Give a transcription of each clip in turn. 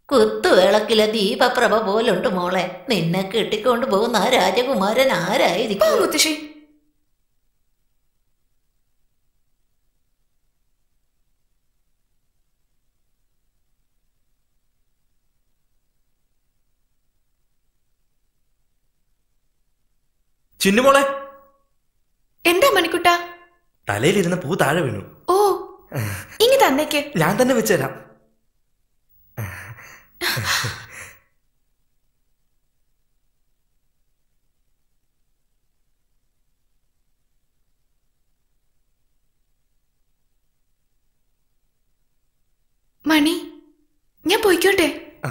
കുത്തുവിളക്കിലെ ദീപപ്രഭ പോലുണ്ട് മോളെ നിന്നെ കെട്ടിക്കൊണ്ട് പോകുന്ന ആ രാജകുമാരൻ ആരായിരിക്കും മുത്തശ്ശി ചിന്നുമോളെ എന്താ മണിക്കുട്ട തലയിലിരുന്ന പൂ താഴെ വീണു ഓ ഇങ്ങി തന്നേക്ക് ഞാൻ തന്നെ വെച്ചുതരാം മണി ഞാൻ പോയിക്കോട്ടെ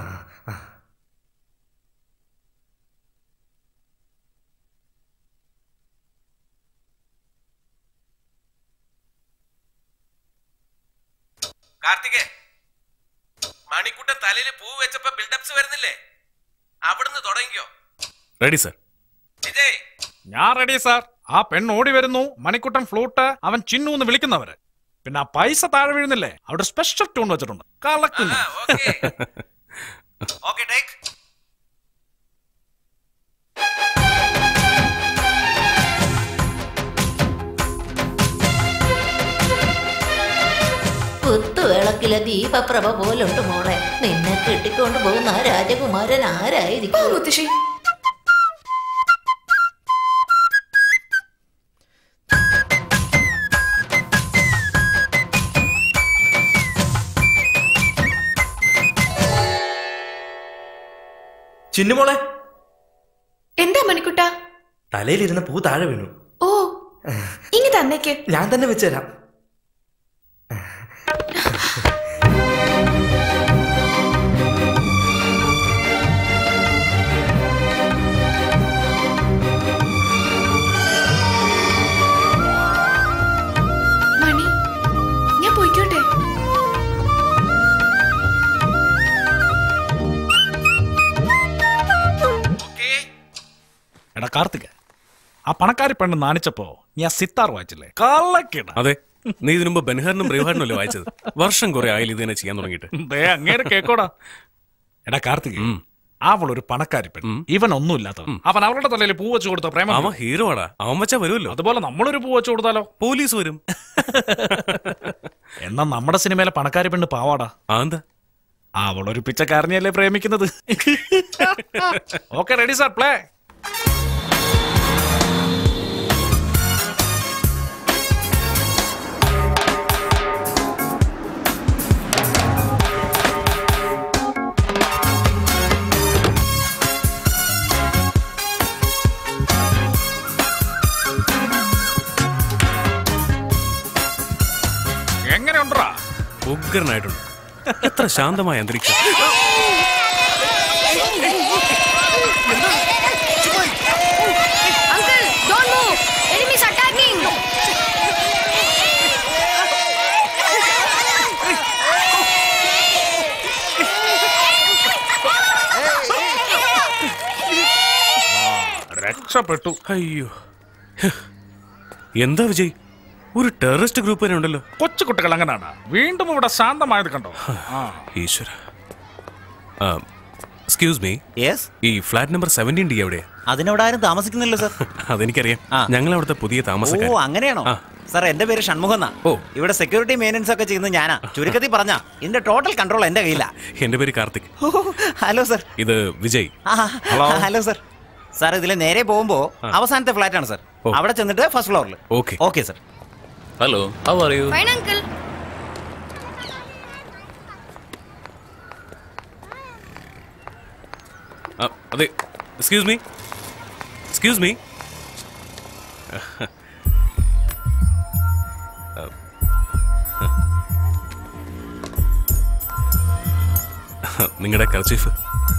കാർത്തികേ മണിക്കുട്ടൻ തലയിൽ പൂ വെച്ചപ്പോ ബിൽഡപ്സ് വരുന്നില്ലേ അവിടുന്ന് തുടങ്ങിക്കോ റെഡി സർ വിജയ് ഞാൻ റെഡി സാർ ആ പെണ്ണ് ഓടി വരുന്നു മണിക്കുട്ടൻ ഫ്ലൂട്ട് അവൻ ചിന്നു എന്ന് വിളിക്കുന്നവര് പിന്നെ ആ പൈസ താഴെ വീഴുന്നില്ലേ അവിടെ സ്പെഷ്യൽ ട്യൂൺ വെച്ചിട്ടുണ്ട് കളക്കുന്നു ഓക്കെ ടേക്ക് കുത്തുവിളക്കിലെ ദീപപ്രഭ പോലുണ്ട് മോളെ നിന്നെ കെട്ടിക്കൊണ്ട് പോകുന്ന ആ രാജകുമാരൻ ആരായിരിക്കും മുത്തശ്ശി ചിന്നുമോളെ എന്താ മണിക്കുട്ട തലയിലിരുന്ന പൂ താഴെ വീണു ഓ ഇങ്ങി തന്നേക്ക് ഞാൻ തന്നെ വെച്ചുതരാം മണി ഞാൻ പോയിക്കോട്ടെ എടാ കാർത്തിക ആ പണക്കാരി പെണ്ണ് നാണിച്ചപ്പോ നീ ആ സിത്താർ വായിച്ചില്ലേ കള്ളക്കിട അതെ നീ ഇതിനു മുമ്പ് ബൻഹാറിനും ബ്രീഹാറിനും അല്ലേ വായിച്ചത് വർഷം കുറെ ആയാലും ഇത് തന്നെ ചെയ്യാൻ തുടങ്ങിയിട്ട് ദേ അങ്ങേരെ കേക്കോടാ എടാ കാർത്തിക അവൾ ഒരു പണക്കാരി പെണ്ണ് ഇവൻ ഒന്നുമില്ലാത്തവൻ അവൻ അവളുടെ തലയിൽ പൂ വെച്ച് കൊടുത്ത പ്രേമം അവൻ ഹീറോ ആടാ അവൻ വെച്ചാ വരുമല്ലോ അതുപോലെ നമ്മളൊരു പൂ വെച്ച് കൊടുത്താലോ പോലീസ് വരും എന്നാ നമ്മുടെ സിനിമയിലെ പണക്കാരി പെണ്ണ് പാവാടാ എന്താ അവളൊരു പിച്ചക്കാരനെയല്ലേ പ്രേമിക്കുന്നത് ഓക്കെ റെഡി സാർ പ്ലേ എങ്ങനെയുണ്ടാ ഉഗ്രനായിട്ടുണ്ട് എത്ര ശാന്തമായ അന്തരീക്ഷം Uncle, don't move! Enemies attacking! രക്ഷപ്പെട്ടു അയ്യോ ഹ്. എന്താ വിജയ് ഒരു ടെററിസ്റ്റ് ഗ്രൂപ്പ് തന്നെ ഉണ്ടല്ലോ കൊച്ചു കുട്ടികൾ അങ്ങനെയാണ് വീണ്ടും ഇവിടെ ശാന്തമായത് കണ്ടോ ആ ഈശ്വര എക്സ്ക്യൂസ് മീ യെസ് ഈ ഫ്ലാറ്റ് നമ്പർ സെവൻറ്റീൻ ഡി എവിടെയാ അതിനവിടെ ആരും താമസിക്കുന്നില്ല സർ അതെനിക്കറിയാം ഞങ്ങൾ അവിടുത്തെ പുതിയ ഓ താമസക്കാർ അങ്ങനെയാണോ സാർ എന്റെ പേര് ഷൺമുഖം എന്നാ ഇവിടെ സെക്യൂരിറ്റി മെയിൻ്റനൻസ് ഒക്കെ ചെയ്യുന്നത് ഞാനാ ചുരുക്കത്തിൽ പറഞ്ഞ ഇതിന്റെ ടോട്ടൽ കൺട്രോൾ എന്റെ കയ്യിലാ എന്റെ പേര് കാർത്തിക് ഹലോ സർ ഇത് വിജയ് ഹലോ സർ സാർ ഇതിലെ നേരെ പോകുമ്പോ അവസാനത്തെ ഫ്ലാറ്റ് ആണ് സർ അവിടെ ചെന്നിട്ട് ഫസ്റ്റ് ഫ്ലോറിൽ okay okay sir hello how are you Fine, uncle. അതെ എക്സ്ക്യൂസ് മീ എക്സ്ക്യൂസ് മീ നിങ്ങളുടെ കർച്ചീഫ്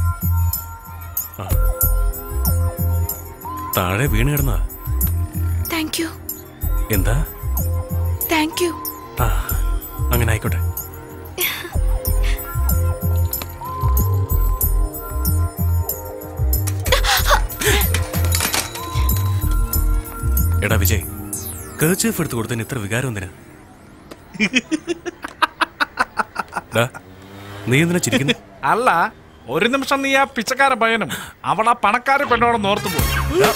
താഴെ വീണ് കിടന്ന താങ്ക് യു എന്താ താങ്ക് യു ആ അങ്ങനെ ആയിക്കോട്ടെ എടാ വിജയ് കേച്ചീഫ് എടുത്ത് കൊടുത്തതിന് ഇത്ര വികാരം എന്തിനാ ഡാ, നീ എന്തിനാ ചിരിക്കുന്നു അല്ല ഒരു നിമിഷം നീ ആ പിച്ചക്കാരൻ പയ്യനും അവൾ ആ പണക്കാരൻ പെണ്ണോടെ ഓർത്തു പോകും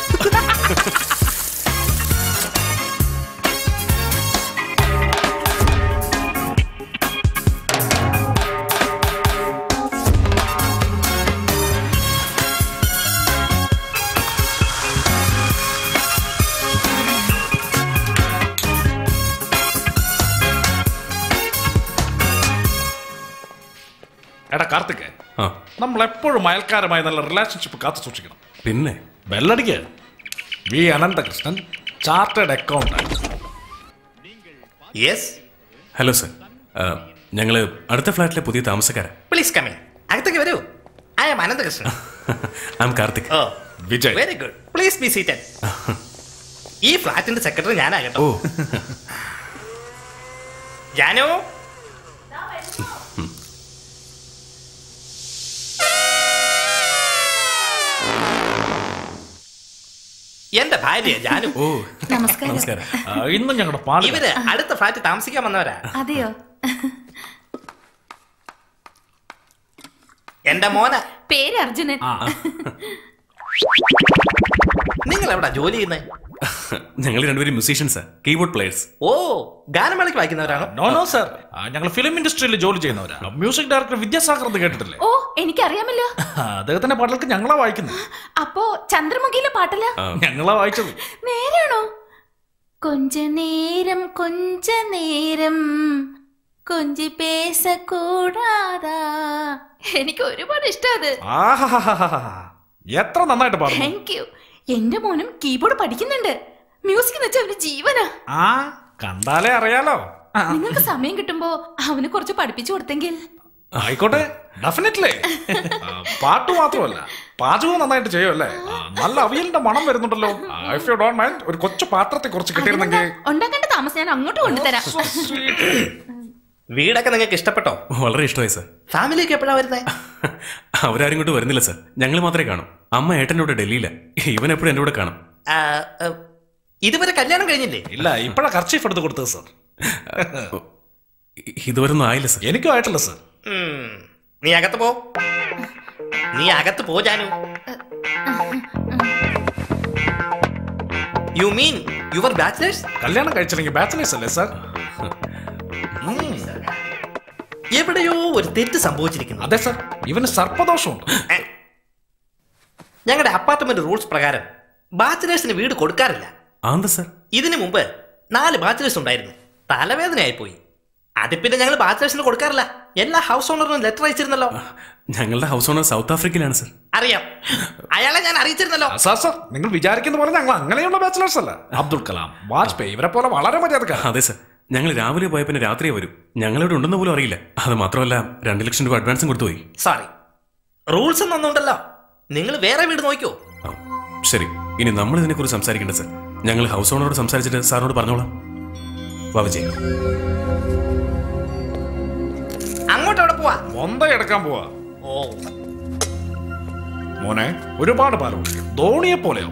എടാ കാർത്തിക് ആ നമ്മൾ എപ്പോഴും അയൽക്കാരുമായി നല്ല റിലേഷൻഷിപ്പ് കാത്തു സൂക്ഷിക്കണം പിന്നെ ബെല്ലടിക്ക് V Ananthakrishnan chartered accountant yes hello sir ഞങ്ങൾ അടുത്ത ഫ്ലാറ്റിലെ പുതിയ താമസക്കാരാ പ്ലീസ് കമ്മിങ് അകത്തേക്ക് വരൂ I'm Ananthakrishnan I'm Karthik oh Vijay very good please be seated ഈ ഫ്ലാറ്റിന്റെ സെക്രട്ടറി ഞാനാകട്ടോ ഓ ജാനു എന്റെ ഭാര്യ ജാനു ഓ നമസ്കാരം നമസ്കാരം ആ, ഇന്നും ഞങ്ങളുടെ പാടി ഇവര് അടുത്ത ഫ്ലാറ്റ് താമസിക്കാൻ വന്നവരാ അതെയോ എന്റെ മോന പേര് അർജുനൻ നിങ്ങൾ എവിടാ ജോലി ചെയ്യുന്നത് ഞങ്ങൾ രണ്ടുപേരും മ്യൂസീഷ്യൻസാ കീബോർഡ് പ്ലേയേഴ്സ് ഓ ഗാനമേളയ്ക്ക് വായിക്കുന്നവരാണോ നോ നോ സർ ഞങ്ങൾ ഫിലിം ഇൻഡസ്ട്രിയിൽ ജോലി ചെയ്യുന്നവരാ മ്യൂസിക് ഡയറക്ടർ വിദ്യാസാഗർ എന്ന് കേട്ടിട്ടില്ലേ ഓ എനിക്കറിയാമല്ലോ ആ, അദ്ദേഹത്തിന്റെ പാട്ടുകൾക്ക് ഞങ്ങളാ വായിക്കുന്നത് അപ്പോ ചന്ദ്രമുഖിയിലെ പാട്ടല്ല ഞങ്ങളാ വായിച്ചത് നേരാണോ കൊഞ്ച നേരം കൊഞ്ച നേരം കൊഞ്ചി പേസ കൂടാതാ എനിക്ക് ഒരുപാട് ഇഷ്ടം അത് ആഹാഹാഹാഹാ. എത്ര നന്നായിട്ട് പാടുന്നു താങ്ക് യു എന്റെ മോനും കീബോർഡ് പഠിക്കുന്നുണ്ട് മ്യൂസിക് എന്ന് വെച്ചാൽ അവന് ജീവനാ ആ കണ്ടാലേ അറിയാലോ ആ, നിങ്ങൾക്ക് സമയം കിട്ടുമ്പോ അവന് കുറച്ച് പഠിപ്പിച്ചു കൊടുത്തെങ്കിൽ ആയിക്കോട്ടെ ഡെഫിനറ്റ്ലി പാട്ട് മാത്രമല്ല പാചകവും നന്നായിട്ട് ചെയ്യുമല്ലേ ആ, നല്ല അവിയലിന്റെ മണം വരുന്നുണ്ടല്ലോ ഇഫ് യു ഡോണ്ട് മൈൻഡ് ഒരു കൊച്ചു പാത്രത്തെ കുറച്ച് കിട്ടിയിരുന്നെങ്കിൽ ഉണ്ടാക്കേണ്ട താമസം ഞാൻ അങ്ങോട്ട് കൊണ്ടുതരാം So sweet. വീടൊക്കെ നിങ്ങൾക്ക് ഇഷ്ടപ്പെട്ടോ വളരെ ഇഷ്ടമായി സർ ഫാമിലിയൊക്കെ എപ്പോഴാ വരുന്നത് അവരാരും ഇങ്ങോട്ട് വരുന്നില്ല സർ ഞങ്ങൾ മാത്രമേ കാണും അമ്മ ഏട്ടൻ്റെ കൂടെ ഡൽഹിയില ഇവൻ എപ്പോഴും എൻ്റെ കൂടെ കാണും ഇതുവരെ കല്യാണം കഴിഞ്ഞില്ലേ ഇല്ല ഇപ്പഴാ കർച്ചീഫ് എടുത്ത് കൊടുത്തത് സർ ഇ- ഇതുവരെ ഒന്നും ആയില്ല സർ എനിക്കും ആയിട്ടില്ല സർ ഉം. നീ അകത്ത് പോ നീ അകത്ത് പോ Janu you mean your bachelors കല്യാണം കഴിച്ചില്ലെങ്കിൽ ബാച്ചിലേഴ്സ് അല്ലേ സർ എവിടെയോ ഒരു തെറ്റ് സംഭവിച്ചിരിക്കുന്നു അതെ സർ ഇവന് സർപ്പദോഷമുണ്ട് ഞങ്ങളുടെ അപ്പാർട്ട്മെന്റ് റൂൾസ് പ്രകാരം ബാച്ചിലേഴ്സിന് വീട് കൊടുക്കാറില്ല ആന്ത സർ ഇതിനു മുമ്പ് നാല് ബാച്ചിലേഴ്സ് ഉണ്ടായിരുന്നു തലവേദനയായി പോയി അത് പിന്നെ ഞങ്ങൾ ബാച്ചിലേഴ്സിന് കൊടുക്കാറില്ല എല്ലാ ഹൗസ് ഓണറിനും ലെറ്റർ അയച്ചിരുന്നല്ലോ ഞങ്ങളുടെ ഹൗസ് ഓണർ സൗത്ത് ആഫ്രിക്കയിലാണ് സർ അറിയാം അയാളെ ഞാൻ അറിയിച്ചിരുന്നല്ലോ സാർ സാർ നിങ്ങൾ വിചാരിക്കുന്ന പോലെ ഞങ്ങൾ അങ്ങനെയുള്ള ബാച്ചിലേഴ്സ് അല്ല അബ്ദുൽ കലാം വാജ്പേയി ഇവരെ പോലെ വളരെ മര്യാദക്കാർ അതെ സർ ഞങ്ങൾ രാവിലെ പോയ പിന്നെ രാത്രിയെ വരും ഞങ്ങളിവിടെ ഉണ്ടെന്ന് പോലും അറിയില്ല അത് മാത്രമല്ല രണ്ട് ലക്ഷം രൂപ അഡ്വാൻസും കൊടുത്തു പോയി സോറി റൂൾസ് ഒന്നും ഉണ്ടല്ലോ നിങ്ങൾ വേറെ വീട് നോക്കിയോ ആ, ശരി ഇനി നമ്മൾ ഇതിനെക്കുറിച്ച് സംസാരിക്കേണ്ട സർ ഞങ്ങൾ ഹൗസ് ഓണറോട് സംസാരിച്ചിട്ട് സാറിനോട് പറഞ്ഞോളാം വാ വിജയ് അങ്ങോട്ട് അവിടെ പോവാ മൊന്ത എടുക്കാൻ പോവാ ഓ മോനെ ഒരുപാട് പാലം കുടിക്കും ധോണിയെ പോലെയോ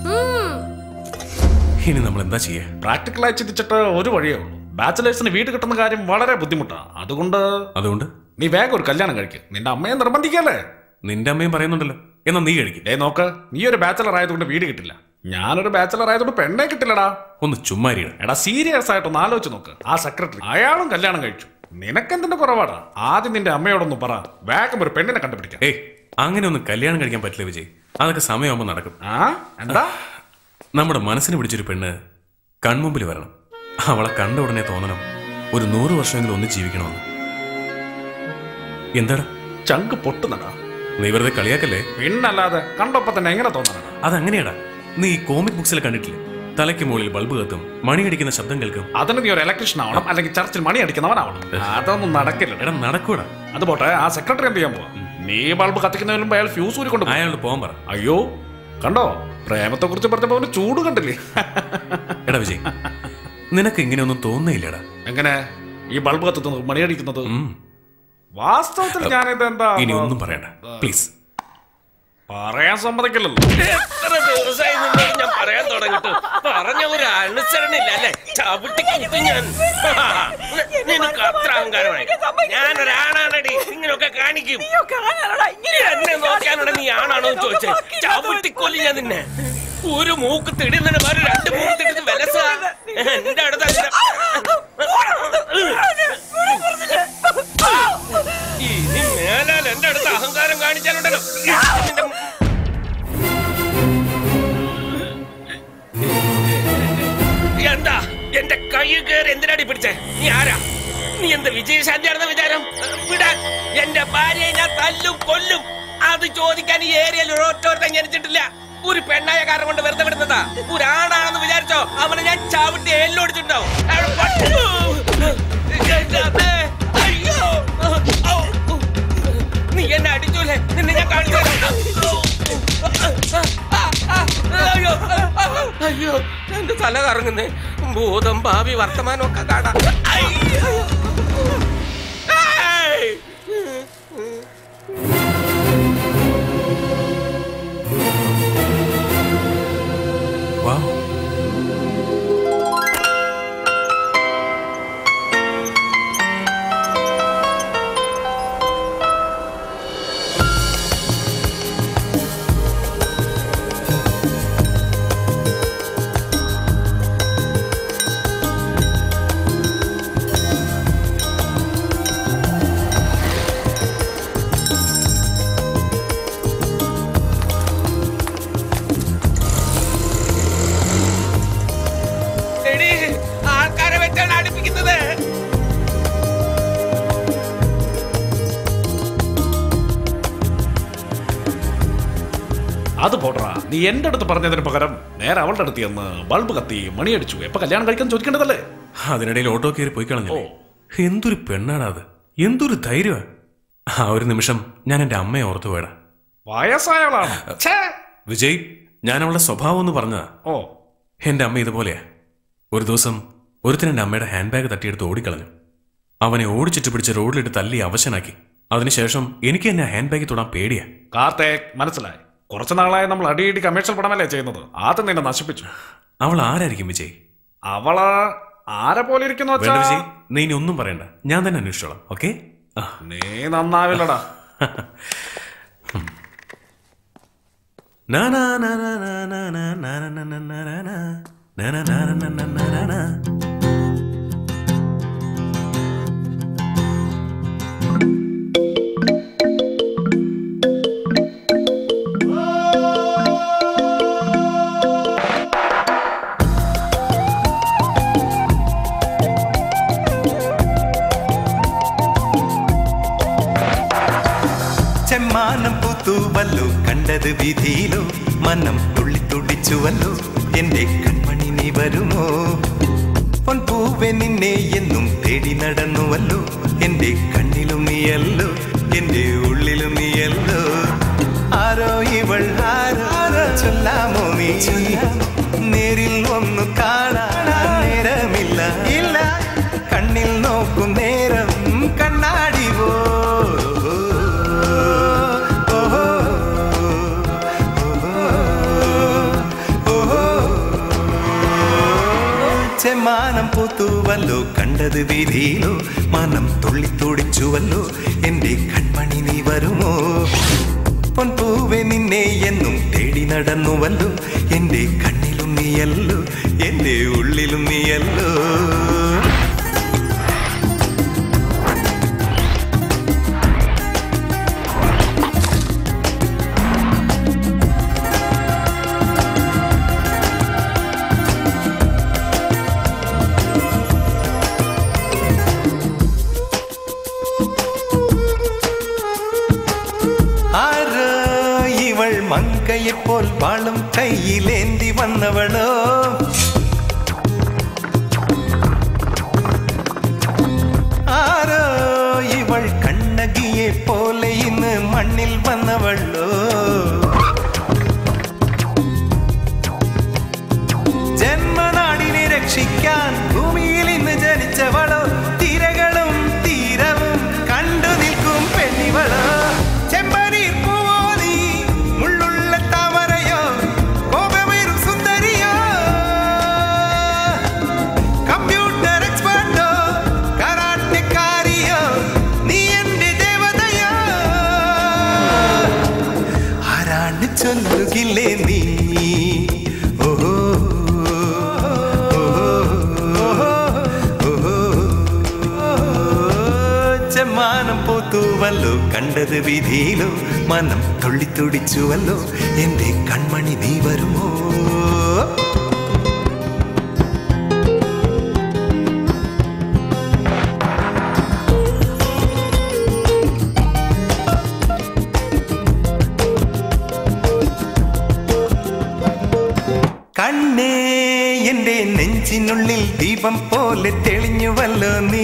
ഇനി നമ്മൾ എന്താ ചെയ്യുക പ്രാക്ടിക്കലായി ചിന്തിച്ചിട്ട് ഒരു വഴിയേ ഉള്ളൂ ബാച്ചിലേഴ്സിന് വീട് കിട്ടുന്ന കാര്യം വളരെ ബുദ്ധിമുട്ടാണ് അതുകൊണ്ട് അതുകൊണ്ട് നീ വേഗം ഒരു കല്യാണം കഴിക്കും നിന്റെ അമ്മയെ നിർബന്ധിക്കല്ലേ നിന്റെ അമ്മയും പറയുന്നുണ്ടല്ലോ എന്നാ നീ കഴിക്കും ഡേ നോക്ക് നീ ഒരു ബാച്ചലർ ആയതുകൊണ്ട് വീട് കിട്ടില്ല ഞാനൊരു ബാച്ചലർ ആയതുകൊണ്ട് പെണ്ണെ കിട്ടില്ലടാ ഒന്ന് ചുമ്മാരിയാണ് എടാ സീരിയസ് ആയിട്ടൊന്ന് ആലോചിച്ച് നോക്ക് ആ സെക്രട്ടറി അയാളും കല്യാണം കഴിച്ചു നിനക്കെന്തിന്റെ കുറവാടാ ആദ്യം നിന്റെ അമ്മയോടൊന്ന് പറ വേഗം ഒരു പെണ്ണിനെ കണ്ടുപിടിക്കാം ഏയ് അങ്ങനെ ഒന്നും കല്യാണം കഴിക്കാൻ പറ്റില്ല വിജയ് അതൊക്കെ സമയമാകുമ്പോൾ നടക്കും ആ എന്താ നമ്മുടെ മനസ്സിന് പിടിച്ചൊരു പെണ്ണ് കൺമുമ്പിൽ വരണം അവളെ കണ്ട ഉടനെ തോന്നണം ഒരു നൂറ് വർഷമെങ്കിലും ഒന്ന് ജീവിക്കണമെന്ന് എന്താടാ ചങ്ക് പൊട്ടുന്നടാ നീ വെറുതെ കളിയാക്കല്ലേ പിന്നല്ലാതെ കണ്ടപ്പോ തന്നെ എങ്ങനെ തോന്നണടാ അതങ്ങനെയാടാ നീ ഈ കോമിക് ബുക്സിൽ കണ്ടിട്ടില്ലേ തലയ്ക്ക് മുകളിൽ ബൾബ് കത്തും മണിയടിക്കുന്ന ശബ്ദം കേൾക്കും അതിന് നീ ഒരു ഇലക്ട്രീഷ്യൻ ആവണം അല്ലെങ്കിൽ ചർച്ചിൽ മണി അടിക്കുന്നവനാവണം അതൊന്നും നടക്കില്ല എടാ നടക്കൂടാ അത് പോട്ടെ ആ സെക്രട്ടറി എന്ത് ചെയ്യാൻ പോവാ നീ ബൾബ് കത്തിക്കുന്നതിന് മുമ്പ് അയാൾ ഫ്യൂസ് ഊരിക്കൊണ്ട് പോകും. അയാളോട് പോകാൻ പറ അയ്യോ കണ്ടോ പ്രേമത്തെ കുറിച്ച് പറഞ്ഞപ്പോ അവന് ചൂട് കണ്ടില്ലേ എടാ വിജയ് നിനക്ക് ഇങ്ങനെയൊന്നും തോന്നുന്നില്ലടാ എങ്ങനെ ഈ ബൾബ് കത്തുന്നത് മണിയടിക്കുന്നത് ഉം. വാസ്തവത്തിൽ ഞാനിത് എന്താ ഇനി ഒന്നും പറയണ്ട പ്ലീസ് പറയാൻ സമ്മതിക്കില്ലല്ലോ എത്ര ദിവസമായി നിന്നോട് ഞാൻ പറയാൻ തുടങ്ങി തുടങ്ങിട്ട് പറഞ്ഞ ഒരു അനുസരണില്ല അല്ലേ ചവിട്ടി കുത്തി ഞാൻ ആ, നിനക്ക് അത്ര അഹങ്കാരമായി ഞാനൊരാണാണടി ഇങ്ങനെയൊക്കെ കാണിക്കും എന്നെ നോക്കാനാണ് നീ ആണാണോ എന്ന് ചോദിച്ചേ ചവിട്ടിക്കൊല്ലി ഞാൻ നിന്നെ ഒരു മൂക്ക് തിടുന്നതിന് വേറെ രണ്ട് മൂക്ക് തിടുന്ന വിലസ എന്റെ അടുത്ത് ഇനി മേലാൽ എന്റെ അടുത്ത് അഹങ്കാരം കാണിച്ചാലുണ്ടല്ലോ നിന്റെ എന്താ എന്റെ കൈ കയറി എന്തിനാടി പിടിച്ചേ നീ ആരാ നീ എന്ത് വിജയശാന്തിയാണെന്ന വിചാരം വിടാൻ എന്റെ ഭാര്യയെ ഞാൻ തല്ലും കൊല്ലും അത് ചോദിക്കാൻ ഈ ഏരിയയിൽ ഒരൊറ്റോരുത്തൻ ജനിച്ചിട്ടില്ല ഒരു പെണ്ണായ കാരണം കൊണ്ട് വെറുതെ വിടുന്നതാ ഒരാണാണെന്ന് വിചാരിച്ചോ അവനെ ഞാൻ ചവിട്ടി എല്ലോടിച്ചിട്ടുണ്ടാവും അവിടെ പട്ടു. എന്റെ അമ്മേ. അയ്യോ. ഔ. നീ എന്നെ അടിച്ചൂലേ നിന്നെ ഞാൻ കാണിച്ചു തരാം. അയ്യോ അയ്യോ എന്റെ തല കറങ്ങുന്നേ ഭൂതം ഭാവി വർത്തമാനം ഒക്കെ കാണാം അയ്യോ. ഏയ്. വാ എടീ, ആൾക്കാരെ വെച്ചാണ് അടുപ്പിക്കുന്നത് അത് പോട്ടറാ നീ എന്റെ അടുത്ത് പറഞ്ഞതിന് പകരം നേരെ അവളുടെ അടുത്ത് ചെന്ന് ബൾബ് കത്തി മണിയടിച്ചു എപ്പൊ കല്യാണം കഴിക്കാൻ ചോദിക്കേണ്ടതല്ലേ അതിനിടയിൽ ഓട്ടോ കയറി പോയി കളഞ്ഞില്ലേ എന്തൊരു പെണ്ണാടാ അത് എന്തൊരു ധൈര്യമാ ആ ഒരു നിമിഷം ഞാൻ എന്റെ അമ്മയെ ഓർത്തു പോയടാ വയസ്സായവളാണ് ഛേ. വിജയ് ഞാൻ അവളുടെ സ്വഭാവം എന്ന് പറഞ്ഞതാ ഓ എന്റെ അമ്മ ഇതുപോലെയാ ഒരു ദിവസം ഒരുത്തൻ എന്റെ അമ്മയുടെ ഹാൻഡ് ബാഗ് തട്ടിയെടുത്ത് ഓടിക്കളഞ്ഞു അവനെ ഓടിച്ചിട്ട് പിടിച്ച് റോഡിലിട്ട് തല്ലി അവശനാക്കി അതിനുശേഷം എനിക്ക് എന്നെ ഹാൻഡ് ബാഗിൽ തൊടാൻ പേടിയാ കാർത്തേക് മനസ്സിലായി കുറച്ചു നാളായി നമ്മൾ അടിയിടി കമേഴ്ഷ്യൽ പടമല്ലേ ചെയ്യുന്നത് ആദ്യം നിന്നെ നശിപ്പിച്ചു അവൾ ആരായിരിക്കും വിജയ് അവള് ആരെ പോലെ ഇരിക്കുന്നു വേണ്ട വെച്ചാ വിജയ് നീ ഇനി ഒന്നും പറയണ്ട ഞാൻ തന്നെ അന്വേഷിച്ചോളാം ഓക്കെ നീ നന്നാവില്ലടാ ചെമ്മാനം പൂത്തുവല്ലോ കണ്ടത് വിധിയിലോ മനം തുള്ളി തുടിച്ചുവല്ലോ എന്റെ കൺമണി നീ വരുമോ പൊൻപൂവെ നിന്നെ എന്നും തേടി നടന്നുവല്ലോ എന്റെ കണ്ണിലും നീയല്ലോ എന്റെ ഉള്ളിലും നീയല്ലോ ആരോ ഇവൾ ആരോ ആരോ ചൊല്ലാമോ നീ നേരിൽ ഒന്ന് കാണാൻ നേരമില്ല ഇല്ല കണ്ണിൽ നോക്കും നേരം കണ്ണാടി പോ ചെമ്മാനം പൂത്തുവല്ലോ കണ്ടത് വീതിയിലോ മനം തുള്ളി തുടിച്ചുവല്ലോ എന്റെ കൺമണി നീ വരുമോ പൊൻപൂവെ നിന്നെ എന്നും തേടി നടന്നുവല്ലോ എന്റെ കണ്ണിലും നീയല്ലോ എന്റെ ഉള്ളിലും നീയല്ലോ ആരോ ഇവൾ മങ്കയെപ്പോൽ വാളും കയ്യിലേന്തി വന്നവളോ ആരോ ഇവൾ കണ്ണകിയെ പോലെ ഇന്ന് മണ്ണിൽ വന്നവളോ ജന്മനാടിനെ രക്ഷിക്കാൻ ഭൂമിയിൽ ഇന്ന് ജനിച്ചവളോ തിരകളും തീരവും കണ്ടു നിൽക്കും പെണ്ണിവളോ ചെമ്പനീർ പൂവോ നീ മുള്ളുള്ള താമരയോ കോപമേറും സുന്ദരിയോ ചൊല്ലുകില്ലേ നീ ഓഹോ ചെമ്മാനം പോത്തുവല്ലോ കണ്ടത് വിധിയിലോ മനം തുള്ളിത്തുടിച്ചുവല്ലോ എന്റെ കൺമണി നീ വരുമോ കണ്ണേ എന്റെ നെഞ്ചിനുള്ളിൽ ദീപം പോലെ തെളിഞ്ഞുവല്ലോ നീ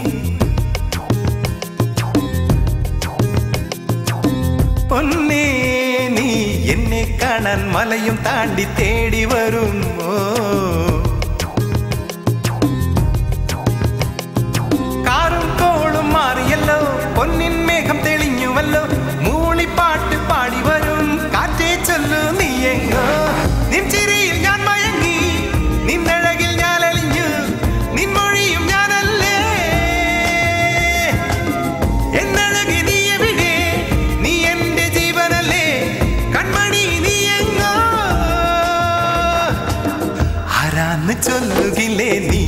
പൊന്നേ നീ എന്നെ കാണാൻ മലയും താണ്ടി തേടി വരുമോ കാറും കോളും മാറിയല്ലോ പൊന്നിൻ മേഘം തെളിഞ്ഞുവല്ലോ മൂളിപ്പാട്ട് പാടി വരും കാറ്റേ ചൊല്ലു നീ എങ്ങോ നിൻ ചിരിയിൽ ഞാൻ മയങ്ങി നിന്നഴകിൽ ഞാൻ അലിഞ്ഞു നിൻ മൊഴിയും ഞാനല്ലേ എന്നഴകി നീ എവിടെ നീ എന്റെ ജീവനല്ലേ കൺമണി നീ എങ്ങോ ആരാന്ന് ചൊല്ലുകില്ലേ നീ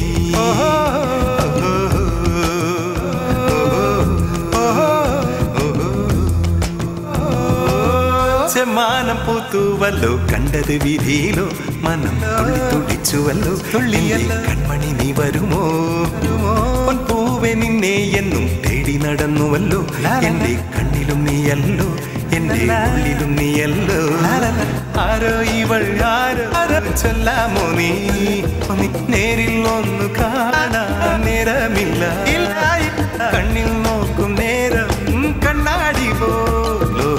ചെമ്മാനം പൂത്തുവല്ലോ കണ്ടത് വിധിയിലോ മനം തുള്ളി തുടിച്ചുവല്ലോ തുള്ളിയല്ല കൺമണി നീ വരുമോ പൂവെ നിന്നെ എന്നും തേടി നടന്നുവല്ലോ എന്റെ കണ്ണിലും നീയല്ലോ എന്റെ ഉള്ളിലും നീയല്ലോ ആരോ ഇവൾ ആരോ ആരോ ചൊല്ലാമോ നീ നീ നേരിൽ ഒന്ന് കാണാൻ നേരമില്ല ഇല്ല, ഇല്ല. കണ്ണിൽ നോക്കും നേരം കണ്ണാടി പോലോ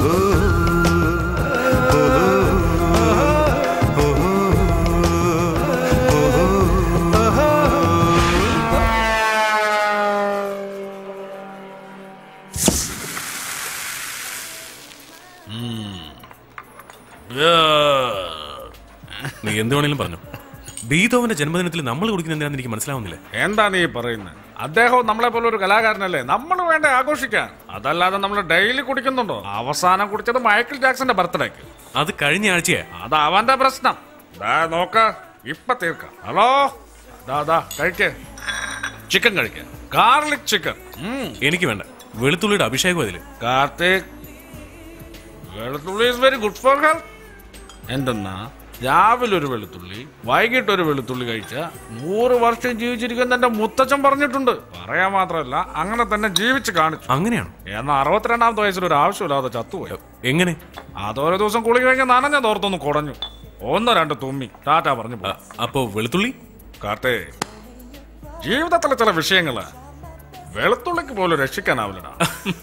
നീ എന്ത് വേണേലും പറഞ്ഞു ബീതോവന്റെ ജന്മദിനത്തിൽ നമ്മൾ കുടിക്കുന്ന എന്തിനാന്ന് എനിക്ക് മനസ്സിലാവുന്നില്ല എന്താ നീ പറയുന്നത് അദ്ദേഹം നമ്മളെ പോലെ ഒരു കലാകാരനല്ലേ നമ്മൾ വേണ്ട ആഘോഷിക്കാൻ അതല്ലാതെ നമ്മൾ ഡെയിലി കുടിക്കുന്നുണ്ടോ അവസാനം കുടിച്ചത് മൈക്കിൾ ജാക്സന്റെ ബർത്ത്ഡേക്ക് അത് കഴിഞ്ഞ ആഴ്ചയാ അത് അവന്റെ പ്രശ്നം ദാ നോക്ക ഇപ്പൊ തീർക്കാം ഹലോ ദാ ദാ കഴിക്ക് ചിക്കൻ കഴിക്ക ഗാർലിക് ചിക്കൻ എനിക്ക് വേണ്ട വെളുത്തുള്ളിയുടെ അഭിഷേകം അതില് കാർത്തിക് വെളുത്തുള്ളി is very good for health എന്തെന്നാ രാവിലെ ഒരു വെളുത്തുള്ളി വൈകിട്ട് ഒരു വെളുത്തുള്ളി കഴിച്ച നൂറ് വർഷം ജീവിച്ചിരിക്കുന്ന എന്റെ മുത്തച്ഛൻ പറഞ്ഞിട്ടുണ്ട് പറയാൻ മാത്രമല്ല അങ്ങനെ തന്നെ ജീവിച്ച് കാണിച്ചു അങ്ങനെയാണോ എന്നാൽ അറുപത്തിരണ്ടാമത്തെ വയസ്സിൽ ഒരു ആവശ്യമില്ലാതെ ചത്തുപോയി എങ്ങനെ അതോരോ ദിവസം കുളി കഴിഞ്ഞ് നനഞ്ഞ തോർത്തൊന്ന് കുടഞ്ഞു ഒന്ന് രണ്ട് തുമ്മി ടാറ്റ പറഞ്ഞു പോയി. അപ്പോ വെളുത്തുള്ളി കാർത്തേ ജീവിതത്തിലെ ചില വിഷയങ്ങള് വെളുത്തുള്ളിക്ക് പോലും രക്ഷിക്കാനാവില്ലടാ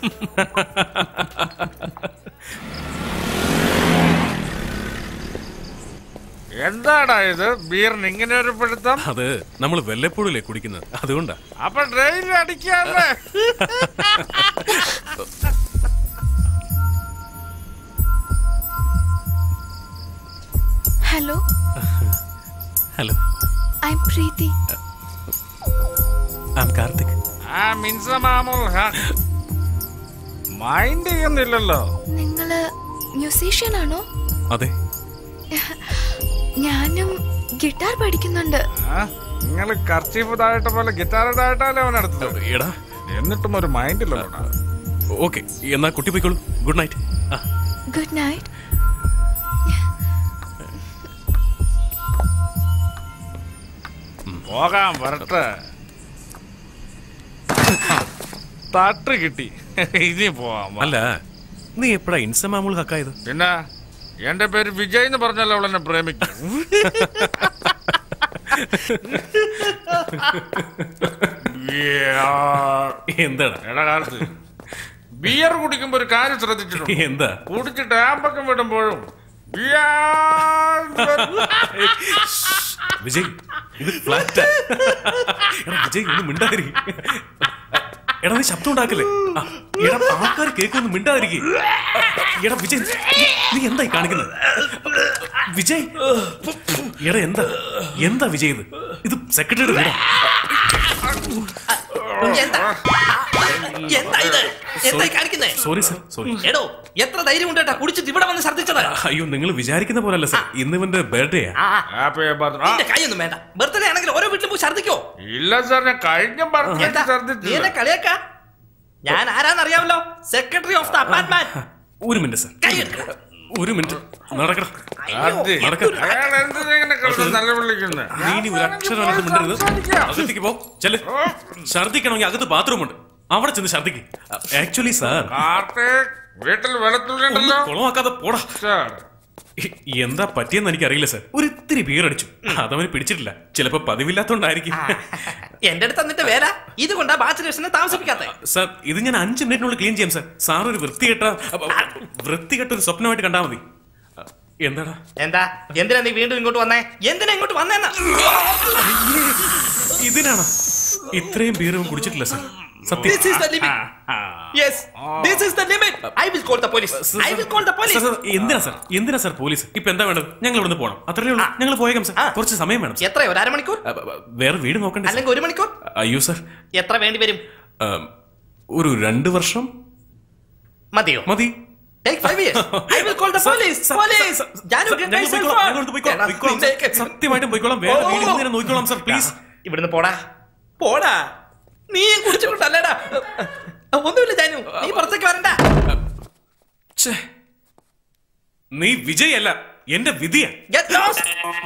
എന്താടാ ഇത് ബീറിന് ഇങ്ങനെ ഒരു പിടുത്തം അത് നമ്മൾ വല്ലപ്പോഴല്ലേ കുടിക്കുന്നത് അതുകൊണ്ടാ അപ്പൊ ഡെയിലി അടിക്കാല്ലേ hello hello I'm Preethi am Karthik ആ മിൻസ മാമൂൽ മൈൻഡ് ചെയ്യുന്നില്ലല്ലോ നിങ്ങള് മ്യൂസീഷ്യൻ ആണോ അതെ ഞാനും ഗിറ്റാർ പഠിക്കുന്നുണ്ട് നിങ്ങൾ കർച്ചീഫ് താഴട്ട പോലെ ഗിറ്റാർ താഴട്ടാലേ അവൻ അടുത്തത് എടാ എന്നിട്ടും ഒരു മൈൻഡ് ഇല്ലല്ലോടാ ഓക്കെ എന്നാ കുട്ടി പോയിക്കോളൂ ഗുഡ് നൈറ്റ് ഗുഡ് നൈറ്റ് പോകാം വരട്ടെ തട്ട് കിട്ടി ഇനി പോവാം അല്ല നീ എപ്പോഴാ ഇൻസമാമൂൾ ഹക്കായത് പിന്നെ എന്റെ പേര് വിജയ് എന്ന് പറഞ്ഞല്ലോ അവൾ എന്നെ പ്രേമിക്കും എന്താടാ എടാ കാലത്ത് ബിയർ കുടിക്കുമ്പോ ഒരു കാര്യം ശ്രദ്ധിച്ചിട്ടുണ്ട് എന്താ കുടിച്ച് ഡാമ്പക്കം വിടുമ്പോഴും ബിയർ വിജയ് ഇത് ഫ്ലാറ്റ് എടാ വിജയ് ഒന്ന് മിണ്ടാതിരി എടാ നീ ശബ്ദം ഉണ്ടാക്കല്ലേ ആ, എടാ ആൾക്കാർ കേൾക്കൊന്നും മിണ്ടാതിരിക്കേ എടാ വിജയ് നീ- നീ എന്തായി കാണിക്കുന്നത് വിജയ് എടാ എന്താ എന്താ വിജയ് ഇത് ഇത് സെക്രട്ടറിയുടെ വീടാ എന്താ എന്താ ഇത് എന്തായി കാണിക്കുന്നേ സോറി സർ സോറി എടോ എത്ര ധൈര്യം ഉണ്ട് കേട്ടാ കുടിച്ചിട്ട് ഇവിടെ വന്ന് ഛർദ്ദിച്ചതാ അയ്യോ നിങ്ങൾ വിചാരിക്കുന്ന പോലല്ല സർ ഇന്ന് ഇവന്റെ ബർത്ത്ഡേയാ ഹാപ്പി ബർത്ത്ഡേ നിന്റെ കൈയൊന്നും വേണ്ട ബർത്ത്ഡേ ആണെങ്കിൽ ഓരോ വീട്ടിലും പോയി ഛർദ്ദിക്കോ ഇല്ല സാർ ഞാൻ കഴിഞ്ഞ എന്താ ബർത്ത്ഡേ നീ ഛർദ്ദിച്ചില്ല എന്നെ കളിയാക്കാ ഞാൻ ആരാന്നറിയാമല്ലോ സെക്രട്ടറി ഓഫ് ദ അപ്പാർട്ട്മെന്റ് ഒരു മിനിറ്റ് സർ കൈ എടുക്ക. ഒരു മിനിറ്റ് നടക്കണം അത് നടക്ക. അയാൾ എന്തിനാ ഇങ്ങനെ കിടന്ന് നല്ല വിളിക്കുന്നത് നീ ഇനി ഒരു അക്ഷരം അതിനകത്ത് മിണ്ടരുത് അകത്തേക്ക് പോ ചെല് ഛർദ്ദിക്കണമെങ്കിൽ അകത്ത് ബാത്റൂം ഉണ്ട് അവിടെ ചെന്ന് ഛർദ്ദിക്ക് ആക്ച്വലി സാർ കാർത്തിക് വീട്ടിൽ വെളുത്തുള്ളി ഉണ്ടല്ലോ കുളമാക്കാതെ പോടാ സാർ ഇ- എന്താ പറ്റിയെന്ന് എനിക്കറിയില്ല സാർ ഒരു ഇത്തിരി ബിയർ അടിച്ചു അതവന് പിടിച്ചിട്ടില്ല ചിലപ്പോ പതിവില്ലാത്തോണ്ടായിരിക്കും എന്റെ അടുത്ത് എന്നിട്ട് വേല ഇതുകൊണ്ടാ ബാച്ചിലേഴ്സിനെ താമസിപ്പിക്കാത്ത സാർ ഇത് ഞാൻ അഞ്ച് മിനിറ്റിനുള്ളിൽ ക്ലീൻ ചെയ്യാം സാർ സാർ ഒരു വൃത്തികെട്ട അപ്പ- വൃത്തികെട്ട ഒരു സ്വപ്നമായിട്ട് കണ്ടാൽ മതി എന്താടാ എന്താ എന്തിനാ നീ വീണ്ടും ഇങ്ങോട്ട് വന്നേ എന്തിനാ ഇങ്ങോട്ട് വന്നേന്നാ ഇതിനാണ് ഇത്രയും ബിയർ ഇവൻ കുടിച്ചിട്ടില്ല സാർ സത്യം This is the limit. Yes, this is the limit. I will call the police. I will call the police. Sir, sir, എന്തിനാ സാർ എന്തിനാ സാർ പോലീസ് ഇപ്പൊ എന്താ വേണ്ടത് ഞങ്ങൾ ഇവിടുന്ന് പോകണം അത്രേ ഉള്ളൂ ഞങ്ങൾ പോയേക്കാം സാർ ആ. കുറച്ച് സമയം വേണം സാർ. എത്രയോ ഒരു അരമണിക്കൂർ അ, അ, വേറെ വീട് നോക്കണ്ടേ സാർ? അല്ലെങ്കിൽ ഒരു മണിക്കൂർ അയ്യോ സാർ എത്ര വേണ്ടി വരും ആം, ഒരു രണ്ട് വർഷം മതിയോ മതി Take five years. I will call the sir, police. Sir, Police. Sir, Janu, sir, get ഞങ്ങൾ myself പോയിക്കോളാം, out. ഞങ്ങൾ ഇവിടുന്ന് പോയിക്കോളാം, എടാ, പോയിക്കോളാം, സാർ. നിന്റെ- സത്യമായിട്ടും പോയിക്കോളാം വേറെ ഓ. വീട് ഇന്ന് തന്നെ നോക്കിക്കോളാം സാർ പ്ലീസ് ഇവിടുന്ന് പോടാ പോടാ നീ കുടിച്ചിട്ടുണ്ടല്ലേടാ ഒന്നുമില്ല ജാനു നീ പുറത്തേക്ക് വരണ്ട ഛേ. നീ വിജയല്ല എന്റെ വിധിയാ Get lost.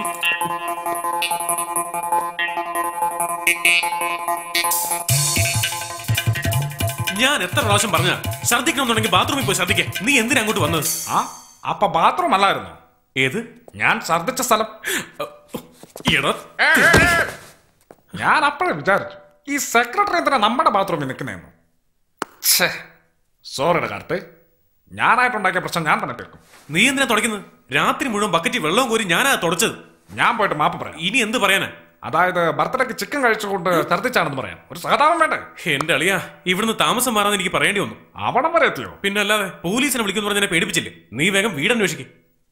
ഞാൻ എത്ര പ്രാവശ്യം പറഞ്ഞ ഛർദ്ദിക്കണമെന്നുണ്ടെങ്കിൽ ബാത്റൂമിൽ പോയി ഛർദ്ദിക്കാൻ നീ എന്തിനാ അങ്ങോട്ട് വന്നത് ആ അപ്പൊ ബാത്റൂം അല്ലായിരുന്നു ഏത് ഞാൻ ഛർദ്ദിച്ച സ്ഥലം എടാ ഏ, ഏ, ഏ. ഞാൻ അപ്പോഴേ വിചാരിച്ചു ഈ സെക്രട്ടറി എന്തിനാ നമ്മുടെ ബാത്റൂമിൽ നിൽക്കുന്നതെന്ന് സോറിയുടെ കാർത്ത് ഞാനായിട്ടുണ്ടാക്കിയ പ്രശ്നം ഞാൻ തന്നെ തീർക്കും നീ എന്തിനാ തുടയ്ക്കുന്നത് രാത്രി മുഴുവൻ ബക്കറ്റിൽ വെള്ളവും കോരി ഞാനാ തുടച്ചത് ഞാൻ പോയിട്ട് മാപ്പ് പറയാം ഇനി എന്ത് പറയാനാ അതായത് ബർത്ത്ഡേക്ക് ചിക്കൻ കഴിച്ചുകൊണ്ട് ഛർദ്ദിച്ചാണെന്ന് പറയാം ഒരു സഹതാപം വേണ്ടേ എന്റെ അളിയാ ഇവിടുന്ന് താമസം മാറാൻ എനിക്ക് പറയേണ്ടി വന്നു അവിടം വരെ എത്തിയോ പിന്നെ അല്ലാതെ പോലീസിനെ വിളിക്കുന്നു പറഞ്ഞ എന്നെ പേടിപ്പിച്ചില്ലേ നീ വേഗം വീട് അന്വേഷിക്കും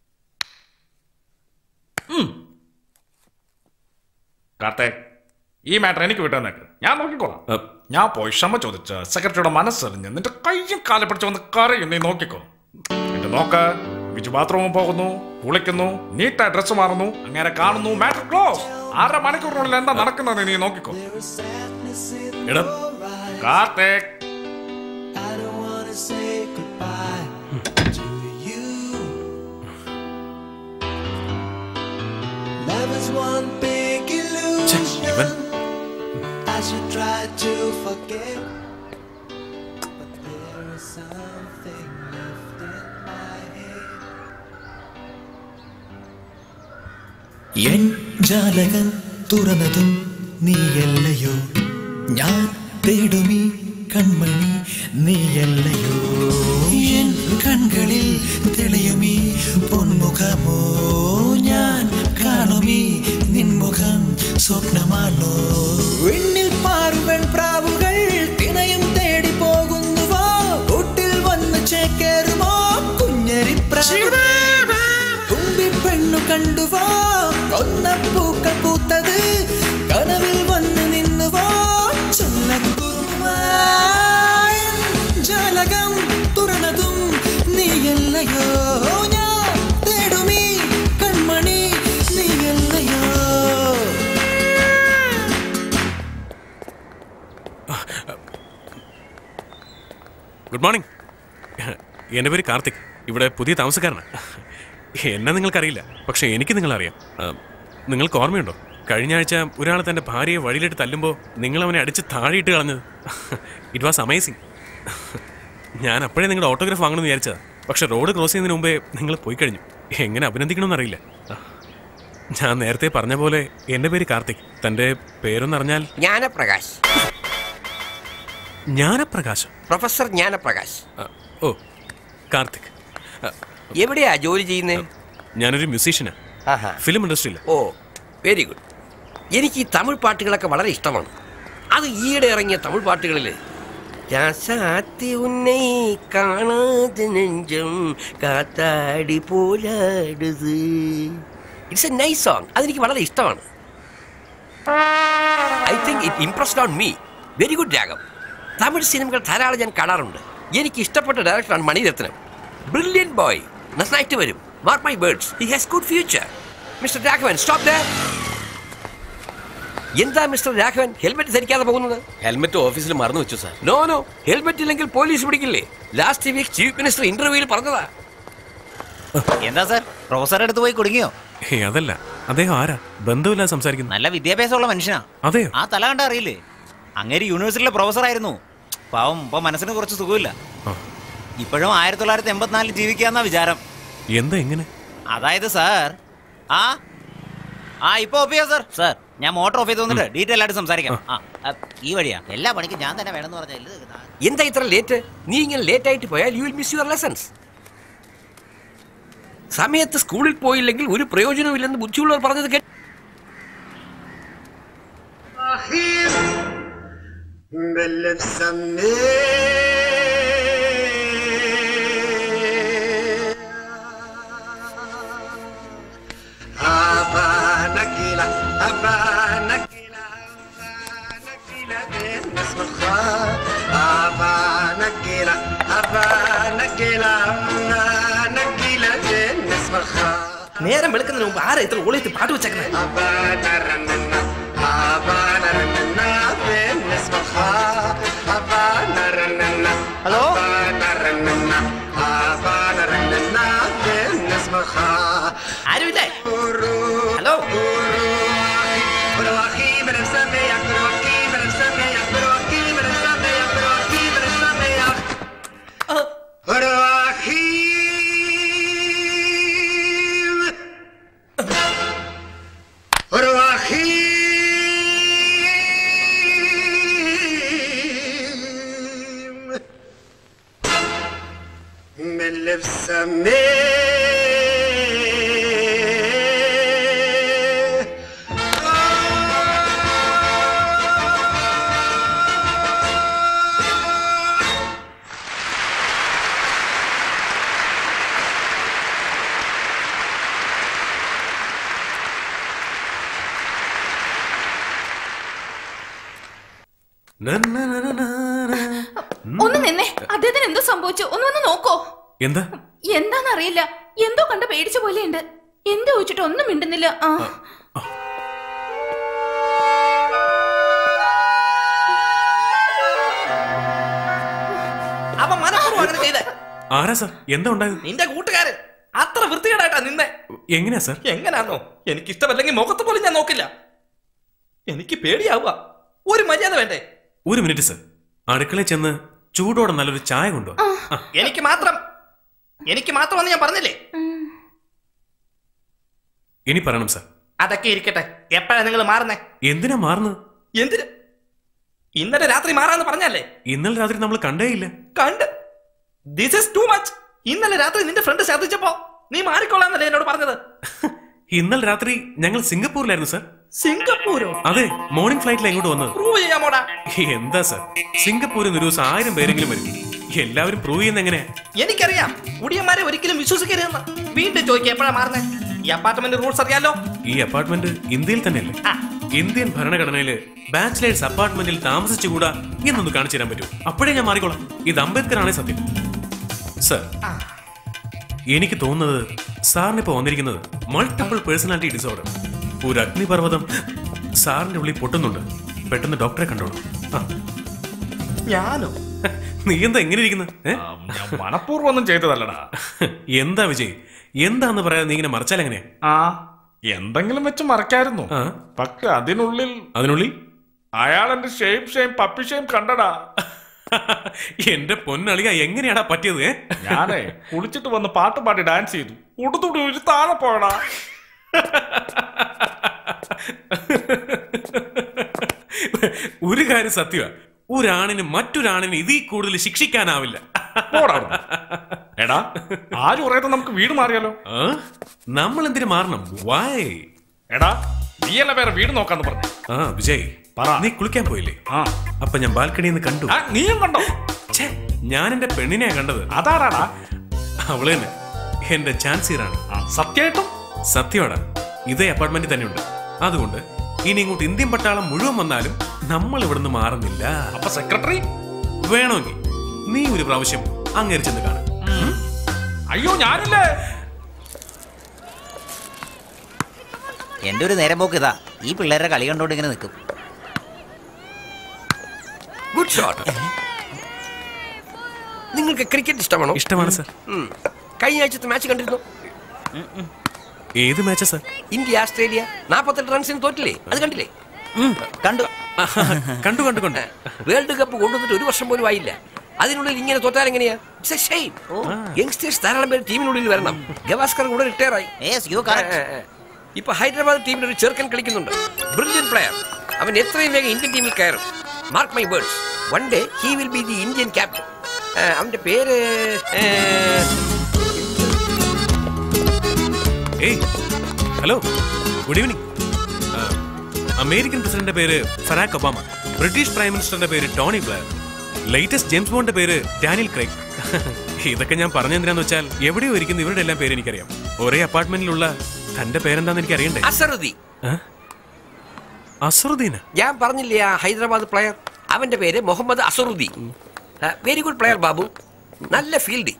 കാർത്തേ ഈ മാറ്റർ എനിക്ക് വിട്ടുതന്നേക്ക് ഞാൻ നോക്കിക്കോളാം ഞാൻ പോയി ക്ഷമ ചോദിച്ച് സെക്രട്ടറിയുടെ മനസ്സറിഞ്ഞ് നിന്റെ കയ്യും കാലെ പിടിച്ച് വന്ന് കരയും നീ നോക്കിക്കോ എന്നിട്ട് നോക്ക ബിജു ബാത്റൂമിൽ പോകുന്നു കുളിക്കുന്നു നീറ്റായി ഡ്രസ്സ് മാറുന്നു അങ്ങനെ കാണുന്നു മാറ്റർ ക്ലോസ് അര മണിക്കൂറിനുള്ളിൽ എന്താ നടക്കുന്നത് നീ നോക്കിക്കോ എടാ Karthik Love is one big illusion. ഇവൻ I should try to forget. But there is something left in my head. എൻ ജാലകം തുറന്നതും നീയല്ലയോ ഞാൻ തേടുമീ കൺമണി നീയല്ലയോ എൻ കൺകളിൽ തെളിയുമീ പൊന്മുഖമോ ഞാൻ കാണുമീ നിൻമുഖം സ്വപ്നമാണോ വെണ്ണിൽ പാറുവൻ പ്രാവുകൾ തിണയും തേടി പോകുന്നുവോ കൂട്ടിൽ വന്ന് ചേക്കേറുമോ കുഞ്ഞരി തുമ്പി പെണ്ണു കണ്ടുവോ കൊന്ന പൂക്കൾ പൂത്തത് കനവിൽ വന്ന് നിന്നുവോ ചൊല്ലക്കുറുമായി ജാലകം തുറന്നതും നീയല്ലയോ ഞാൻ തേടുമീ കൺമണി നീയല്ലയോ ഗുഡ് മോർണിംഗ് എൻ്റെ പേര് കാർത്തിക് ഇവിടെ പുതിയ താമസക്കാരനാണ് എന്നെ നിങ്ങൾക്കറിയില്ല പക്ഷെ എനിക്ക് നിങ്ങളറിയാം ആ, നിങ്ങൾക്ക് ഓർമ്മയുണ്ടോ കഴിഞ്ഞ ആഴ്ച ഒരാൾ തൻ്റെ ഭാര്യയെ വഴിയിലിട്ട് തല്ലുമ്പോൾ നിങ്ങൾ അവനെ അടിച്ച് താഴെയിട്ട് കളഞ്ഞത് ഇറ്റ് വാസ് അമേസിങ് ഞാൻ അപ്പോഴേ നിങ്ങളുടെ ഓട്ടോഗ്രാഫ് വാങ്ങണമെന്ന് വിചാരിച്ചതാ പക്ഷെ റോഡ് ക്രോസ് ചെയ്യുന്നതിന് മുമ്പേ നിങ്ങൾ പോയി കഴിഞ്ഞു എങ്ങനെ അഭിനന്ദിക്കണമെന്ന് അറിയില്ല ഞാൻ നേരത്തെ പറഞ്ഞ പോലെ എൻ്റെ പേര് കാർത്തിക് തൻ്റെ പേരൊന്നറിഞ്ഞാൽ ജ്ഞാനപ്രകാശ് ജ്ഞാനപ്രകാശം പ്രൊഫസർ ജ്ഞാനപ്രകാശ് ആ, ഓ കാർത്തിക് ആ, എവിടെയാ ജോലി ചെയ്യുന്നത് ഞാനൊരു മ്യൂസീഷ്യനാണ് ആഹാ ഫിലിം ഇൻഡസ്ട്രിയിൽ ഓ വെരി ഗുഡ് എനിക്ക് ഈ തമിഴ് പാട്ടുകളൊക്കെ വളരെ ഇഷ്ടമാണ് അത് ഈയിടെ ഇറങ്ങിയ തമിഴ് പാട്ടുകളിൽ രാസാത്തി ഉന്നെ കാണാതെ നെഞ്ചം കാത്താടി പോലാടുത് ഇറ്റ്സ് എ നൈസ് സോങ് അതെനിക്ക് വളരെ ഇഷ്ടമാണ് I think it impressed on me very good രാഗം തമിഴ് സിനിമകൾ ധാരാളം ഞാൻ കാണാറുണ്ട് എനിക്ക് ഇഷ്ടപ്പെട്ട ഡയറക്ടറാണ് മണിരത്നം ബ്രില്യൻ ബോയ് നന്നായിട്ട് വരും mark my words he has good future mister Raghavan stop there എന്താ മിസ്റ്റർ രാഘവൻ ഹെൽമെറ്റ് ധരിക്കാതെ പോകുന്നത് ഹെൽമെറ്റ് ഓഫീസിൽ മറന്നു വെച്ചു സാർ നോ നോ ഹെൽമെറ്റ് ഇല്ലെങ്കിൽ പോലീസ് പിടിക്കില്ലേ ലാസ്റ്റ് വീക്ക് ചീഫ് മിനിസ്റ്റർ ഇന്റർവ്യൂവിൽ പറഞ്ഞതാ എന്താ സാർ പ്രൊഫസറുടെ അടുത്ത് പോയി കുടുങ്ങിയോ ഹേ അതല്ല അദ്ദേഹം ആരാ ബന്ധമില്ലാതെ സംസാരിക്കുന്നു നല്ല വിദ്യാഭ്യാസമുള്ള മനുഷ്യനാ അതെയോ ആ തല കണ്ട അറിയില്ലേ അങ്ങേര് യൂണിവേഴ്സിറ്റിയിലെ പ്രൊഫസർ ആയിരുന്നു പാവം ഇപ്പൊ മനസ്സിന് കുറച്ച് സുഖമില്ല ആ. ഇപ്പോഴും ആയിരത്തി തൊള്ളായിരത്തി എൺപത്തിനാലിൽ ജീവിക്കാന്ന വിചാരം എന്താ എങ്ങനെ അതായത് സാർ ആ ആ ഇപ്പൊ ഓഫ് ചെയ്യാം സാർ സാർ ഞാൻ മോട്ടോർ ഓഫ് ചെയ്ത് വന്നിട്ട് ഡീറ്റെയിൽ ആയിട്ട് സംസാരിക്കാം ആ ആ, ഈ വഴിയാ എല്ലാ പണിക്കും ഞാൻ തന്നെ വേണമെന്ന് പറഞ്ഞാൽ എന്താ ഇത്ര ലേറ്റ് നീ ഇങ്ങനെ ലേറ്റ് ആയിട്ട് പോയാൽ you will miss your lessons സമയത്ത് സ്കൂളിൽ പോയില്ലെങ്കിൽ ഒരു പ്രയോജനമില്ലെന്ന് ബുദ്ധിയുള്ളവർ പറഞ്ഞത് കേട്ട് نكيلة أبا نكيلة نكيلة نسمخها أبا نكيلة أبا نكيلة نكيلة نسمخها നേരം വെളുക്കുന്നതിന് മുമ്പ് ആരാ ഇത്ര ഓളിയിട്ട് പാട്ട് വെച്ചേക്കുന്നത് أبا نرننا أبا نرننا نسمخها أبا نرننا ഹലോ أبا نرننا أبا نرننا نسمخها ആരുമില്ലേ ഹലോ بروحي من السمية بروحي من السمية بروحي من السمية بروحي من السمية بروحي بروحي من لبس ഒന്ന് നിന്നെ അദ്ദേഹത്തിന് എന്തോ സംഭവിച്ചു ഒന്ന് വന്ന് നോക്കോ എന്താ എന്താന്നറിയില്ല എന്തോ കണ്ട് പേടിച്ച പോലെയുണ്ട് എന്ത് ചോദിച്ചിട്ട് ഒന്നും മിണ്ടുന്നില്ല ആ അവൻ മനഃപൂർവ്വം അങ്ങനെ ചെയ്തേ ആരാ സാർ എന്താ ഉണ്ടായത് നിന്റെ കൂട്ടുകാരൻ അത്ര വൃത്തികേടായിട്ടാ നിന്നെ എങ്ങനെയാ സാർ എങ്ങനാന്നോ എനിക്ക് ഇഷ്ടമല്ലെങ്കിൽ മുഖത്ത് പോലും ഞാൻ നോക്കില്ല എനിക്ക് പേടിയാവുക ഒരു മര്യാദ വേണ്ടേ ഒരു മിനിറ്റ് സാർ അടുക്കളയിൽ ചെന്ന് ചൂടോടെ നല്ലൊരു ചായ കൊണ്ടോ എനിക്ക് മാത്രം എനിക്ക് മാത്രമെന്ന് ഞാൻ പറഞ്ഞില്ലേ ഇനി പറയണം സാർ അതൊക്കെ ഇരിക്കട്ടെ എപ്പോഴാ നിങ്ങൾ മാറുന്നേ എന്തിനാ മാറുന്നത് എന്തിന് ഇന്നലെ രാത്രി മാറാന്ന് പറഞ്ഞല്ലേ ഇന്നലെ രാത്രി നമ്മൾ കണ്ടേയില്ല കണ്ട് ദിസ് ഇസ് ടു മച്ച് ഇന്നലെ രാത്രി നിന്റെ ഫ്രണ്ട് ശ്രദ്ധിച്ചപ്പോ നീ മാറിക്കൊള്ളാന്നല്ലേ എന്നോട് പറഞ്ഞത് ഇന്നലെ രാത്രി ഞങ്ങൾ സിംഗപ്പൂരിലായിരുന്നു സാർ സിംഗപ്പൂരോ അതെ മോർണിംഗ് ഫ്ലൈറ്റിലാണ് ഇങ്ങോട്ട് വന്നത് പ്രൂവ് ചെയ്യാമോടാ എന്താ സാർ സിംഗപ്പൂരിൽ നിന്ന് ഒരു ദിവസം ആയിരം പേരെങ്കിലും വരും എല്ലാവരും പ്രൂവ് ചെയ്യുന്ന എങ്ങനെയാ എനിക്കറിയാം കുടിയന്മാരെ ഒരിക്കലും വിശ്വസിക്കരുതെന്ന് വീണ്ടും ചോദിക്കുക എപ്പോഴാ മാറുന്നേ ഈ അപ്പാർട്ട്മെന്റ് റൂൾസ് അറിയാലോ ഈ അപ്പാർട്ട്മെന്റ് ഇന്ത്യയിൽ തന്നെയല്ലേ ഇന്ത്യൻ ഭരണഘടനയില് ബാച്ചിലേഴ്സ് അപ്പാർട്ട്മെന്റിൽ താമസിച്ചുകൂടാ എന്നൊന്ന് കാണിച്ചു തരാൻ പറ്റൂ അപ്പോഴേ ഞാൻ മാറിക്കോളാം ഇത് അംബേദ്കർ ആണേ സത്യം സർ എനിക്ക് തോന്നുന്നത് സാറിന് ഇപ്പൊ വന്നിരിക്കുന്നത് മൾട്ടിപ്പിൾ പേഴ്സണാലിറ്റി ഡിസോർഡർ ഒരു അഗ്നിപർവ്വതം സാറിന്റെ ഉള്ളിൽ പൊട്ടുന്നുണ്ട് പെട്ടെന്ന് ഡോക്ടറെ കണ്ടോളൂ ആ. ഞാനോ നീ എന്താ എങ്ങനെ ഇരിക്കുന്നത് മനഃപൂർവ്വം ഒന്നും ചെയ്തതല്ലടാ എന്താ വിജയ് എന്താന്ന് പറയാതെ നീ ഇങ്ങനെ മറച്ചാൽ എങ്ങനെ ആ എന്തെങ്കിലും വെച്ച് മറക്കായിരുന്നു പക്ഷെ അതിനുള്ളിൽ അതിനുള്ളിൽ അയാൾ എന്റെ ഷെയിം ഷെയിം പപ്പി ഷെയിം കണ്ടടാ എന്റെ പൊന്നളിക എങ്ങനെയാടാ പറ്റിയത് ഏ? ഞാനേ കുളിച്ചിട്ട് വന്ന് പാട്ട് പാടി ഡാൻസ് ചെയ്തു ഉടുത്തുടി ഒരു താഴെ പോയടാ ഒരു കാര്യം സത്യമാ ഒരാണിന് മറ്റൊരാണിന് ഇതിൽ കൂടുതൽ ശിക്ഷിക്കാനാവില്ല പോടാ അവിടുന്ന്. എടാ ആരും പറയാതെ നമുക്ക് വീട് മാറിയാലോ ആ? നമ്മൾ എന്തിനു മാറണം വായ് എടാ നീയല്ല വേറെ വീട് നോക്കാന്ന് പറഞ്ഞു ആ വിജയ് നീ കുളിക്കാൻ പോയില്ലേ ആ അപ്പൊ ഞാൻ ബാൽക്കണിയിൽ നിന്ന് കണ്ടു നീയും കണ്ടോ ഛേ, ഞാൻ എന്റെ പെണ്ണിനെയാ കണ്ടത് അതാരാടാ അവള് തന്നെ എന്റെ ചാൻസിയറാണ് സത്യമായിട്ടും സത്യമാടാ ഇതേ അപ്പാർട്ട്മെന്റിൽ തന്നെയുണ്ട് അതുകൊണ്ട് ഇനി ഇങ്ങോട്ട് ഇന്ത്യൻ പട്ടാളം മുഴുവൻ വന്നാലും നമ്മൾ ഇവിടുന്ന് മാറുന്നില്ല അപ്പൊ സെക്രട്ടറി വേണമെങ്കിൽ നീ ഒരു പ്രാവശ്യം അങ്ങേര് ചെന്ന് കാണും അയ്യോ ഞാനില്ലേ എന്റെ ഒരു നേരം പോക്ക് ഇതാ ഈ പിള്ളേരുടെ കളി കണ്ടോണ്ട് ഇങ്ങനെ നിൽക്കും ഗുഡ് ഷോട്ട് നിങ്ങൾക്ക് ക്രിക്കറ്റ് ഇഷ്ടമാണോ ഇഷ്ടമാണ് സർ ഉം. കഴിഞ്ഞ ആഴ്ചത്തെ മാച്ച് കണ്ടിരുന്നു ഏത് മാച്ചാ സർ ഇന്ത്യ ഓസ്ട്രേലിയ നാൽപ്പത്തെട്ട് റൺസിന് തോറ്റില്ലേ അത് കണ്ടില്ലേ കണ്ടു കണ്ടു കണ്ടു കണ്ടു വേൾഡ് കപ്പ് കൊണ്ടുവന്നിട്ട് ഒരു വർഷം പോലും ആയില്ല അതിനുള്ളിൽ ഇങ്ങനെ തോറ്റാൽ എങ്ങനെയാ യങ്സ്റ്റേഴ്സ് ധാരാളം പേര് ടീമിനുള്ളിൽ വരണം ഗവാസ്കർ കൂടെ റിട്ടയർ ആയി ഇപ്പൊ ഹൈദരാബാദ് ടീമിൽ ഒരു ചെറുക്കൻ കളിക്കുന്നുണ്ട് ബ്രില്യൻ പ്ലെയർ അവൻ എത്രയും വേഗം ഇന്ത്യൻ ടീമിൽ കയറും mark my words one day he will be the Indian captain അവന്റെ പേര് ഏ, ഏയ് ഹലോ ഗുഡ് ഈവനിങ് അമേരിക്കൻ പ്രസിഡന്റിന്റെ പേര് ഫറാഖ് ഒബാമ ബ്രിട്ടീഷ് പ്രൈം മിനിസ്റ്ററിന്റെ പേര് ടോണി ബ്ലെയർ ലേറ്റസ്റ്റ് ജെയിംസ് ബോണ്ടിന്റെ പേര് ഡാനിയൽ ക്രൈഗ് ഇതൊക്കെ ഞാൻ പറഞ്ഞെന്തിനാന്ന് വെച്ചാൽ എവിടെയോ ഇരിക്കുന്ന ഇവരുടെ എല്ലാം പേര് എനിക്കറിയാം ഒരേ അപ്പാർട്ട്മെന്റിലുള്ള തന്റെ പേരെന്താന്ന് എനിക്ക് അറിയണ്ടേ അസറുദ്ദീൻ അസറുദ്ദീന ഞാൻ പറഞ്ഞില്ലേ ആ ഹൈദരാബാദ് പ്ലെയർ അവന്റെ പേര് Muhammad Azharuddin very good player Babu നല്ല ഫീൽഡ്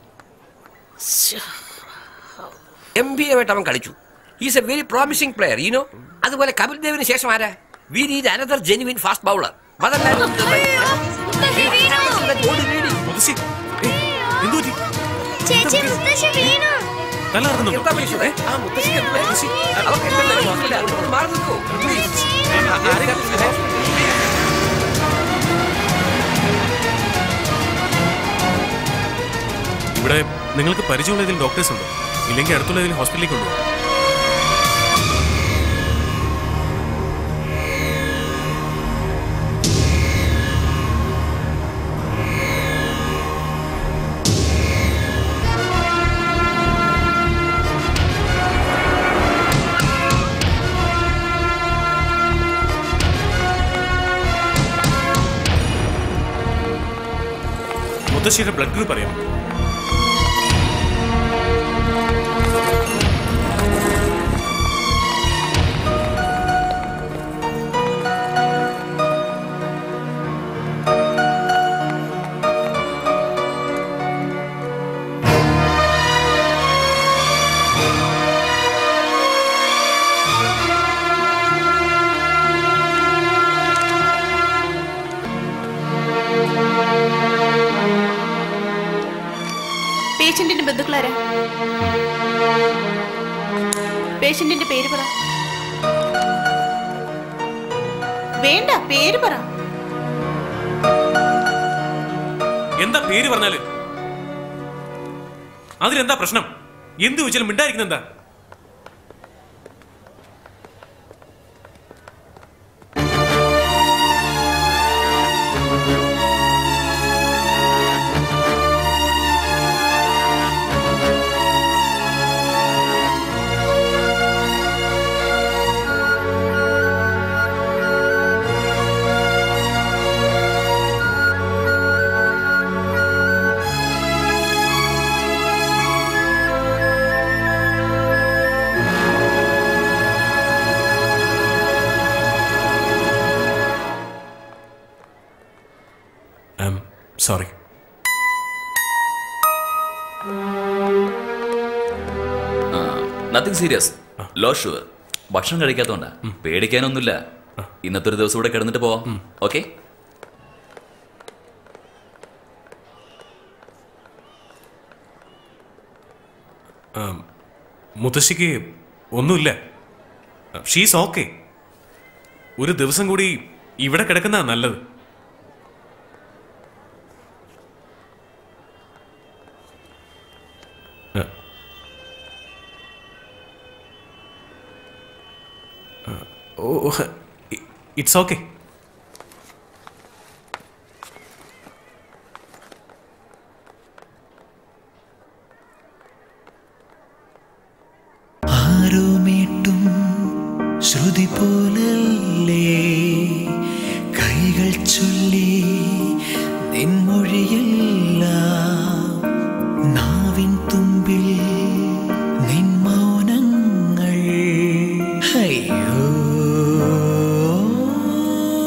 എം ബി ആയിട്ട് അവൻ കളിച്ചു is a very promising player you know അതുപോലെ കപിൽ ദേവിന് ശേഷം ആരാ we need another genuine fast bowler ചേച്ചി മുത്തശ്ശി വീണു തല എന്താ വിളിച്ചത്? ആ, മുത്തശ്ശിക്ക് എന്ത് പറ്റി? അവർക്ക് എന്താ കുഴപ്പമില്ല. അതുകൊണ്ട് മാറി നിൽക്കൂ. Please. ആരെങ്കിലും ഇവിടെ നിങ്ങൾക്ക് പരിചയമുള്ള ഏതെങ്കിലും ഡോക്ടേഴ്സ് ഉണ്ടോ ഇല്ലെങ്കിൽ അടുത്തുള്ള ഏതെങ്കിലും ഹോസ്പിറ്റലിലേക്ക് കൊണ്ടുപോകും മുത്തശ്ശിയുടെ ബ്ലഡ് ഗ്രൂപ്പ് അറിയാം പേഷ്യന്റിന്റെ ബന്ധുക്കളാരാ പേഷ്യന്റിന്റെ പേര് പറ വേണ്ട പേര് പറ എന്താ പേര് പറഞ്ഞാല് അതിലെന്താ പ്രശ്നം എന്ത് ചോദിച്ചാലും മിണ്ടായിരിക്കുന്ന എന്താ sorry nothing serious low sugar ഭക്ഷണം കഴിക്കാത്തോണ്ടാ പേടിക്കാനൊന്നുമില്ല ഇന്നത്തെ ഒരു ദിവസം ഇവിടെ കിടന്നിട്ട് പോവാം ഓക്കെ മുത്തശ്ശിക്ക് ഒന്നുമില്ല ഷീസ് ഓക്കെ ഒരു ദിവസം കൂടി ഇവിടെ കിടക്കുന്ന നല്ലത് ആ. ആ, ഓ ഇറ്റ്സ് ഓക്കെ ആരോ മീട്ടും ശ്രുതി പോലല്ലേ കൈകൾ ചൊല്ലി നിൻമൊഴിയല്ല നാവിൻ തുമ്പിൽ നിൻ മൗനങ്ങൾ. 哎呦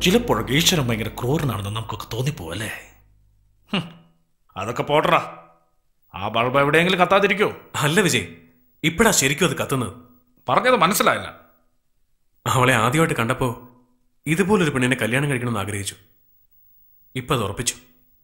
ചിലപ്പോഴൊക്കെ ഈശ്വരൻ ഭയങ്കര ക്രൂരനാണെന്ന് നമുക്കൊക്കെ തോന്നിപ്പോവല്ലേ ഹും, അതൊക്കെ പോട്ടറാ ആ ബൾബ് എവിടെയെങ്കിലും കത്താതിരിക്കോ അല്ല വിജയ് ഇപ്പഴാ ശരിക്കും അത് കത്തുന്നത് പറഞ്ഞത് മനസ്സിലായില്ല അവളെ ആദ്യമായിട്ട് കണ്ടപ്പോ ഇതുപോലൊരു പെണ്ണിനെ കല്യാണം കഴിക്കണമെന്ന് ആഗ്രഹിച്ചു ഇപ്പൊ അത് ഉറപ്പിച്ചു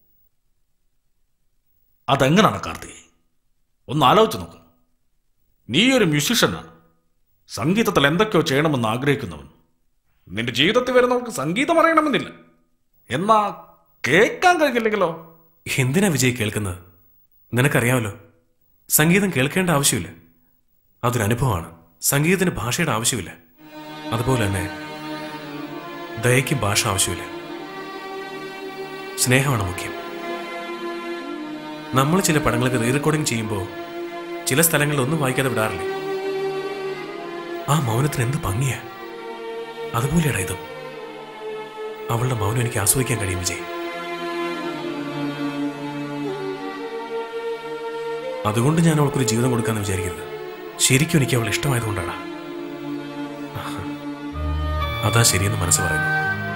അതെങ്ങനാണ് കാർത്തി ഒന്ന് ആലോചിച്ച് നോക്ക് നീ ഒരു മ്യൂസീഷ്യനാണ് സംഗീതത്തിൽ എന്തൊക്കെയോ ചെയ്യണമെന്ന് ആഗ്രഹിക്കുന്നവൻ നിന്റെ ജീവിതത്തിൽ വരുന്നവർക്ക് സംഗീതം അറിയണമെന്നില്ല എന്നാ കേൾക്കാൻ കഴിയില്ലെങ്കിലോ എന്തിനാ വിജയ് കേൾക്കുന്നത് നിനക്കറിയാമല്ലോ സംഗീതം കേൾക്കേണ്ട ആവശ്യമില്ല അതൊരു അനുഭവമാണ് സംഗീതത്തിന് ഭാഷയുടെ ആവശ്യമില്ല അതുപോലെ തന്നെ ദയയ്ക്ക് ഭാഷ ആവശ്യമില്ല സ്നേഹമാണ് മുഖ്യം നമ്മൾ ചില പടങ്ങൾക്ക് റീ റെക്കോർഡിംഗ് ചെയ്യുമ്പോൾ ചില സ്ഥലങ്ങളിൽ ഒന്നും വായിക്കാതെ വിടാറില്ലേ ആ മൗനത്തിന് എന്ത് ഭംഗിയാ അതുപോലെയാടാ ഇതും അവളുടെ മൗനം എനിക്ക് ആസ്വദിക്കാൻ കഴിയും വിജയ് അതുകൊണ്ട് ഞാൻ അവൾക്കൊരു ജീവിതം കൊടുക്കാന്ന് വിചാരിക്കരുത് ശരിക്കും എനിക്ക് അവൾ ഇഷ്ടമായതുകൊണ്ടാണ് അതാ ശരിയെന്ന് മനസ്സ് പറയുന്നു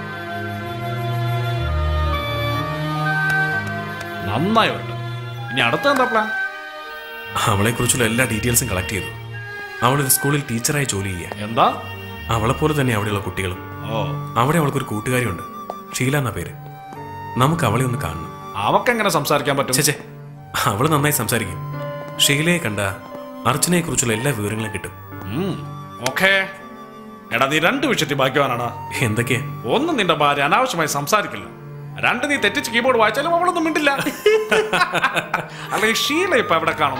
നന്നായി വരട്ടെ ഇനി അടുത്ത എന്താ പ്ലാൻ അവളെക്കുറിച്ചുള്ള എല്ലാ ഡീറ്റെയിൽസും കളക്ട് ചെയ്തു അവളൊരു സ്കൂളിൽ ടീച്ചറായി ജോലി ചെയ്യുക എന്താ അവളെപ്പോലെ തന്നെ അവിടെയുള്ള കുട്ടികളും ഓ അവിടെ അവൾക്കൊരു കൂട്ടുകാരിയുണ്ട് ഷീല എന്ന പേര് നമുക്ക് അവളെ ഒന്ന് കാണണം അവക്കെങ്ങനെ സംസാരിക്കാൻ പറ്റും ചേച്ചേ അവള് നന്നായി സംസാരിക്കും ഷീലയെ കണ്ട അർച്ചനയെ കുറിച്ചുള്ള എല്ലാ വിവരങ്ങളും കിട്ടും ഓക്കേ എടാ നീ രണ്ട് വിഷയത്തിൽ ഭാഗ്യവാനാണ് എന്തൊക്കെയാ ഒന്ന് നിന്റെ ഭാര്യ അനാവശ്യമായി സംസാരിക്കില്ല രണ്ട് നീ തെറ്റിച്ച് കീബോർഡ് വായിച്ചാലും അവളൊന്നും മിണ്ടില്ല അല്ല ഈ ഷീല ഇപ്പൊ എവിടെ കാണും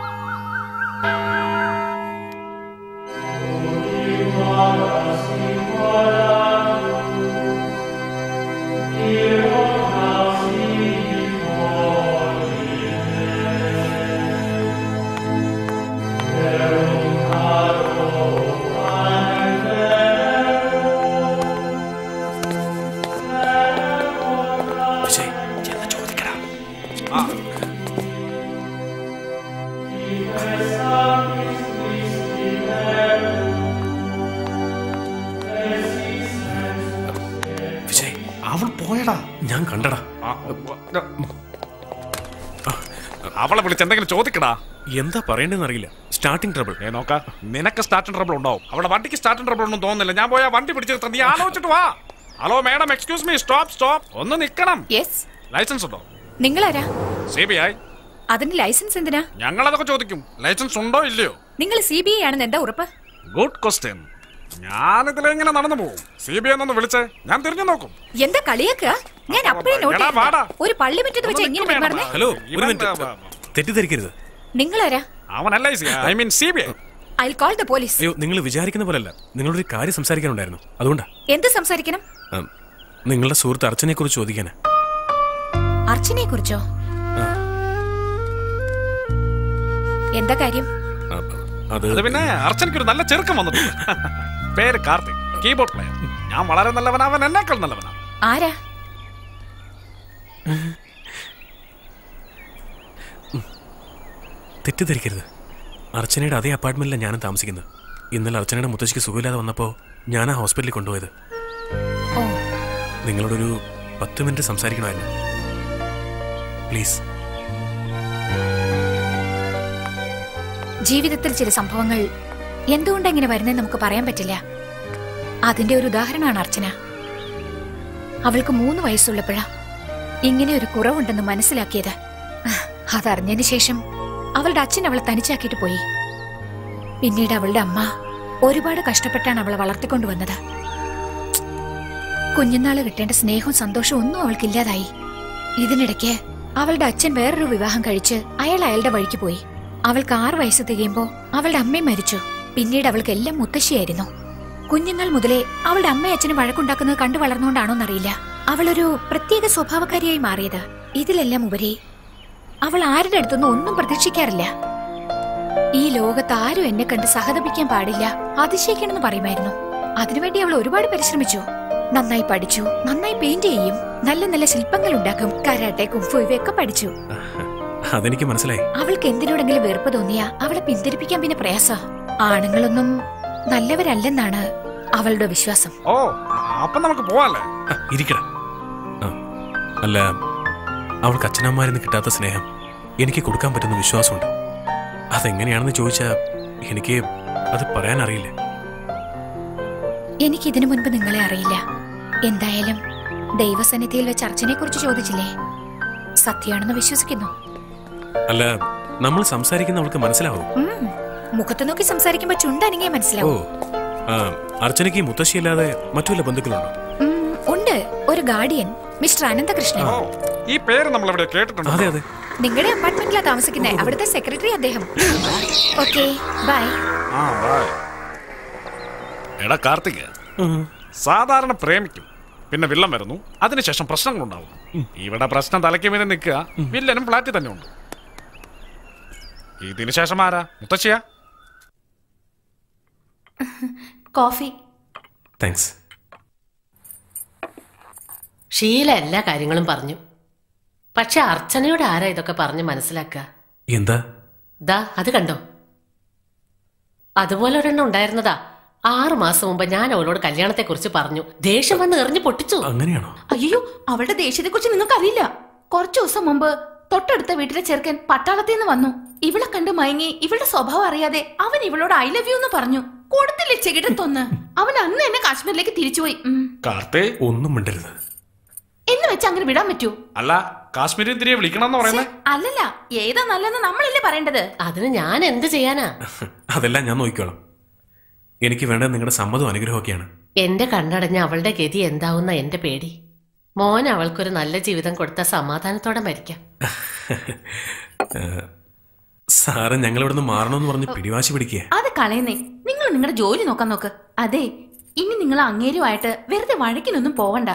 വിജയ് ചെന്ന് ചോദിക്കടാ വിജയ് അവൾ പോയടാ ഞാൻ കണ്ടടാ അവളെ വിളിച്ച് എന്തെങ്കിലും ചോദിക്കടാ എന്താ പറയേണ്ടതെന്ന് അറിയില്ല സ്റ്റാർട്ടിംഗ് ട്രബിൾ ഏ നോക്ക നിനക്ക് സ്റ്റാർട്ടിംഗ് ട്രബിൾ ഉണ്ടാവും അവിടെ വണ്ടിക്ക് സ്റ്റാർട്ടിംഗ് ട്രബിൾ ഒന്നും തോന്നുന്നില്ല ഞാൻ പോയാ വണ്ടി പിടിച്ചെടുത്ത നീ ആലോചിച്ചിട്ട് വാ hello madam excuse me stop stop ഒന്ന് നിക്കണം യെസ് ലൈസൻസ് ഉണ്ടോ നിങ്ങളാരാ സി ബി ഐ അതിന് ലൈസൻസ് എന്തിനാ ഞങ്ങൾ അതൊക്കെ ചോദിക്കും ലൈസൻസ് ഉണ്ടോ ഇല്ലയോ നിങ്ങൾ സി ബി ഐ ആണെന്ന് എന്താ ഉറപ്പ് ഗുഡ് ക്വസ്റ്റ്യൻ ഞാനിതിലെങ്ങനെ നടന്നു പോകും സി ബി ഐ എന്നൊന്ന് വിളിച്ചേ ഞാൻ തിരിഞ്ഞു നോക്കും എന്താ കളിയാക്കുക ഞാൻ അപ്പഴേ നോട്ട് എടാ, വാടാ. ചെയ്തതാ. ഒരു പള്ളി മുറ്റത്ത് വെച്ച് എങ്ങനെ പെരുമാറുന്നേ ഹലോ ഒരു ഇവൻ മിനിറ്റ് തെറ്റിദ്ധരിക്കരുത് നിങ്ങളാരാ അവനല്ല I mean C B I I call the police അയ്യോ നിങ്ങൾ വിചാരിക്കുന്ന പോലല്ല നിങ്ങളൊരു കാര്യം സംസാരിക്കാനുണ്ടായിരുന്നു അതുകൊണ്ടാ എന്ത് സംസാരിക്കണം ഉം, നിങ്ങളുടെ സുഹൃത്ത് അർച്ചനയെ കുറിച്ച് ചോദിക്കാനാ അർച്ചനയെ കുറിച്ചോ എന്താ കാര്യം ആ, അത് അത് പിന്നെ അർച്ചനയ്ക്ക് ഒരു നല്ല ചെറുക്കം വന്നിട്ടുണ്ട് പേര് കാർത്തിക് കീബോർഡ് പ്ലെയർ ഞാൻ വളരെ നല്ലവനാ അവൻ എന്നേക്കാൾ നല്ലവനാ ആരാ തെറ്റിദ്ധരിക്കരുത് അർച്ചനയുടെ അതേ അപ്പാർട്ട്മെന്റിലാണ് ഞാനും താമസിക്കുന്നത് ഇന്നലെ അർച്ചനയുടെ മുത്തശ്ശിക്ക് സുഖമില്ലാതെ വന്നപ്പോൾ ഞാൻ ആ ഹോസ്പിറ്റലിൽ കൊണ്ടുപോയത് ഓ നിങ്ങളോടൊരു പത്ത് മിനിറ്റ് സംസാരിക്കണമായിരുന്നു പ്ലീസ് ജീവിതത്തിൽ ചില സംഭവങ്ങൾ എന്തുകൊണ്ട് എങ്ങനെ വരുന്നതെന്ന് നമുക്ക് പറയാൻ പറ്റില്ല അതിന്റെ ഒരു ഉദാഹരണമാണ് അർച്ചന അവൾക്ക് മൂന്ന് വയസ്സുള്ളപ്പോഴാ ഇങ്ങനെ ഒരു കുറവുണ്ടെന്ന് മനസ്സിലാക്കിയത് അതറിഞ്ഞതിന് ശേഷം അവളുടെ അച്ഛൻ അവളെ തനിച്ചാക്കിയിട്ട് പോയി പിന്നീട് അവളുടെ അമ്മ ഒരുപാട് കഷ്ടപ്പെട്ടാണ് അവളെ വളർത്തിക്കൊണ്ടുവന്നത് കുഞ്ഞുനാള് കിട്ടേണ്ട സ്നേഹവും സന്തോഷവും ഒന്നും അവൾക്കില്ലാതായി ഇതിനിടയ്ക്ക് അവളുടെ അച്ഛൻ വേറൊരു വിവാഹം കഴിച്ച് അയാൾ അയാളുടെ വഴിക്ക് പോയി അവൾക്ക് ആറ് വയസ്സ് തികയുമ്പോ അവളുടെ അമ്മയും മരിച്ചു പിന്നീട് അവൾക്ക് എല്ലാം മുത്തശ്ശിയായിരുന്നു കുഞ്ഞുനാൾ മുതലേ അവളുടെ അമ്മയും അച്ഛനും വഴക്കുണ്ടാക്കുന്നത് കണ്ടു വളർന്നുകൊണ്ടാണോന്നറിയില്ല അവളൊരു പ്രത്യേക സ്വഭാവക്കാരിയായി മാറിയത് ഇതിലെല്ലാം ഉപരി അവൾ ആരുടെ അടുത്തൊന്നും ഒന്നും പ്രതീക്ഷിക്കാറില്ല ഈ ലോകത്ത് ആരും എന്നെ കണ്ട് സഹതപിക്കാൻ പാടില്ല അതിശയിക്കണമെന്ന് പറയുമായിരുന്നു അതിനുവേണ്ടി അവൾ ഒരുപാട് പരിശ്രമിച്ചു നന്നായി പഠിച്ചു നന്നായി പെയിന്റ് ചെയ്യും നല്ല നല്ല ശില്പങ്ങൾ ഉണ്ടാക്കും കരാട്ടെ കുംഫു ഇവയൊക്കെ പഠിച്ചു അതെനിക്ക് മനസ്സിലായി അവൾക്ക് എന്തിനോടെങ്കിലും വെറുപ്പ് തോന്നിയാ അവളെ പിന്തിരിപ്പിക്കാൻ പിന്നെ പ്രയാസ ആണുങ്ങളൊന്നും നല്ലവരല്ലെന്നാണ് അവളുടെ വിശ്വാസം ഓ അപ്പൊ നമുക്ക് പോവാല്ലേ ആ, ഇരിക്കടാ ആ, അല്ല അവൾക്ക് അച്ഛനമ്മമാരിന്ന് കിട്ടാത്ത സ്നേഹം എനിക്ക് കൊടുക്കാൻ പറ്റുന്ന വിശ്വാസമുണ്ട് അതെങ്ങനെയാണെന്ന് ചോദിച്ചാൽ എനിക്ക് അത് പറയാൻ അറിയില്ല എനിക്ക് ഇതിനു മുൻപ് നിങ്ങളെ അറിയില്ല എന്തായാലും ദൈവസന്നിധിയിൽ വെച്ച് അർച്ചനെ കുറിച്ച് ചോദിച്ചില്ലേ സത്യമാണെന്ന് വിശ്വസിക്കുന്നു അല്ല നമ്മൾ സംസാരിക്കുന്ന അവൾക്ക് മനസ്സിലാവും ഉം, മുഖത്ത് നോക്കി സംസാരിക്കുമ്പോ ചുണ്ടനങ്ങിയേ ഓ മനസ്സിലാവും ആ, അർച്ചനയ്ക്ക് മുത്തശ്ശിയല്ലാതെ മറ്റു വല്ല ബന്ധുക്കളുണ്ടോ ഉം, ഉണ്ട് ഒരു ഗാർഡിയൻ മിസ്റ്റർ അനന്തകൃഷ്ണൻ ഈ പേര് നമ്മൾ എവിടെ കേട്ടിട്ടുണ്ട് അതെ അതെ നിങ്ങളുടെ അപ്പാർട്ട്മെന്റിലാ താമസിക്കുന്നത് അവിടുത്തെ സെക്രട്ടറി അദ്ദേഹം ഓക്കെ ബൈ ആ ബൈ എടാ കാർത്തിക് സാധാരണ പ്രേമിക്കും പിന്നെ വില്ലൻ വരുന്നു അതിനുശേഷം പ്രശ്നങ്ങളുണ്ടാവും ഇവിടെ പ്രശ്നം തലയ്ക്ക് മീതെ നിൽക്കുക വില്ലനും ഫ്ലാറ്റിൽ തന്നെ ഉണ്ട് ഇതിനു ശേഷം ആരാ മുത്തശ്ശിയാ കോഫി താങ്ക്സ് ഷീല എല്ലാ കാര്യങ്ങളും പറഞ്ഞു പക്ഷെ അർച്ചനയോട് ആരാ ഇതൊക്കെ പറഞ്ഞ് മനസ്സിലാക്കുക എന്താ ദാ അത് കണ്ടോ അതുപോലെ ഒരെണ്ണം ഉണ്ടായിരുന്നതാ ആറു മാസം മുമ്പ് ഞാൻ അവളോട് കല്യാണത്തെ കുറിച്ച് പറഞ്ഞു ദേഷ്യം വന്ന് എറിഞ്ഞു പൊട്ടിച്ചു അങ്ങനെയാണോ അയ്യോ അവളുടെ ദേഷ്യത്തെ കുറിച്ച് നിങ്ങൾക്ക് അറിയില്ല കുറച്ചു ദിവസം മുമ്പ് തൊട്ടടുത്ത വീട്ടിലെ ചെറുക്കൻ പട്ടാളത്തിൽ നിന്ന് വന്നു ഇവളെ കണ്ട് മയങ്ങി ഇവളുടെ സ്വഭാവം അറിയാതെ അവൻ ഇവളോട് ഐ ലവ് യു എന്ന് പറഞ്ഞു കൊടുത്തില്ലേ ചെകിടത്തൊന്ന് അവൻ അന്ന് എന്നെ കാശ്മീരിലേക്ക് തിരിച്ചുപോയി ഉം. കാർത്തേ ഒന്നും മിണ്ടരുത് എന്ന് വെച്ച് അങ്ങനെ വിടാൻ പറ്റൂ അല്ല കാശ്മീരി തിരികെ വിളിക്കണമെന്ന് പറയുന്നത് അല്ലല്ല ഏതാ നല്ലതെന്ന് നമ്മളല്ലേ പറയേണ്ടത് അതിന് ഞാൻ എന്ത് ചെയ്യാനാ അതെല്ലാം ഞാൻ നോക്കിക്കോളാം എനിക്ക് വേണ്ടത് നിങ്ങളുടെ സമ്മതവും അനുഗ്രഹമൊക്കെയാണ് എന്റെ കണ്ണടഞ്ഞ അവളുടെ ഗതി എന്താവുന്ന എന്റെ പേടി മോൻ അവൾക്കൊരു നല്ല ജീവിതം കൊടുത്ത സമാധാനത്തോടെ മരിക്കാം ഏഹ്, സാറ് ഞങ്ങൾ ഇവിടുന്ന് മാറണമെന്ന് പറഞ്ഞ് പിടിവാശി പിടിക്കുക അത് കളയുന്നേ നിങ്ങൾ നിങ്ങളുടെ ജോലി നോക്കാൻ നോക്ക് അതെ ഇനി നിങ്ങൾ അങ്ങേരുമായിട്ട് വെറുതെ വഴക്കിനൊന്നും പോവണ്ട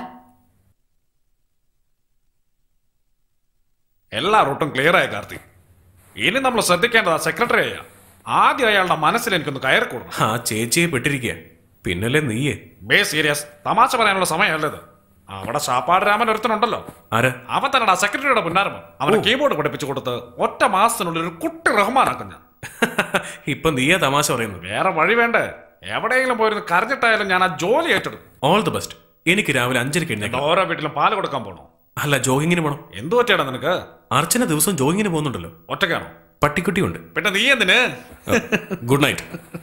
എല്ലാ റൂട്ടും ക്ലിയർ ആയ കാർത്തിക് ഇനി നമ്മൾ ശ്രദ്ധിക്കേണ്ടതാ സെക്രട്ടറി ആയ ആദ്യം അയാളുടെ മനസ്സിൽ എനിക്കൊന്ന് കയറി കൂടണം ആ ചേച്ചിയെ പെട്ടിരിക്കുക പിന്നല്ലേ നീയേ ബേ സീരിയസ് തമാശ പറയാനുള്ള സമയമല്ലത് അവിടെ ശാപ്പാട് രാമൻ ഒരുത്തനുണ്ടല്ലോ ആരാ അവൻ തന്നെടാ സെക്രട്ടറിയുടെ പുന്നാരമൻ അവന് കീബോർഡ് പഠിപ്പിച്ചു കൊടുത്ത് ഒറ്റ മാസത്തിനുള്ളിൽ ഒരു കുട്ടി റഹ്മാനാക്കും ഞാൻ ഇപ്പൊ നീയാ തമാശ പറയുന്നത് വേറെ വഴി വേണ്ടേ എവിടെയെങ്കിലും പോയിരുന്ന് കരഞ്ഞിട്ടായാലും ഞാൻ ആ ജോലി ഏറ്റെടുക്കും ഓൾ ദി ബെസ്റ്റ് എനിക്ക് രാവിലെ അഞ്ചരക്ക് എഴുന്നേക്കണം ഓരോ വീട്ടിലും പാല് കൊടുക്കാൻ പോണോ അല്ല ജോഗിങ്ങിന് പോണം എന്തു പറ്റിയാടാ നിനക്ക് അർച്ചന ദിവസം ജോഗിങ്ങിന് പോകുന്നുണ്ടല്ലോ ഒറ്റയ്ക്കാണോ പട്ടിക്കുട്ടിയുണ്ട് പിന്നെ നീ എന്തിന് good night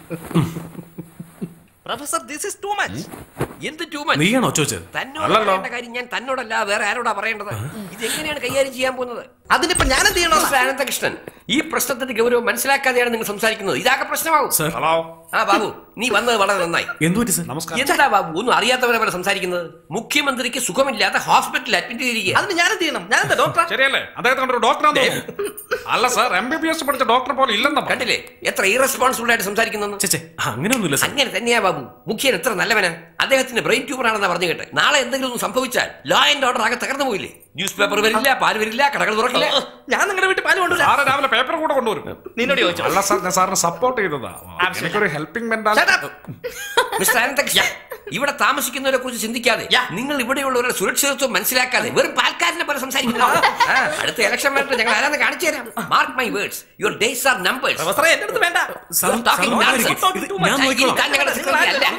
professor this is too much എന്ത് ടു മച്ച് നീയാണോ ചോദിച്ചത് തന്നോട് അല്ലല്ലോ. പറയേണ്ട കാര്യം ഞാൻ തന്നോടല്ല വേറെ ആരോടാ പറയേണ്ടത് ഇത് എങ്ങനെയാണ് കൈകാര്യം ചെയ്യാൻ പോകുന്നത് അതിനിപ്പോ ഞാൻ എന്ത് ചെയ്യണോ മിസ്റ്റർ അനന്തകൃഷ്ണൻ ഈ പ്രശ്നത്തിന്റെ ഗൗരവം മനസ്സിലാക്കാതെയാണ് നിങ്ങൾ സംസാരിക്കുന്നത് ഇതാകെ പ്രശ്നമാവും ഹലോ ആ ബാബു നീ വന്നത് വളരെ നന്നായി എന്തു പറ്റി സർ നമസ്കാരം എന്താ ബാബു ഒന്നും അറിയാത്തവരെ പോലെ സംസാരിക്കുന്നത് മുഖ്യമന്ത്രിക്ക് സുഖമില്ലാതെ ഹോസ്പിറ്റലിൽ അഡ്മിറ്റ് ചെയ്തിരിക്കുക അതിന് ഞാൻ എന്ത് ചെയ്യണം ഞാൻ എന്താ ഡോക്ടർ ശരിയല്ലേ അദ്ദേഹത്തെ കണ്ടൊരു ഡോക്ടറാന്ന് തോന്നുന്നു അല്ല sir M B B S പഠിച്ച ഡോക്ടറെ പോലെ ഇല്ലെന്നാ കണ്ടില്ലേ എത്ര ഇറസ്പോൺസിബിൾ ആയിട്ട് സംസാരിക്കുന്നു അങ്ങനെയൊന്നുമില്ല സർ അങ്ങനെ തന്നെയാ ബാബു മുഖ്യൻ എത്ര നല്ലവനാ അദ്ദേഹത്തിന് ബ്രെയിൻ ട്യൂമർ ആണെന്ന് പറഞ്ഞു കേട്ട് നാളെ എന്തെങ്കിലും ഒന്ന് സംഭവിച്ചാൽ ലോ ആൻഡ് ഓർഡർ ആകെ തകർന്നു പോയില്ലേ ന്യൂസ് പേപ്പർ വരില്ല പാല് വരില്ല കടകൾ തുറക്കില്ല ഞാൻ നിങ്ങളുടെ വീട്ടിൽ പാല് കൊണ്ടുവരാം സാറ് രാവിലെ പേപ്പർ കൂടെ കൊണ്ടുവരും നിന്നോട് ചോദിച്ചോ? അല്ല സാർ ഞാൻ സാറിനെ സപ്പോർട്ട് ചെയ്തതാ എനിക്കൊരു ഹെൽപ്പിംഗ് മെന്റാലിറ്റി മിസ്റ്റർ അനന്തകൃഷ്ണ ഇവിടെ താമസിക്കുന്നവരെ കുറിച്ച് ചിന്തിക്കാതെ നിങ്ങൾ ഇവിടെയുള്ളവരുടെ സുരക്ഷിതത്വം മനസ്സിലാക്കാതെ വെറും പാൽക്കാരനെ പോലെ സംസാരിക്കുന്നു ആ, അടുത്ത ഇലക്ഷൻ വേണ്ട ഞങ്ങൾ ആരാന്ന് കാണിച്ചു തരാം mark my words your days are numbers പ്രൊഫസറെ എന്റെ അടുത്ത് വേണ്ട സാർ, സാർ നോക്കാതിരിക്ക്. ഇത് ഞാൻ നോക്കിക്കോളാം.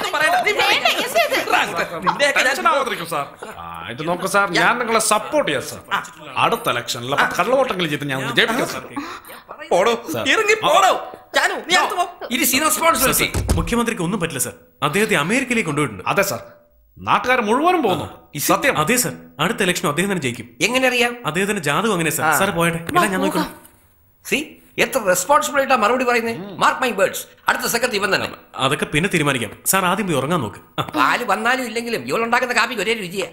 ടെൻഷൻ ആവാതിരിക്കും സാർ ആ, ഇത് നോക്കൂ സാർ ഞാൻ നിങ്ങളെ സപ്പോർട്ട് ചെയ്യാം സാർ അടുത്ത ഇലക്ഷനിൽ കള്ളവോട്ടെങ്കിലും ചെയ്ത് ഞാൻ വിജയിപ്പിക്കാം സാർ പോടോ സാർ. ഇറങ്ങി പോടോ ജാനു നീ അടുത്ത് പോ ഇത് റെസ്പോൺസിബിലിറ്റി മുഖ്യമന്ത്രിക്ക് ഒന്നും പറ്റില്ല സർ അദ്ദേഹത്തെ അമേരിക്കയിലേക്ക് കൊണ്ടുപോയിട്ടുണ്ട് അതെ സാർ നാട്ടുകാർ മുഴുവനും പോകുന്നു സത്യം അതെ സർ അടുത്ത ഇലക്ഷനും അദ്ദേഹം തന്നെ ജയിക്കും എങ്ങനെ അറിയാം അദ്ദേഹത്തിന്റെ ജാതകം അങ്ങനെ സർ സാർ പോയട്ടെ എല്ലാം ഞാൻ നോക്കണം സി എത്ര റെസ്പോൺസിബിൾ ആയിട്ടാ മറുപടി പറയുന്നത് മാർക്ക് മൈ വേർഡ്സ് അടുത്ത സെക്കൻഡ് ഇവൻ തന്നെ അതൊക്കെ പിന്നെ തീരുമാനിക്കാം സാർ ആദ്യം പോയി ഉറങ്ങാൻ നോക്ക് ആ. പാല് വന്നാലും ഇല്ലെങ്കിലും ഇവളുണ്ടാക്കുന്ന കാപ്പിക്ക് ഒരേ രുചിയാ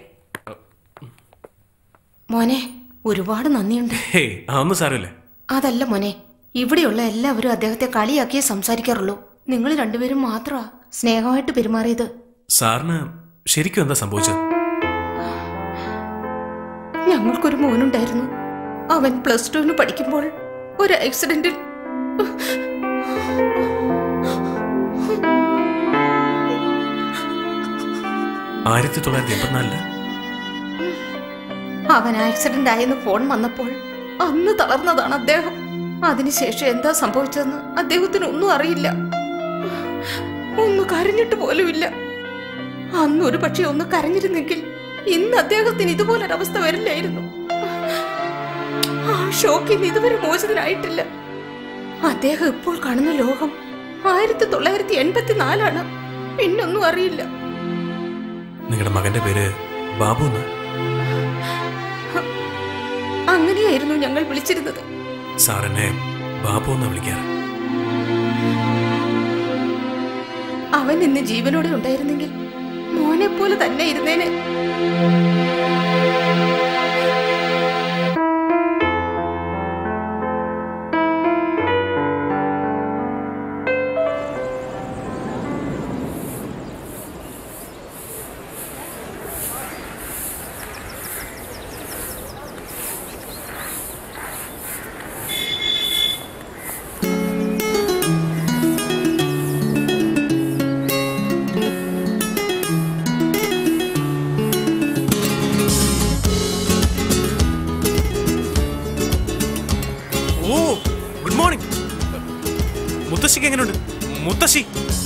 മോനെ ഒരുപാട് നന്ദിയുണ്ട് ഹേയ് അതൊന്നും സാരമില്ല അതല്ല മോനെ ഇവിടെയുള്ള എല്ലാവരും അദ്ദേഹത്തെ കളിയാക്കിയേ സംസാരിക്കാറുള്ളൂ നിങ്ങൾ രണ്ടുപേരും മാത്രമാ സ്നേഹമായിട്ട് പെരുമാറിയത് സാറിന് ശരിക്കും എന്താ സംഭവിച്ചത് ഞങ്ങൾക്കൊരു മോനുണ്ടായിരുന്നു അവൻ പ്ലസ് ടുവിന് പഠിക്കുമ്പോൾ ഒരു ആക്സിഡന്റിൽ ആയിരത്തി തൊള്ളായിരത്തി എൺപത്തിനാലില് അവൻ ആക്സിഡന്റ് ആയെന്ന് ഫോൺ വന്നപ്പോൾ അന്ന് തളർന്നതാണ് അദ്ദേഹം അതിനുശേഷം എന്താ സംഭവിച്ചതെന്ന് അദ്ദേഹത്തിന് ഒന്നും അറിയില്ല ഒന്ന് കരഞ്ഞിട്ട് പോലുമില്ല അന്ന് ഒരു പക്ഷെ ഒന്ന് കരഞ്ഞിരുന്നെങ്കിൽ ഇന്ന് അദ്ദേഹത്തിന് ഇതുപോലൊരവസ്ഥ വരില്ലായിരുന്നു ആ ഷോക്കിൽ നിന്ന് ഇതുവരെ മോചിതനായിട്ടില്ല അദ്ദേഹം ഇപ്പോൾ കാണുന്ന ലോകം ആയിരത്തി തൊള്ളായിരത്തി എൺപത്തിനാലാണ് പിന്നൊന്നും അറിയില്ല നിങ്ങളുടെ മകന്റെ പേര് ബാബു എന്ന് അങ്ങനെയായിരുന്നു ഞങ്ങൾ വിളിച്ചിരുന്നത് സാർ എന്നെ ബാബു എന്നാ വിളിക്കാറ് അവൻ ഇന്ന് ജീവനോടെ ഉണ്ടായിരുന്നെങ്കിൽ മോനെ പോലെ തന്നെ ഇരുന്നേനെ ഓ ഗുഡ് മോർണിംഗ് മുത്തശ്ശിക്ക് എങ്ങനെയുണ്ട് മുത്തശ്ശി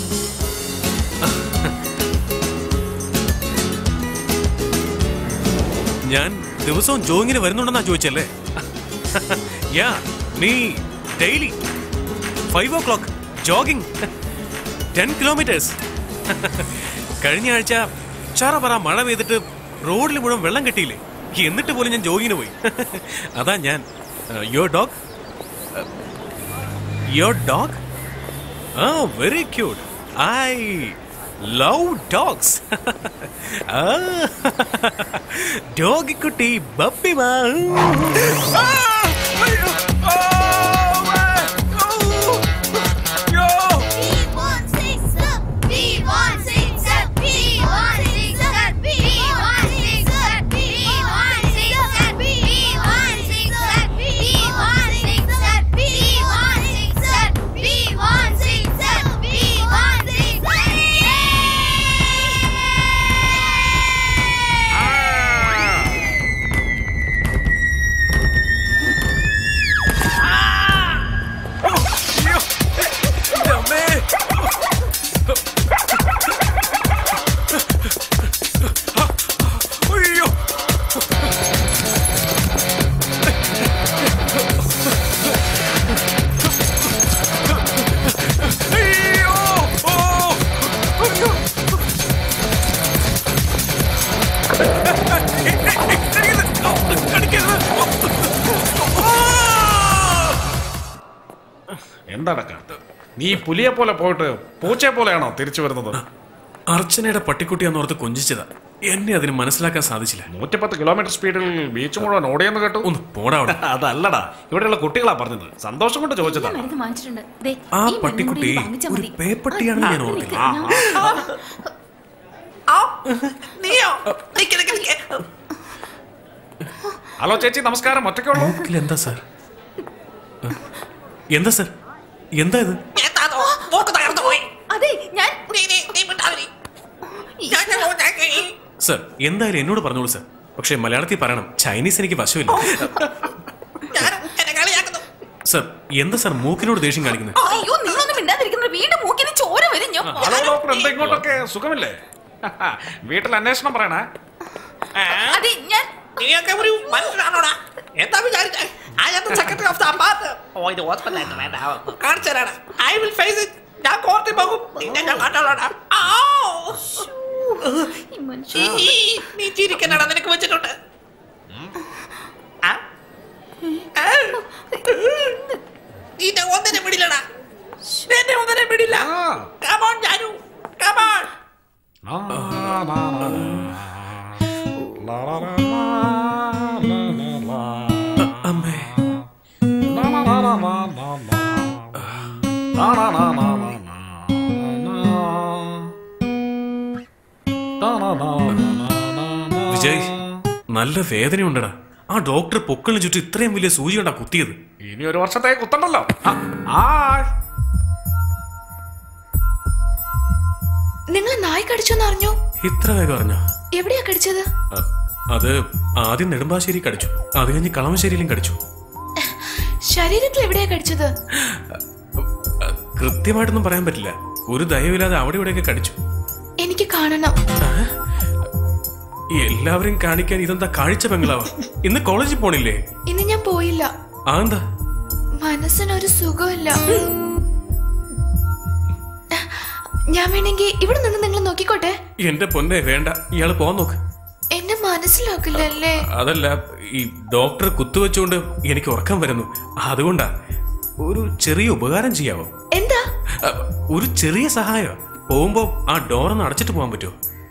ഞാൻ ദിവസവും ജോയിങ്ങിന് വരുന്നുണ്ടെന്നാ ചോദിച്ചല്ലേ യാ നീ daily five o'clock jogging ten kilometres കഴിഞ്ഞ ആഴ്ച ചറപറ മഴ പെയ്തിട്ട് റോഡിൽ മുഴുവൻ വെള്ളം കെട്ടിയില്ലേ എന്നിട്ട് പോലും ഞാൻ ജോഗിങ്ങിന് പോയി അതാ ഞാൻ യുവർ ഡോഗ് യുവർ ഡോഗ് ആ very cute I love dogs doggy കുട്ടി ബപ്പി മാ എന്താടക്ക നീ പുലിയെ പോലെ പോയിട്ട് പൂച്ചയെ പോലെയാണോ തിരിച്ചു വരുന്നത് അർച്ചനയുടെ പട്ടിക്കുട്ടിയാന്ന് ഓർത്ത് കൊഞ്ചിച്ചതാ എന്നെ അതിന് മനസ്സിലാക്കാൻ സാധിച്ചില്ല നൂറ്റിപ്പത്ത് കിലോമീറ്റർ സ്പീഡിൽ ബീച്ച് മുഴുവൻ ഓടിയെന്ന് കേട്ടു ഒന്ന് പോടാ അവിടെ അതല്ലടാ ഇവിടെയുള്ള കുട്ടികളാ പറഞ്ഞത് സന്തോഷം കൊണ്ട് ചോദിച്ചതാ മരുന്ന് വാങ്ങിച്ചിട്ടുണ്ട് ദേ, ആ ഈ മരുന്നും പട്ടിക്കുട്ടി കൂടി വാങ്ങിച്ചാ ഒരു മതി. പേപ്പട്ടിയാണെന്ന് ഞാൻ ഓർക്കുന്നു നീയോ നിക്ക് നിക്ക് നിക്ക്. ഹലോ ചേച്ചി നമസ്കാരം ഒറ്റയ്ക്കുള്ളൂ മൂക്കിൽ എന്താ സാർ എന്താ സാർ എന്താ ഇത് എന്താണോ മൂക്ക് തകർന്നു പോയി അതെ ഞാൻ നീ നീ നീ മിണ്ടാതിരി. ഞാൻ ഞാൻ ഉണ്ടാക്കി. സാർ എന്തായാലും എന്നോട് പറഞ്ഞോളൂ സാർ പക്ഷേ മലയാളത്തിൽ പറയണം ചൈനീസ് എനിക്ക് വശമില്ല ഞാൻ എന്നെ കളിയാക്കുന്നു സാർ എന്താ സാർ മൂക്കിനോട് ദേഷ്യം കാണിക്കുന്നത് അയ്യോ നിങ്ങളൊന്നും മിണ്ടാതിരിക്കുന്നത് വീണ്ടും മൂക്കിന് ചോര വരും ഞാൻ ഹലോ ഡോക്ടർ എന്താ ഇങ്ങോട്ടൊക്കെ സുഖമില്ലേ വീട്ടിൽ അന്വേഷണം പറയണേ അതെ ഞാൻ നീയൊക്കെ ഒരു മനുഷ്യനാണോടാ എന്താ വിചാരിച്ചേ I am the secretary of the അമ്പാത്ത് ഓ ഇത് ഹോസ്പിറ്റലായിട്ട് വേണ്ട കാണിച്ചു തരാണ് ഐ വിൽ ഫേസ് ഇറ്റ് ഞാൻ കോർട്ടിൽ പോകും നിന്നെ ഞാൻ കണ്ടോളാം ഈ മനുഷ്യൻ നീ ചിരിക്കണടാ നിനക്ക് വെച്ചിട്ടുണ്ട് ആ? ആ? നിന്നെ ഒന്നിനെ പിടില്ലടാ എന്നെ ഒന്നിനെ പിടില്ല കമോൺ ജാനു കമോൺ അമ്മേ വിജയ് നല്ല വേദനയുണ്ടടാ ആ ഡോക്ടർ പൊക്കളിന് ചുറ്റും ഇത്രയും വലിയ സൂചി കൊണ്ടാ കുത്തിയത് ഇനി ഒരു വർഷത്തേക്ക് കുത്തണ്ടല്ലോ ആ നിങ്ങൾ നായ കടിച്ചോന്ന് അറിഞ്ഞു ഇത്ര വേഗം അറിഞ്ഞോ എവിടെയാ കടിച്ചത് അ- അത് ആദ്യം നെടുമ്പാശ്ശേരി കടിച്ചു അത് കഴിഞ്ഞ് കളമശ്ശേരിയിലും കടിച്ചു ശരീരത്തിൽ എവിടെയാ കടിച്ചത് അ, കൃത്യമായിട്ടൊന്നും പറയാൻ പറ്റില്ല ഒരു ദയവില്ലാതെ അവിടെ ഇവിടെയൊക്കെ കടിച്ചു എനിക്ക് കാണണം എല്ലാവരും കാണിക്കാൻ ഇതെന്താ കാഴ്ച ബംഗ്ലാവാ ഇന്ന് കോളേജിൽ പോണില്ലേ ഇന്ന് ഞാൻ പോയില്ല ആ എന്താ മനസ്സിനൊരു സുഖമില്ല ഞാൻ വേണമെങ്കിൽ ഇവിടെ നിന്ന് നിങ്ങൾ നോക്കിക്കോട്ടെ എന്റെ പൊന്നെ വേണ്ട ഇയാള് പോവാൻ നോക്ക് എന്നെ മനസ്സിലാക്കില്ലല്ലേ അതല്ല ഈ ഡോക്ടർ കുത്തുവെച്ചുകൊണ്ട് എനിക്ക് ഉറക്കം വരുന്നു അതുകൊണ്ടാ ഒരു ചെറിയ ഉപകാരം ചെയ്യാവോ എന്താ അ, ഒരു ചെറിയ സഹായം പോകുമ്പോ ആ ഡോറൊന്ന് അടച്ചിട്ട് പോകാൻ പറ്റുമോ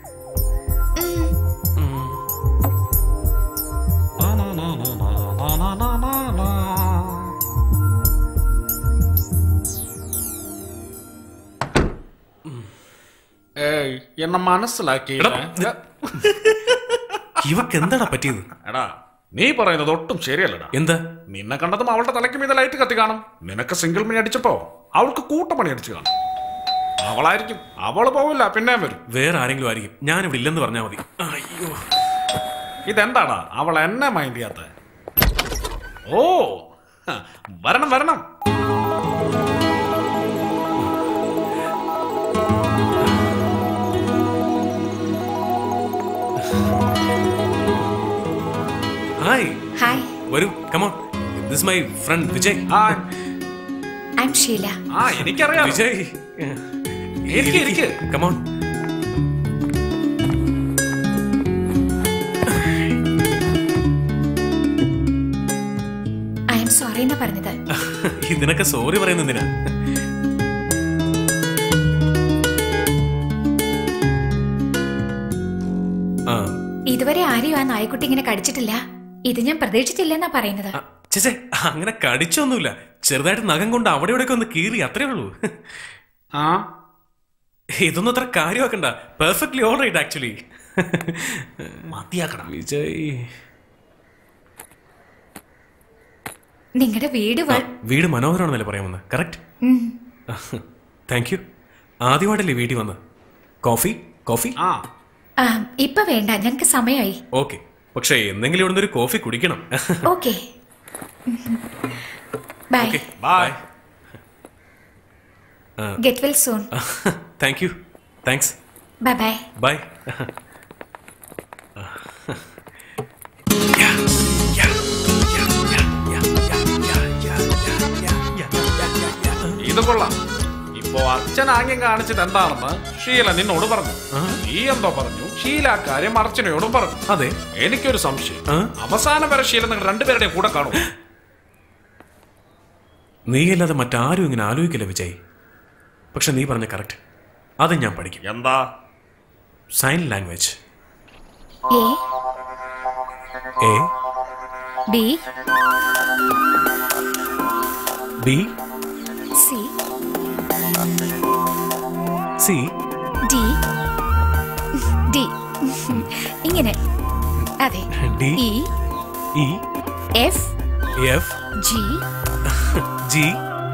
ഏയ് എന്നെ മനസ്സിലാക്കിയില്ല ഇവക്ക് എന്താടാ പറ്റിയത് എടാ നീ പറയുന്നത് ഒട്ടും ശരിയല്ലടാ എന്താ നിന്നെ കണ്ടതും അവളുടെ തലയ്ക്ക് മീതെ ലൈറ്റ് കത്തി കാണും നിനക്ക് സിംഗിൾ മണി അടിച്ചപ്പോ അവൾക്ക് കൂട്ടപ്പണി അടിച്ചു കാണും അവളായിരിക്കും അവള് പോവില്ല പിന്നെയും വരും വേറെ ആരെങ്കിലും ആയിരിക്കും ഞാനിവിടെ ഇല്ലെന്ന് പറഞ്ഞാൽ മതി അയ്യോ ഇതെന്താടാ അവൾ എന്നെ മൈൻഡ് ചെയ്യാത്ത ഓ ഹ, വരണം വരണം ഹായ് ഹായ് വരൂ come on this my friend Vijay I'm Sheela ആ എനിക്കറിയാം വിജയ് ഇരിക്ക്, ഇരിക്ക്. കമോൺ ഐ എം സോറി എന്നാ പറഞ്ഞത് ഇതിനൊക്കെ സോറി പറയുന്നതിനാ ആ ഇതുവരെ ആരെയും ആ നായ്ക്കുട്ടി ഇങ്ങനെ കടിച്ചിട്ടില്ല ഇത് ഞാൻ പ്രതീക്ഷിച്ചില്ലെന്നാ പറയുന്നത് ചേച്ചേ അങ്ങനെ കടിച്ചൊന്നുമില്ല ചെറുതായിട്ട് നഖം കൊണ്ട് അവിടെ ഇവിടെയൊക്കെ ഒന്ന് കീറി അത്രേ ഉള്ളൂ ആ ഇതൊന്നും അത്ര കാര്യമാക്കണ്ട പെർഫെക്റ്റ്ലി ഓൾ റൈറ്റ് ആക്ച്വലി മതിയാക്കണം വിജയ് നിങ്ങളുടെ വീട് ആ, വ- വീട് മനോഹരമാണെന്നല്ലേ പറയാൻ വന്നത് കറക്റ്റ് ഉം. താങ്ക് യു ആദ്യമായിട്ടല്ലേ വീട്ടിൽ വന്ന് കോഫി കോഫി ആ ആ, ഇപ്പൊ വേണ്ട ഞങ്ങൾക്ക് സമയമായി ഓക്കെ പക്ഷേ എന്തെങ്കിലും ഇവിടുന്ന് ഒരു കോഫി കുടിക്കണം okay bye bye get well soon thank you thanks bye bye bye ഇത് കൊള്ളാം ഇപ്പോ അച്ഛൻ ആംഗ്യം കാണിച്ചത് എന്താണെന്ന് ഷീല നിന്നോട് പറഞ്ഞു നീ എന്തോ പറഞ്ഞു ഷീല ആ കാര്യം അർച്ചനയോടും പറഞ്ഞു അതെ എനിക്കൊരു സംശയം അവസാനം വരെ ഷീല നിങ്ങൾ രണ്ടുപേരുടെയും കൂടെ കാണും നീയല്ലാതെ മറ്റാരും ഇങ്ങനെ ആലോചിക്കില്ല വിജയ് പക്ഷെ നീ പറഞ്ഞ കറക്റ്റ് അത് ഞാൻ പഠിക്കും എന്താ sign language A A B B C C D D ഇങ്ങനെ അതെ D E E F F G G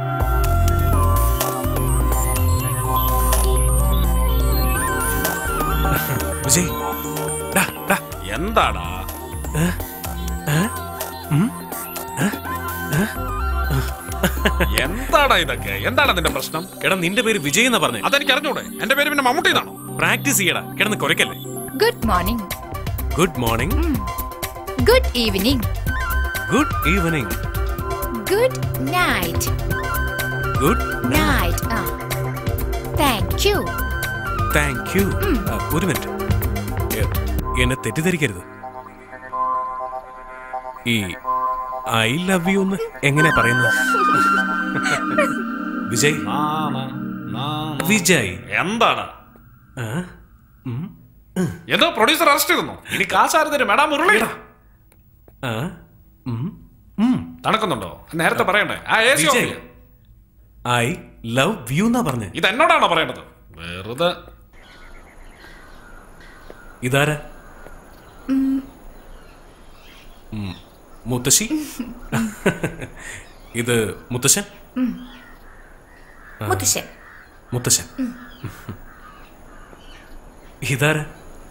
Vijay ഡാ, ഡാ. എന്താടാ ഏ? ഏ? ഉം? ഏ? ഏ? എന്താടാ ഇതൊക്കെ എന്താണ് നിന്റെ പ്രശ്നം എടാ നിന്റെ പേര് വിജയ് എന്നാ പറഞ്ഞേ അതെനിക്ക് അറിഞ്ഞൂടെ എന്റെ പേര് പിന്നെ മമ്മൂട്ടി എന്നാണോ പ്രാക്ടീസ് ചെയ്യടാ കിടന്ന് കുരക്കല്ലേ good morning good morning good evening good evening good night good night ആ താങ്ക് യു താങ്ക് യു ഒരു മിനിറ്റ് എ- എന്നെ തെറ്റിദ്ധരിക്കരുത് ഈ ഐ ലവ് യു എന്ന് എങ്ങനെയാ പറയുന്നത് വിജയ് വിജയ് എന്താണ് ആ? ഉം? ഏതോ പ്രൊഡ്യൂസർ അറസ്റ്റ് ചെയ്തു ഇനി കാശാരത്തിന് മേഡം മുരളി ആ? ഉം? ഉം. തണുക്കുന്നുണ്ടോ നേരത്തെ പറയണ്ടേ ആ A C Vijay I love you എന്നാ പറഞ്ഞേ ഇത് എന്നോടാണോ പറയേണ്ടത് വെറുതെ ഇതാരാ ഉം. മുത്തശ്ശി ഇത് മുത്തശ്ശൻ ആ. മുത്തശ്ശൻ മുത്തശ്ശൻ ഇതാരാ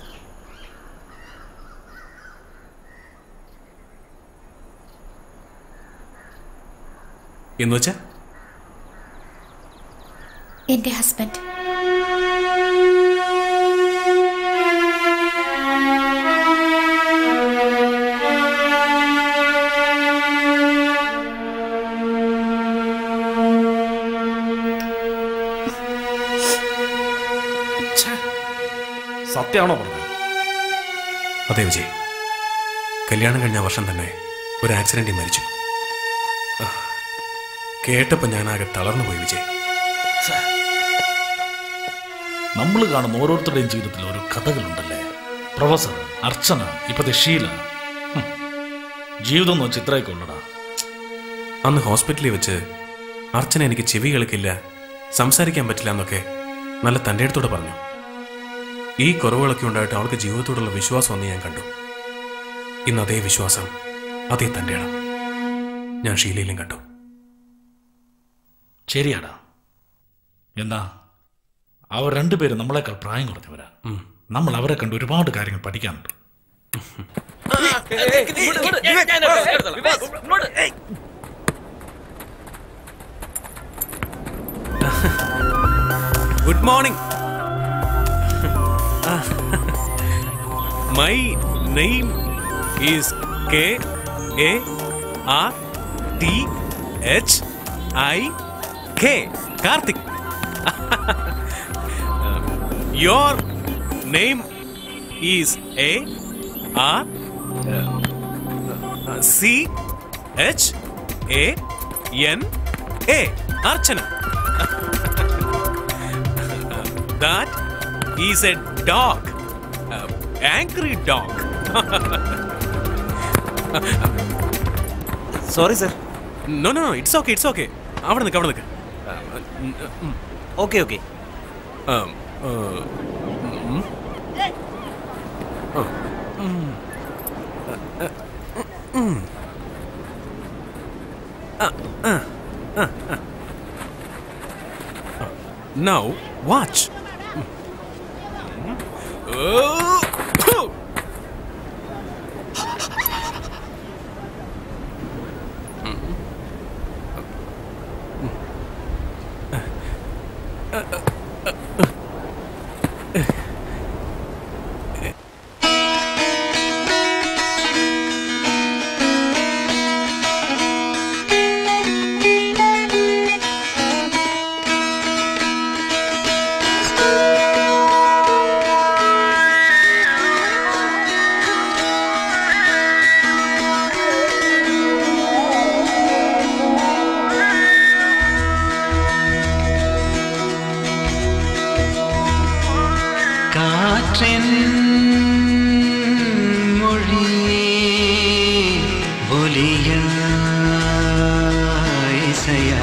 എന്ന് വെച്ചാ എന്റെ ഹസ്ബൻഡ് സത്യമാണോ പറഞ്ഞത് അതെ വിജയ് കല്യാണം കഴിഞ്ഞ വർഷം തന്നെ ഒരു ആക്സിഡന്റിൽ മരിച്ചു ആ, കേട്ടപ്പോ ഞാനാകെ തളർന്നു പോയി വിജയ് നമ്മൾ കാണുന്ന ഓരോരുത്തരുടെയും ജീവിതത്തിൽ ഓരോ കഥകളുണ്ടല്ലേ പ്രൊഫസർ അർച്ചന ഇപ്പത്തെ ഷീല ഹും. ജീവിതം എന്ന് വെച്ച് ഇത്രയൊക്കെ ഉള്ളടാ അന്ന് ഹോസ്പിറ്റലിൽ വെച്ച് അർച്ചന എനിക്ക് ചെവി കേൾക്കില്ല സംസാരിക്കാൻ പറ്റില്ല എന്നൊക്കെ നല്ല തൻ്റെ അടുത്തോടെ പറഞ്ഞു ഈ കുറവുകളൊക്കെ ഉണ്ടായിട്ട് അവൾക്ക് ജീവിതത്തോടുള്ള വിശ്വാസം ഒന്ന് ഞാൻ കണ്ടു ഇന്ന് അതേ വിശ്വാസം അതേ തൻ്റെ ഇടം ഞാൻ ഷീലയിലും കണ്ടു ശരിയാടാ എന്നാ അവർ രണ്ടുപേരും നമ്മളെക്കാൾ പ്രായം കുറഞ്ഞവരാ നമ്മൾ അവരെ കണ്ട് ഒരുപാട് കാര്യങ്ങൾ പഠിക്കാനുണ്ട് good morning my name is K A R T H I K Karthik your name is A R C H A N A Archana That is a dog. Uh, angry dog. Sorry sir no no it's okay it's okay അവിടെ നിൽക്ക് അവിടെ നിൽക്ക് okay okay Now watch. Oh, காற்றின் மொழியே ஒலியா இசையா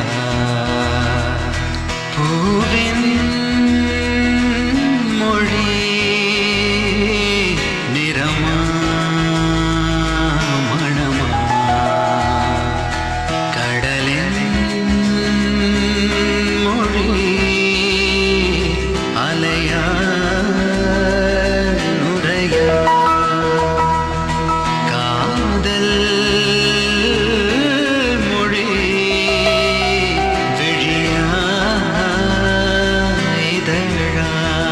பூவின் மொழி நிறமா மணமா கடலின் மொழி அலையா நுரையா காதல் மொழி விழியா இதழா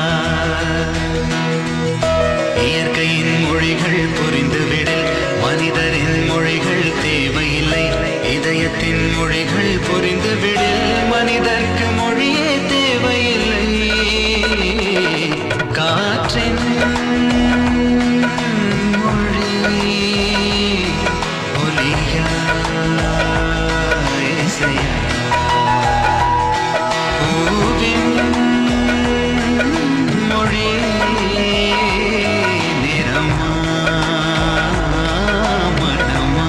இயற்கையின் மொழிகள் புரிந்துவிடில் மனிதரின் மொழிகள் தேவையில்லை இதயத்தின் மொழிகள் புரிந்துவிடில் மனிதர்க்கு மொழியே தேவையில்லை காற்றின் மொழி ஒலியா இசையா பூவின் மொழி நிறமா மனமா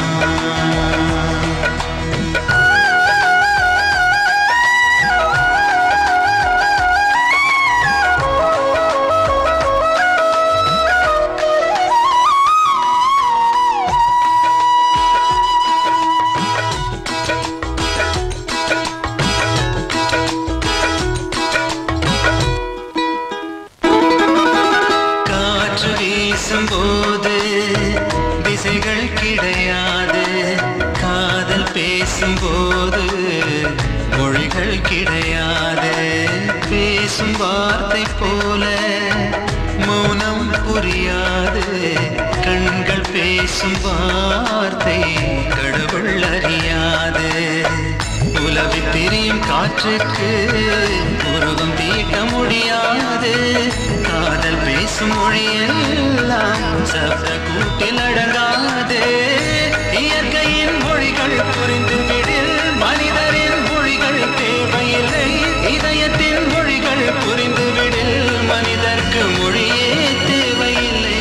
காற்று வீசும்போது திசைகள் கிடையாது காதல் பேசும்போது மொழிகள் கிடையாது பேசும் வார்த்தை போல மௌனம் புரியாது கண்கள் பேசும் வார்த்தை கடவுள் அறியாது உலகம் உலவி திரியும் காற்றுக்கு உருவம் தீட்ட முடியாது காதல் பேசும் மொழியெல்லாம் சப்த கூட்டில் அடங்காது இயற்கையின் மொழிகள் புரிந்து விடில் மனிதரின் மொழிகள் தேவையில்லை இதயத்தின் மொழிகள் புரிந்து விடில் மனிதர்க்கு மொழியே தேவையில்லை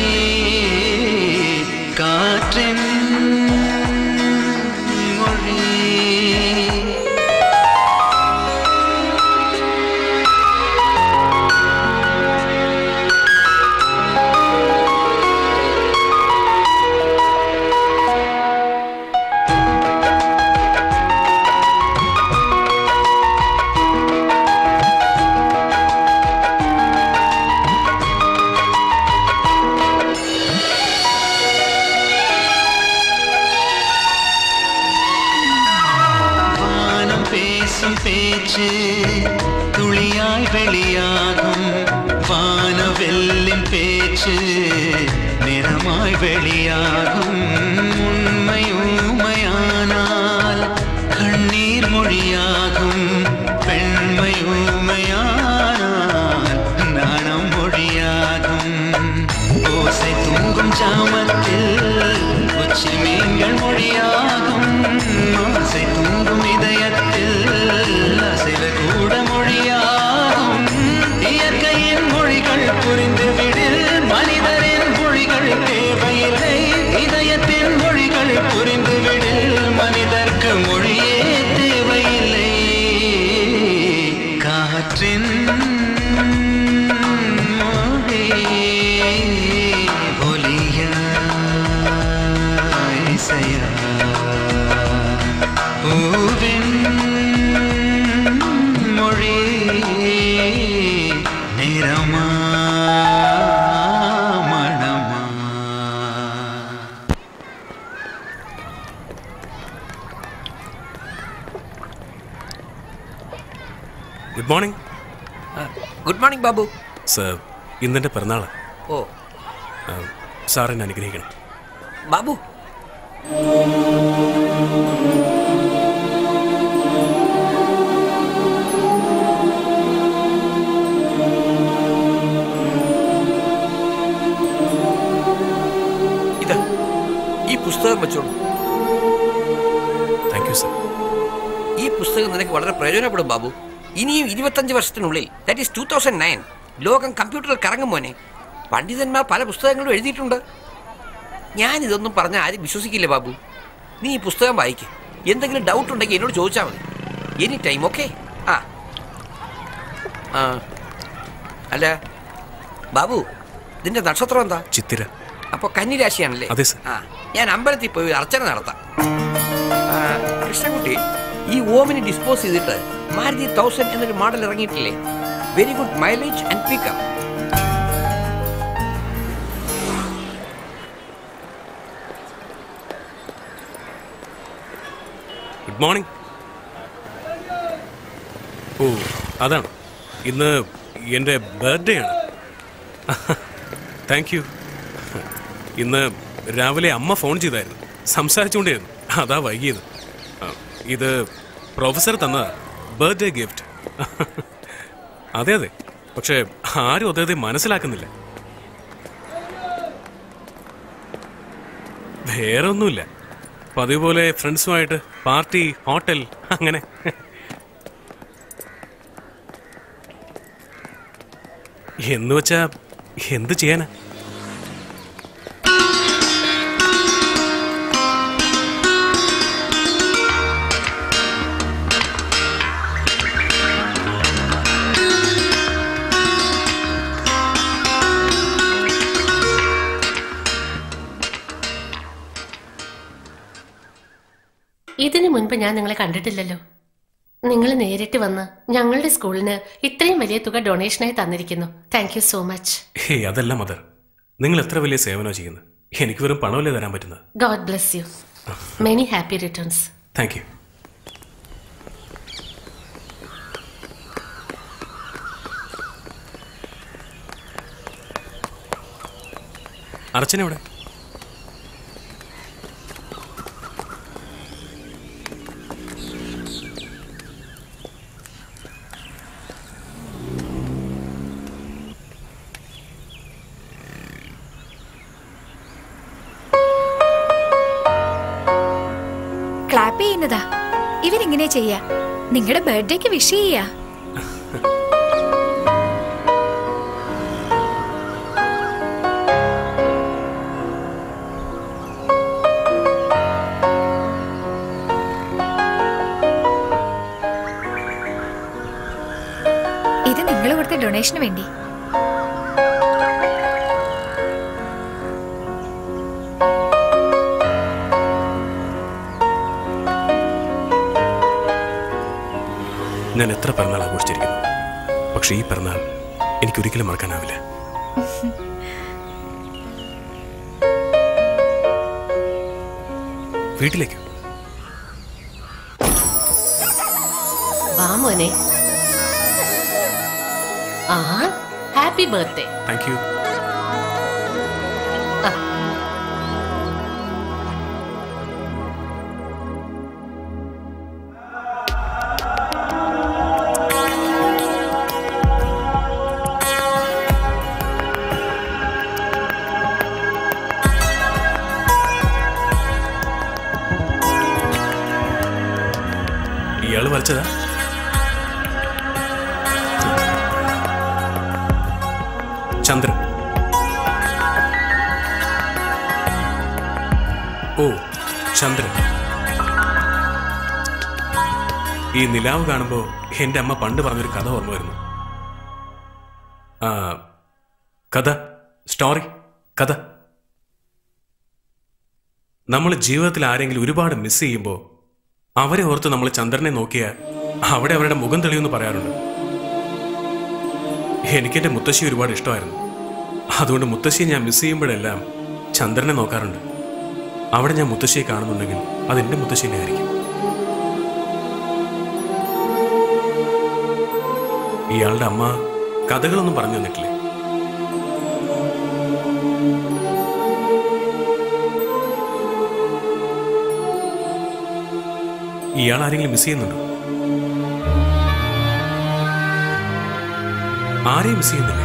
காற்றின் மொழி வானம் பேசும் பேச்சு துளியாய் வெளியாகும் வானவெல்லின் பேச்சு நிறமாய் வெளியாகும் உண்மை ஊமையானால் கண்ணீர் மொழியாகும் பெண்மை ஊமையானால் நாணம் மொழியாகும் ஓசை தூங்கும் ஜாமத்தில் உச்சி மீன்கள் மொழியாகும் ஆசை தூங்கும் இதயத்தில் அசைவு கூட மொழியாகும் இயற்கையின் மொழிகள் புரிந்து விடில் மனிதரின் மொழிகள் தேவையில்லை இதயத்தின் மொழிகள் புரிந்து விடில் மனிதர்க்கு மொழியே தேவையில்லை காற்றின் மொழி ஒலியா இசையா பூவின் மொழி நிறமா மணமா good morning good morning Babu sir ഇന്നെൻ്റെ പിറന്നാള് ഓ സാർ എന്നെ അനുഗ്രഹിക്കണം ബാബു ഇതാ ഈ പുസ്തകം വെച്ചോളൂ താങ്ക് യു സർ ഈ പുസ്തകം നിനക്ക് വളരെ പ്രയോജനപ്പെടും ബാബു ഇനിയും ഇരുപത്തഞ്ച് വർഷത്തിനുള്ളിൽ that is two thousand nine ലോകം കമ്പ്യൂട്ടറിൽ കറങ്ങും മോനെ പണ്ഡിതന്മാർ പല പുസ്തകങ്ങളും എഴുതിയിട്ടുണ്ട് ഞാൻ ഇതൊന്നും പറഞ്ഞാൽ ആരും വിശ്വസിക്കില്ല ബാബു നീ ഈ പുസ്തകം വായിക്ക് എന്തെങ്കിലും ഡൗട്ട് ഉണ്ടെങ്കിൽ എന്നോട് ചോദിച്ചാൽ മതി എനി ടൈം ഓക്കെ ആ ആ അല്ല ബാബു ഇതിന്റെ നക്ഷത്രം എന്താ ചിത്തിര അപ്പൊ കന്നിരാശിയാണല്ലേ അതെ, സർ. ആ ഞാൻ അമ്പലത്തിൽ പോയി ഒരു അർച്ചന നടത്താം ആ, കൃഷ്ണൻകുട്ടി ഈ ഓമിനെ ഡിസ്പോസ് ചെയ്തിട്ട് മാരുതി തൗസൻഡ് എന്നൊരു മോഡൽ ഇറങ്ങിയിട്ടില്ലേ very good mileage and pickup good morning ഓ അതാണ് ഇന്ന് എൻ്റെ ബർത്ത്ഡേ ആണ് താങ്ക് യു ഇന്ന് രാവിലെ അമ്മ ഫോൺ ചെയ്തായിരുന്നു സംസാരിച്ചുകൊണ്ടേയിരുന്നു അതാ വൈകിയത് ആ, ഇത് പ്രൊഫസർ തന്നതാ ബർത്ത്ഡേ ഗിഫ്റ്റ് അതെ അതെ പക്ഷേ ആരും അദ്ദേഹത്തെ മനസ്സിലാക്കുന്നില്ല വേറെ ഒന്നുമില്ല പതിവ് പോലെ ഫ്രണ്ട്സുമായിട്ട് പാർട്ടി ഹോട്ടൽ അങ്ങനെ എന്ന് വെച്ചാ എന്ത് ചെയ്യാനാ ഇതിനു മുൻപ് ഞാൻ നിങ്ങളെ കണ്ടിട്ടില്ലല്ലോ നിങ്ങൾ നേരിട്ട് വന്ന് ഞങ്ങളുടെ സ്കൂളിന് ഇത്രയും വലിയ തുക ഡൊണേഷനായി തന്നിരിക്കുന്നു thank you so much hey അതല്ല മദർ നിങ്ങൾ എത്ര വലിയ സേവനോ ചെയ്യുന്നത് എനിക്ക് വെറും പണമല്ലേ തരാൻ പറ്റുന്നത് God bless you many happy returns thank you Archana എവിടെ ഇവരിങ്ങനെ ചെയ്യാ നിങ്ങളുടെ ബർത്ത്ഡേക്ക് വിഷ് ചെയ്യാ ഇത് നിങ്ങൾ കൊടുത്ത ഡൊണേഷന് വേണ്ടി ഞാൻ എത്ര പിറന്നാൾ ആഘോഷിച്ചിരിക്കുന്നു പക്ഷെ ഈ പിറന്നാൾ എനിക്കൊരിക്കലും മറക്കാനാവില്ല വീട്ടിലേക്ക് വാ മോനെ ആ ഹാപ്പി ബർത്ത്ഡേ താങ്ക് യു ഇയാള് വരച്ചതാ ചന്ദ്രൻ ഓ ചന്ദ്രൻ ഈ നിലാവ് കാണുമ്പോ എന്റെ അമ്മ പണ്ട് പറഞ്ഞൊരു കഥ ഓർമ്മ വരുന്നു ആ കഥ സ്റ്റോറി കഥ നമ്മൾ ജീവിതത്തിൽ ആരെങ്കിലും ഒരുപാട് മിസ് ചെയ്യുമ്പോൾ അവരെ ഓർത്ത് നമ്മൾ ചന്ദ്രനെ നോക്കിയാൽ അവിടെ അവരുടെ മുഖം തെളിയുമെന്ന് പറയാറുണ്ട് എനിക്കെന്റെ മുത്തശ്ശി ഒരുപാട് ഇഷ്ടമായിരുന്നു അതുകൊണ്ട് മുത്തശ്ശിയെ ഞാൻ മിസ് ചെയ്യുമ്പോഴെല്ലാം ചന്ദ്രനെ നോക്കാറുണ്ട് അവിടെ ഞാൻ മുത്തശ്ശിയെ കാണുന്നുണ്ടെങ്കിൽ അത് എന്റെ മുത്തശ്ശിനെ ആയിരിക്കും ഇയാളുടെ അമ്മ കഥകളൊന്നും പറഞ്ഞു തന്നിട്ടില്ലേ ഇയാൾ ആരെങ്കിലും മിസ് ചെയ്യുന്നുണ്ടോ ആരെയും മിസ് ചെയ്യുന്നില്ലേ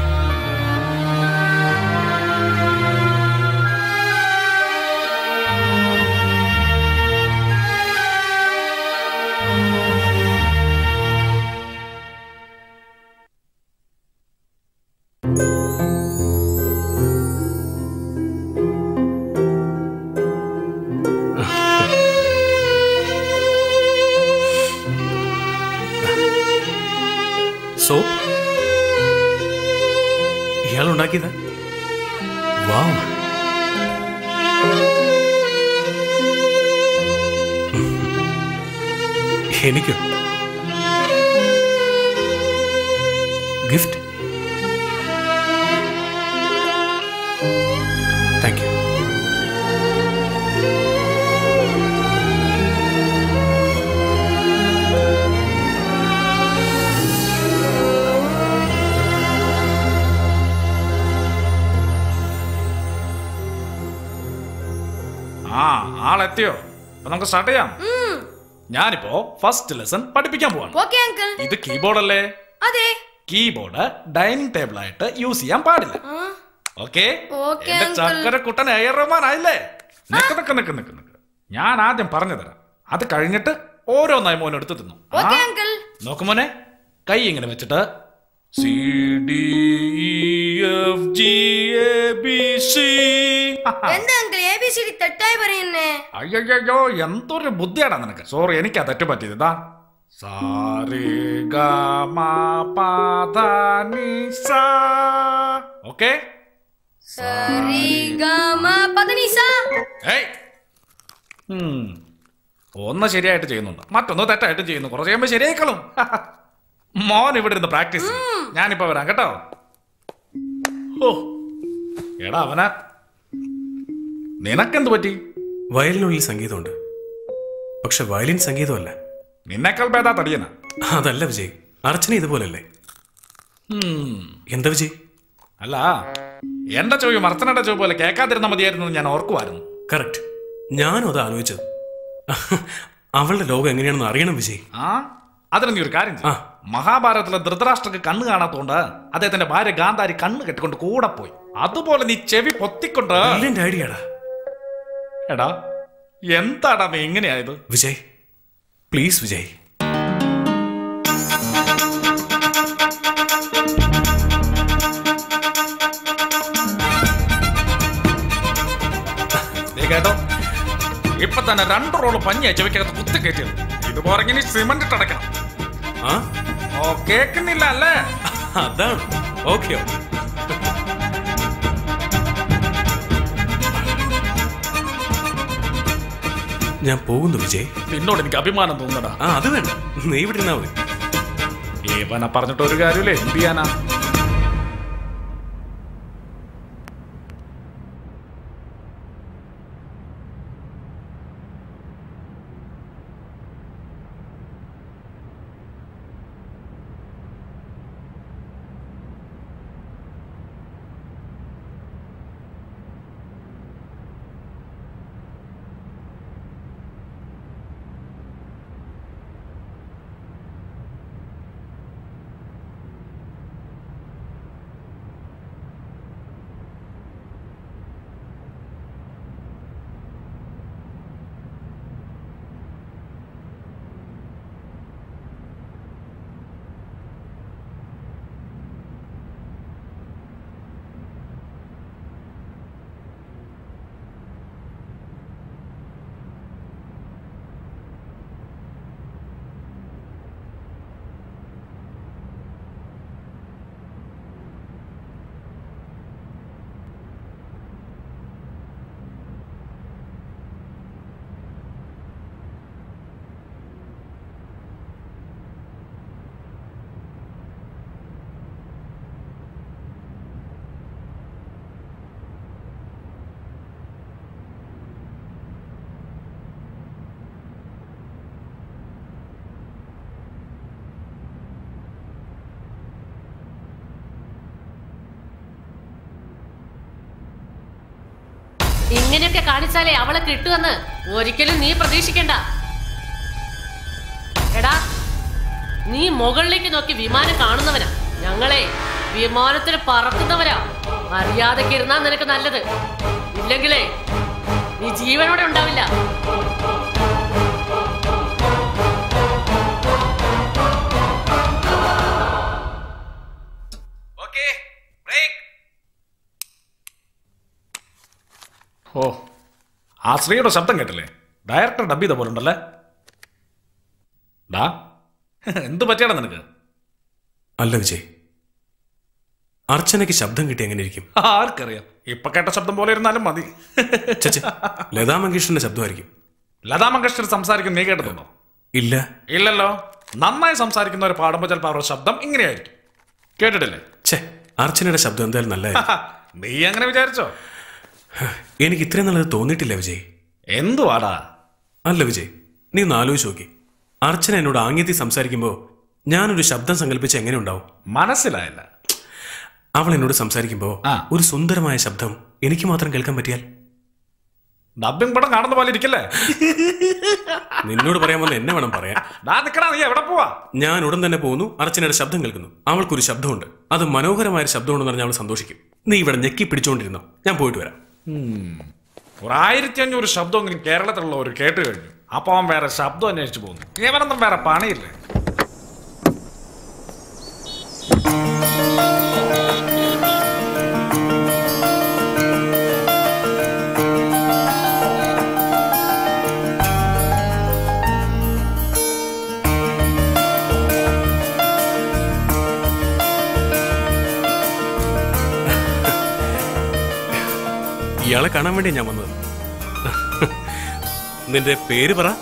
സോ ഇയാൾ ഉണ്ടാക്കിയത് വാവ് എനിക്കോ ഗിഫ്റ്റ് താങ്ക് യു ആ ആളെത്തിയോ അപ്പൊ നമുക്ക് സ്റ്റാർട്ട് ചെയ്യാം ഞാനിപ്പോ ഫസ്റ്റ് ലെസൺ പഠിപ്പിക്കാൻ പോവാണ് ഓക്കെ അങ്കിൾ ഇത് കീബോർഡ് അല്ലേ അതെ കീബോർഡ് ഡൈനിങ് ടേബിൾ ആയിട്ട് യൂസ് ചെയ്യാൻ പാടില്ല ഓക്കെ ഓക്കെ എന്റെ അങ്കിൾ ചക്കര കുട്ടൻ എയർ റഹ്മാൻ ആയില്ലേ നിക്ക് നിക്ക് നിക്ക് നിക്ക് നിക്ക് ഞാൻ ആദ്യം പറഞ്ഞു തരാം അത് കഴിഞ്ഞിട്ട് ഓരോന്നായി മോൻ എടുത്ത് തിന്നു ഓക്കെ അങ്കിൾ നോക്ക് മോനെ കൈ ഇങ്ങനെ വെച്ചിട്ട് C D F G A B C എന്താ uncle A B C D തെറ്റായി പറയുന്നേ അയ്യോ എന്തൊരു ബുദ്ധിയാടാ നിനക്ക് സോറി എനിക്കാ തെറ്റ് പറ്റിയത് ഇതാ സാരി ഗ മ പ ധ നി സ ഓക്കെ സരി ഗ മ പദനിസ ഏയ് ഉം. ഒന്ന് ശരിയായിട്ട് ചെയ്യുന്നുണ്ട് മറ്റൊന്ന് തെറ്റായിട്ട് ചെയ്യുന്നു കുറച്ച് കഴിയുമ്പോ ശരിയായിക്കളും മോൻ ഇവിടെ ഇരുന്ന് പ്രാക്ടീസ് ഞാനിപ്പോ വരാം കേട്ടോ ഓ എടാ അവന നിനക്കെന്ത് പറ്റി വയലിനുള്ളിൽ സംഗീതമുണ്ട് പക്ഷെ വയലിൻ സംഗീതമല്ല നിന്നേക്കാൾ ഭേദാ തടിയന അതല്ല വിജയ് അർച്ചന ഇതുപോലല്ലേ എന്താ വിജയ് അല്ല എന്റെ ചോദ്യം മർച്ചനയുടെ ചോദ്യം പോലെ കേൾക്കാതിരുന്ന മതിയായിരുന്നു എന്ന് ഞാൻ ഓർക്കുമായിരുന്നു കറക്റ്റ് ഞാനും അത് ആലോചിച്ചത് അവളുടെ ലോകം എങ്ങനെയാണെന്ന് അറിയണം വിജയ് ആ അതിന് നീ ഒരു കാര്യം ചെയ്യ്. മഹാഭാരതത്തിലെ ധൃതരാഷ്ട്രക്ക് കണ്ണ് കാണാത്തോണ്ട് അദ്ദേഹത്തിന്റെ ഭാര്യ ഗാന്ധാരി കണ്ണ് കെട്ടിക്കൊണ്ട് കൂടെ പോയി അതുപോലെ നീ ചെവി പൊത്തിക്കൊണ്ട് ഐഡിയാടാ എടാ എന്താടാ നീ ഇങ്ങനെയായത് വിജയ് പ്ലീസ് വിജയ് ദേ കേട്ടോ ഇപ്പൊ തന്നെ രണ്ട് റോള് പഞ്ഞിയാ ചെവിക്കകത്ത് കുത്തി കയറ്റിയത് ഇതുപോലെ ഇനി സിമന്റ് ഇട്ടടക്കണം ആ ഓ കേക്കുന്നില്ല അല്ലേ അതാണ് ഓക്കെ ഞാൻ പോകുന്നു വിജയ് നിന്നോട് എനിക്ക് അഭിമാനം തോന്നടാ ആ അത് വേണ്ട നീ ഇവിടെ ഇരുന്നാ മതി ഏവന പറഞ്ഞിട്ട് ഒരു കാര്യമില്ലേ എന്ത് ചെയ്യാനാ ഇങ്ങനെയൊക്കെ കാണിച്ചാലേ അവളെ കിട്ടുമെന്ന് ഒരിക്കലും നീ പ്രതീക്ഷിക്കണ്ട എടാ നീ മുകളിലേക്ക് നോക്കി വിമാനം കാണുന്നവനാ ഞങ്ങളെ വിമാനത്തിൽ പറക്കുന്നവരാ അറിയാതൊക്കെ ഇരുന്നാ നിനക്ക് നല്ലത് ഇല്ലെങ്കിലേ നീ ജീവനോടെ ഉണ്ടാവില്ല ഓ ആ സ്ത്രീയുടെ ശബ്ദം കേട്ടില്ലേ ഡയറക്ടർ ഡബ് ചെയ്ത പോലുണ്ടല്ലേ ഡാ എന്ത് പറ്റിയാടാ നിനക്ക് അല്ല വിജയ് അർച്ചനയ്ക്ക് ശബ്ദം കിട്ടി എങ്ങനെ ഇരിക്കും ആർക്കറിയാം ഇപ്പൊ കേട്ട ശബ്ദം പോലെ ഇരുന്നാലും മതി ചച്ച ലതാ മങ്കേഷ്കറിന്റെ ശബ്ദമായിരിക്കും ലതാ മങ്കേഷ്കർ സംസാരിക്കും നീ കേട്ടിട്ടുണ്ടോ ഇല്ല ഇല്ലല്ലോ നന്നായി സംസാരിക്കുന്ന ഒരു പാടുമ്പോൾ ചിലപ്പോൾ അവരുടെ ശബ്ദം ഇങ്ങനെയായിരിക്കും കേട്ടിട്ടില്ലേ ഛേ അർച്ചനയുടെ ശബ്ദം എന്തായാലും നല്ലതായിരിക്കും നീ അങ്ങനെ വിചാരിച്ചോ എനിക്ക് ഇത്രയും നല്ലത് തോന്നിയിട്ടില്ല വിജയ് എന്തുവാടാ അല്ല വിജയ് നീ ഒന്ന് ആലോചിച്ച് നോക്കി അർച്ചന എന്നോട് ആംഗ്യത്തിൽ സംസാരിക്കുമ്പോൾ ഞാനൊരു ശബ്ദം സങ്കല്പിച്ച് എങ്ങനെ ഉണ്ടാവും മനസ്സിലായില്ല അവൾ എന്നോട് സംസാരിക്കുമ്പോൾ ഒരു സുന്ദരമായ ശബ്ദം എനിക്ക് മാത്രം കേൾക്കാൻ പറ്റിയാൽ ഡബിംഗ് പടം കാണുന്ന പോലെ ഇരിക്കല്ലേ നിന്നോട് പറയാൻ വന്ന എന്നെ വേണം പറയാൻ ഡാ നിക്കടാ നീ എവിടെ പോവാ ഞാൻ ഉടൻ തന്നെ പോകുന്നു അർച്ചനയുടെ ശബ്ദം കേൾക്കുന്നു അവൾക്കൊരു ശബ്ദമുണ്ട് അത് മനോഹരമായ ഒരു ശബ്ദമുണ്ടെന്ന് പറഞ്ഞാൽ അവൾ സന്തോഷിക്കും നീ ഇവിടെ ഞെക്കി പിടിച്ചോണ്ടിരുന്നോ ഞാൻ പോയിട്ട് വരാം ഒരു ആയിരത്തി അഞ്ഞൂറ് ശബ്ദമെങ്കിലും കേരളത്തിലുള്ള ഒരു കേട്ട് കഴിഞ്ഞു അപ്പൊ അവൻ വേറെ ശബ്ദം അന്വേഷിച്ചു പോകുന്നു ഇവനൊന്നും വേറെ പണിയില്ലേ ഇയാളെ കാണാൻ വേണ്ടി ഞാൻ വന്നത് നിന്റെ പേര് പറ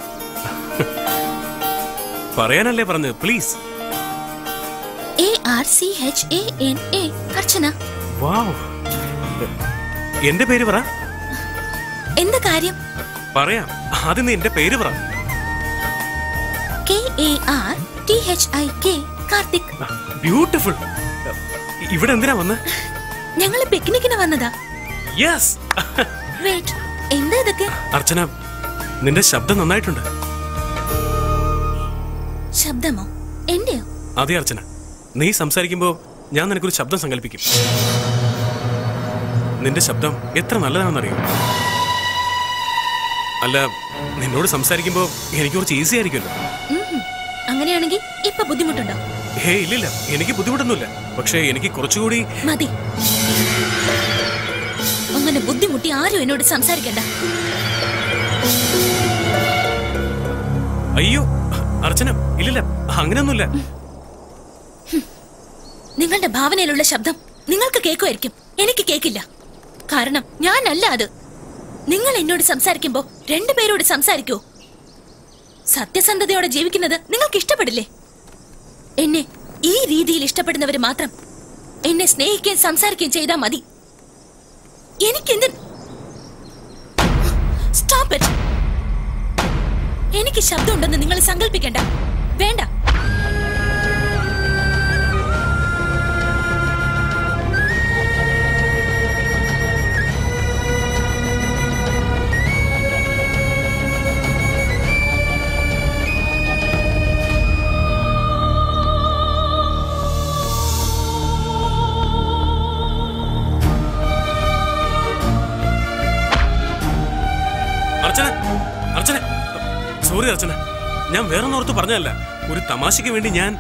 പറയാനല്ലേ പറഞ്ഞത് please A R C H A N A Archana wow എന്റെ പേര് പറ എന്താ കാര്യം പറയാം ആദ്യം നീ എന്റെ പേര് പറ K A R T H I K Karthik beautiful ഇവിടെ എന്തിനാ വന്ന് ഞങ്ങള് പിക്നിക്കിന് വന്നതാ യെസ് വെയിറ്റ് എന്താ ഇതൊക്കെ അർച്ചന നിന്റെ ശബ്ദം നന്നായിട്ടുണ്ട് ശബ്ദമോ എന്റെയോ അതെ അർച്ചന നീ സംസാരിക്കുമ്പോ ഞാൻ നിനക്കൊരു ശബ്ദം സങ്കല്പിക്കും നിന്റെ ശബ്ദം എത്ര നല്ലതാണെന്നറിയോ അല്ല നിന്നോട് സംസാരിക്കുമ്പോ എനിക്ക് കുറച്ച് ഈസി ആയിരിക്കുമല്ലോ ഉം. അങ്ങനെയാണെങ്കിൽ ഇപ്പൊ ബുദ്ധിമുട്ടുണ്ടോ ഹേ ഇല്ലില്ല എനിക്ക് ബുദ്ധിമുട്ടൊന്നുമില്ല പക്ഷേ എനിക്ക് കുറച്ചുകൂടി മതി അങ്ങനെ ബുദ്ധിമുട്ടി ആരും എന്നോട് സംസാരിക്കണ്ട അയ്യോ അർച്ചന ഇല്ലില്ല അങ്ങനെയൊന്നുമില്ല നിങ്ങളുടെ ഭാവനയിലുള്ള ശബ്ദം നിങ്ങൾക്ക് കേൾക്കുമായിരിക്കും എനിക്ക് കേൾക്കില്ല കാരണം ഞാനല്ല അത് നിങ്ങൾ എന്നോട് സംസാരിക്കുമ്പോ രണ്ടുപേരോട് സംസാരിക്കോ സത്യസന്ധതയോടെ ജീവിക്കുന്നത് നിങ്ങൾക്ക് ഇഷ്ടപ്പെടില്ലേ എന്നെ ഈ രീതിയിൽ ഇഷ്ടപ്പെടുന്നവര് മാത്രം എന്നെ സ്നേഹിക്കുകയും സംസാരിക്കുകയും ചെയ്താൽ മതി എനിക്കെന്ത് സ്റ്റോപ്പ് ഇറ്റ് എനിക്ക് ശബ്ദമുണ്ടെന്ന് നിങ്ങൾ സങ്കല്പിക്കണ്ട വേണ്ട അർച്ചന അർച്ചന സോറി അർച്ചന ഞാൻ വേറെ ഓർത്ത് പറഞ്ഞതല്ല ഒരു തമാശയ്ക്ക് വേണ്ടി ഞാൻ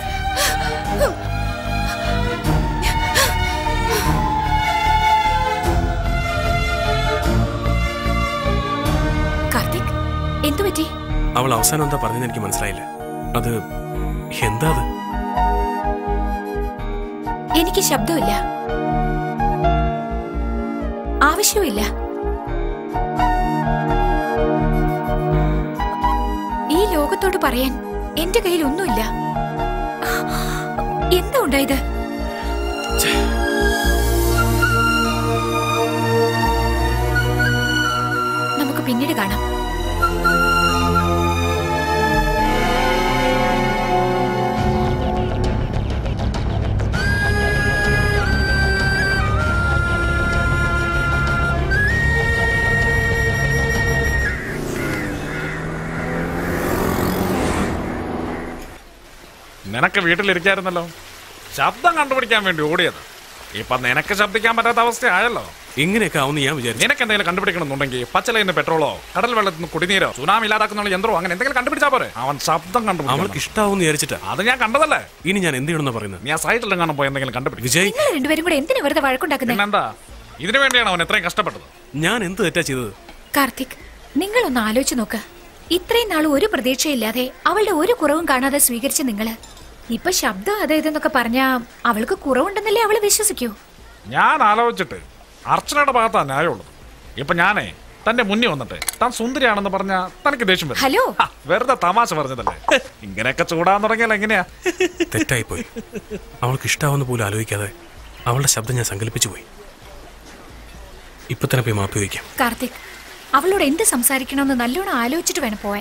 കാർത്തിക് എന്തു പറ്റി അവൾ അവസാനം എന്താ പറഞ്ഞതെന്ന് എനിക്ക് മനസ്സിലായില്ല അത് എന്താ അത് എനിക്ക് ശബ്ദമില്ല ആവശ്യമില്ല ഈ ലോകത്തോട് പറയാൻ എന്റെ കയ്യിൽ ഒന്നുമില്ല എന്താ ഉണ്ടായത് നമുക്ക് പിന്നീട് കാണാം നിനക്ക് വീട്ടിലിരിക്കായിരുന്നല്ലോ ശബ്ദം കണ്ടുപിടിക്കാൻ വേണ്ടി ഓടിയത് ഇപ്പൊ നിനക്ക് ശബ്ദിക്കാൻ പറ്റാത്ത അവസ്ഥയായല്ലോ ഇങ്ങനെയൊക്കെ ആവുന്ന ഞാൻ വിചാരിച്ചു നിനക്ക് എന്തെങ്കിലും കണ്ടുപിടിക്കണമെന്നുണ്ടെങ്കിൽ പച്ചലയിന്ന് പെട്രോളോ കടൽ വെള്ളത്തിൽ നിന്ന് കുടിനീരോ സുനാമി ഇല്ലാതാക്കുന്ന യന്ത്രമോ അങ്ങനെ എന്തെങ്കിലും കണ്ടുപിടിച്ചാ പോരെ അവൻ ശബ്ദം കണ്ടുപിടിക്കണം അവൾക്ക് ഇഷ്ടാവും വിചാരിച്ചിട്ടാ അത് ഞാൻ കണ്ടതല്ലേ ഇനി ഞാൻ എന്ത് ചെയ്യണമെന്നാ പറയുന്നത് നീ ആ സൈറ്റിലും കാണാൻ പോയി എന്തെങ്കിലും കണ്ടുപിടിക്കും വിജയ് നിങ്ങൾ രണ്ടുപേരും കൂടെ എന്തിനാ വെറുതെ വഴക്കുണ്ടാക്കുന്നത് പിന്നെന്താ ഇതിനു വേണ്ടിയാണ് അവൻ എത്രയും കഷ്ടപ്പെട്ടത് ഞാൻ എന്ത് തെറ്റാ ചെയ്തത് കാർത്തിക് നിങ്ങളൊന്ന് ആലോചിച്ച് നോക്ക് ഇത്രയും നാൾ ഒരു പ്രതീക്ഷയില്ലാതെ അവളുടെ ഒരു കുറവും കാണാതെ സ്വീകരിച്ച നിങ്ങള് ഇപ്പൊ ശബ്ദം അത് ഇതെന്നൊക്കെ പറഞ്ഞാ അവൾക്ക് കുറവുണ്ടെന്നല്ലേ അവള് വിശ്വസിക്കൂ ഞാൻ ആലോചിച്ചിട്ട് അർച്ചനയുടെ ഭാഗത്താ ന്യായമുള്ളത് ഇപ്പൊ ഞാനേ തന്റെ മുന്നിൽ വന്നിട്ട് താൻ സുന്ദരിയാണെന്ന് പറഞ്ഞാ തനിക്ക് ദേഷ്യം വരും ഹലോ ഹ, വെറുതെ തമാശ പറഞ്ഞതല്ലേ ഇങ്ങനെയൊക്കെ ചൂടാൻ തുടങ്ങിയാൽ എങ്ങനെയാ തെറ്റായി പോയി അവൾക്ക് ഇഷ്ടാവുന്ന പോലും ആലോചിക്കാതെ അവളുടെ ശബ്ദം ഞാൻ സങ്കല്പിച്ചു പോയി ഇപ്പൊ തന്നെ പോയി മാപ്പ് ചോദിക്കാം കാർത്തിക് അവളോട് എന്ത് സംസാരിക്കണമെന്ന് നല്ലോണം ആലോചിച്ചിട്ട് വേണം പോവാൻ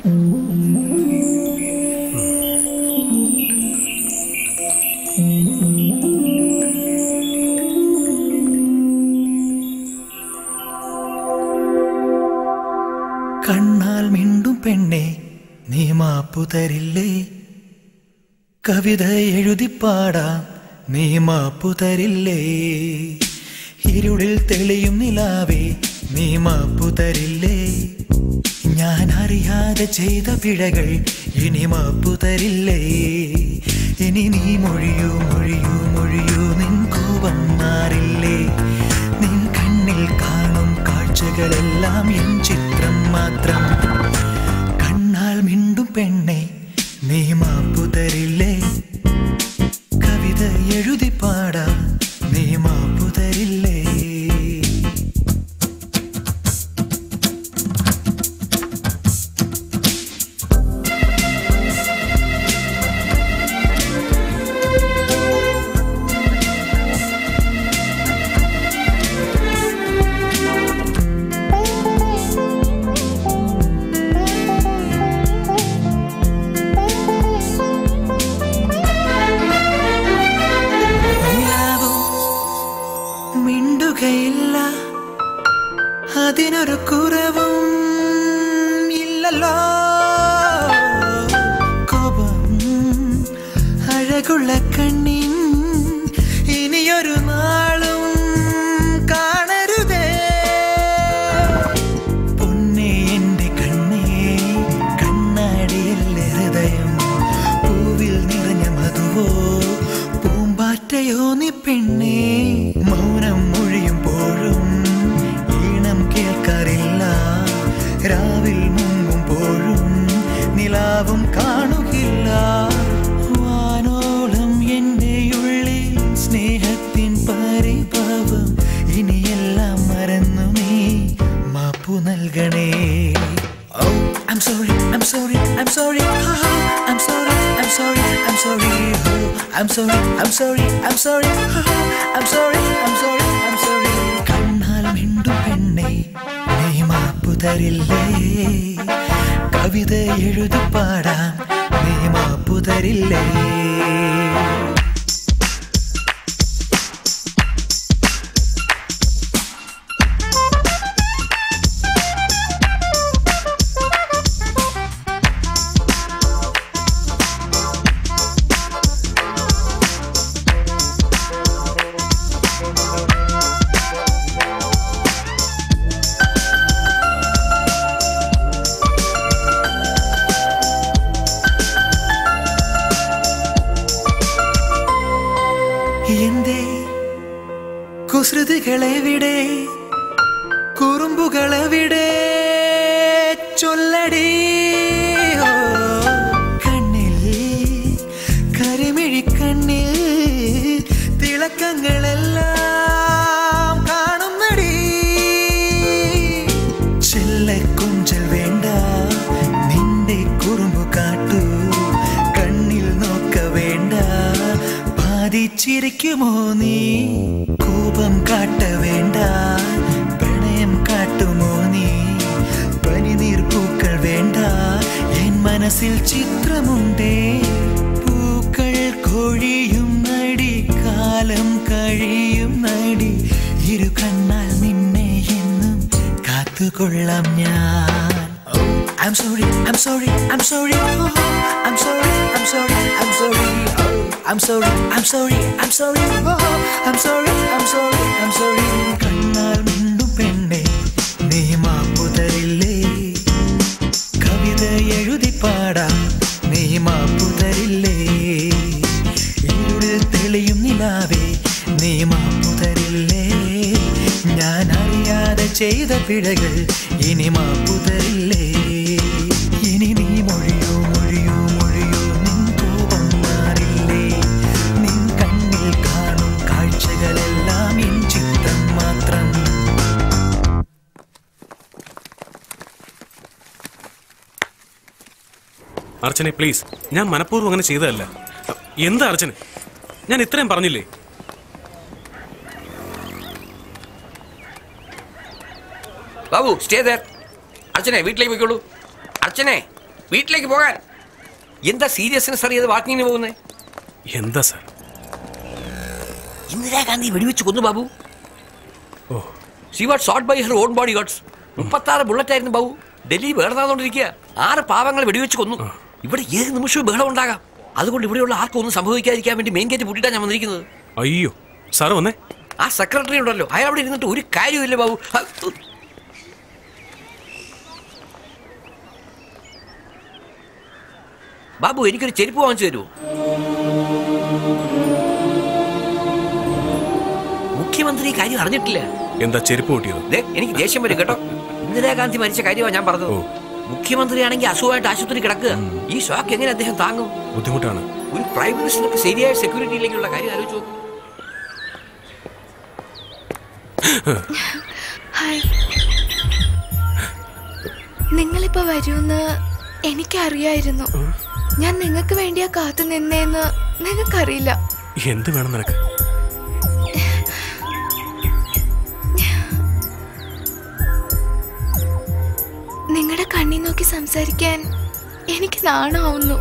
കണ്ണാൽ മിണ്ടും പെണ്ണെ നീ മാപ്പു തരില്ലേ കവിത എഴുതി പാടാം നീ മാപ്പു തരില്ലേ ഇരുളിൽ തെളിയും നിലാവേ നീ മാപ്പു തരില്ലേ ഞാൻ അറിയാതെ ചെയ്ത പിഴകൾ ഇനി മാപ്പു തരില്ലേ ഇനി നീ മൊഴിയൂ മൊഴിയൂ മൊഴിയൂ നിൻ കോപം മാറില്ലേ നിൻ കണ്ണിൽ കാണും കാഴ്ചകളെല്ലാം എൻ ചിത്രം മാത്രം കണ്ണാൽ മിണ്ടും പെണ്ണെ നീ മാപ്പു തരില്ലേ കവിത എഴുതി പാടാ നീ മാപ്പു തരില്ലേ നിലാവും മിണ്ടുകയില്ല അതിനൊരു കുറവും ഇല്ലല്ലോ കോപം അഴകുള്ള കണ്ണിൻ ഇനിയൊരു നാളും കാണരുതേ പൊന്നെ എന്റെ I'm sorry, I'm sorry, I'm sorry, I'm sorry, I'm sorry, I'm sorry. കണ്ണാൽ മിണ്ടും പെണ്ണെ നീ മാപ്പു തരില്ലേ കവിത എഴുതി പാടാൻ നീ മാപ്പു തരില്ലേ എന്തേ കുസൃതികളെവിടെ കുറുമ്പുകളെവിടെ ചൊല്ലടി ഓ, കണ്ണിൽ കരിമിഴിക്കണ്ണിൽ തിളക്കങ്ങളെല്ലാം കാണുന്നടി ചെല്ലക്കുഞ്ചൽ വേണ്ട നിന്റെ കുറുമ്പു കാട്ടു കണ്ണിൽ നോക്ക വേണ്ട ബാധിച്ചിരിക്കുമോ നീ കോപം കാട്ട വേണ്ട പ്രണയം കാട്ടുമോ നീ പനിനീർ പൂക്കൾ വേണ്ട എൻ മനസ്സിൽ ചിത്രമുണ്ടേ പൂക്കൾ കൊഴിയും നടി കാലം കഴിയും നടി ഇരു കണ്ണാൽ നിന്നെ എന്നും കാത്തുകൊള്ളാം ഞാൻ I'm sorry, I'm sorry, I'm sorry, oh, I'm sorry, I'm sorry, I'm sorry, oh, I'm sorry, I'm sorry, I'm sorry, oh, I'm sorry, I'm sorry, I'm sorry. കണ്ണാൽ മിണ്ടും പെണ്ണെ നീ മാപ്പു തരില്ലേ കവിത എഴുതി പാടാം നീ മാപ്പു തരില്ലേ ഇരുളിൽ തെളിയും നിലാവേ നീ മാപ്പു തരില്ലേ ഞാൻ അറിയാതെ ചെയ്ത പിഴകൾ ഇനി മാപ്പു തരില്ലേ ഇനി നീ മൊഴിയോ മൊഴിയോ മൊഴിയോ നിൻ കോപം മാറില്ലേ നിൻ കണ്ണിൽ കാണും കാഴ്ചകളെല്ലാം എൻ ചിത്രം മാത്രം അർച്ചനെ പ്ലീസ് ഞാൻ മനഃപൂർവ്വം അങ്ങനെ ചെയ്തതല്ല എന്താ അർച്ചന ഞാൻ ഇത്രയും പറഞ്ഞില്ലേ ബാബു സ്റ്റേ ദർ അർച്ചനെ വീട്ടിലേക്ക് പോയിക്കോളൂ അർച്ചനെ വീട്ടിലേക്ക് പോകാൻ എന്താ സീരിയസ്നെസ് അറിയാതെ വാക്കിങ്ങിന് പോകുന്നേ എന്താ സാർ ഇന്ദിരാഗാന്ധി വെടിവെച്ച് കൊന്നു ബാബു ഓ. Xi what shot by Har on body God's മുപ്പത്താറ് ബുള്ളറ്റ് ആയിരുന്നു ബാബു ഡൽഹി വേർതാന്നോണ്ടിരിക്കുക ആറ് പാവങ്ങൾ വെടിവെച്ച് കൊന്നു ഇവിടെ ഏത് നിമിഷവും ബഹളം ഉണ്ടാകാം അതുകൊണ്ട് ഇവിടെയുള്ള ആർക്കും ഒന്നും സംഭവിക്കാതിരിക്കാൻ വേണ്ടി മെയിൻ ഗേറ്റ് പൂട്ടിയിട്ടാണ് ഞാൻ വന്നിരിക്കുന്നത് അയ്യോ സാറ് വന്നേ ആ സെക്രട്ടറി ഉണ്ടല്ലോ അയാൾ അവിടെ ഇരുന്നിട്ട് ഒരു കാര്യമില്ല ബാബു ഹ, ഉ. ബാബു എനിക്കൊരു ചെരുപ്പ് വാങ്ങിച്ചു തരുമോ മുഖ്യമന്ത്രി ഈ കാര്യം അറിഞ്ഞിട്ടില്ല എന്താ ചെരുപ്പ് കൂട്ടിയത് ദേ, എനിക്ക് ദേഷ്യം വരും കേട്ടോ ഇന്ദിരാഗാന്ധി മരിച്ച കാര്യമാണ് ഞാൻ പറഞ്ഞത് മുഖ്യമന്ത്രിയാണെങ്കിൽ അസുഖമായിട്ട് ആശുപത്രി കിടക്കുക ഈ ഷോക്ക് എങ്ങനെ അദ്ദേഹം താങ്ങും ബുദ്ധിമുട്ടാണ് ഒരു പ്രൈം മിനിസ്റ്റർക്ക് ശരിയായ സെക്യൂരിറ്റി ഇല്ലെങ്കിലുള്ള കാര്യം ആലോചിച്ചു നോക്കൂ. ഹായ് നിങ്ങളിപ്പോ വരൂന്ന് എനിക്കറിയായിരുന്നു ഞാൻ നിങ്ങൾക്ക് വേണ്ടിയാ കാത്തു നിന്നേന്ന് നിങ്ങൾക്കറിയില്ല എന്ത് വേണം നിനക്ക് നിങ്ങളുടെ കണ്ണി നോക്കി സംസാരിക്കാൻ എനിക്ക് നാണാവുന്നു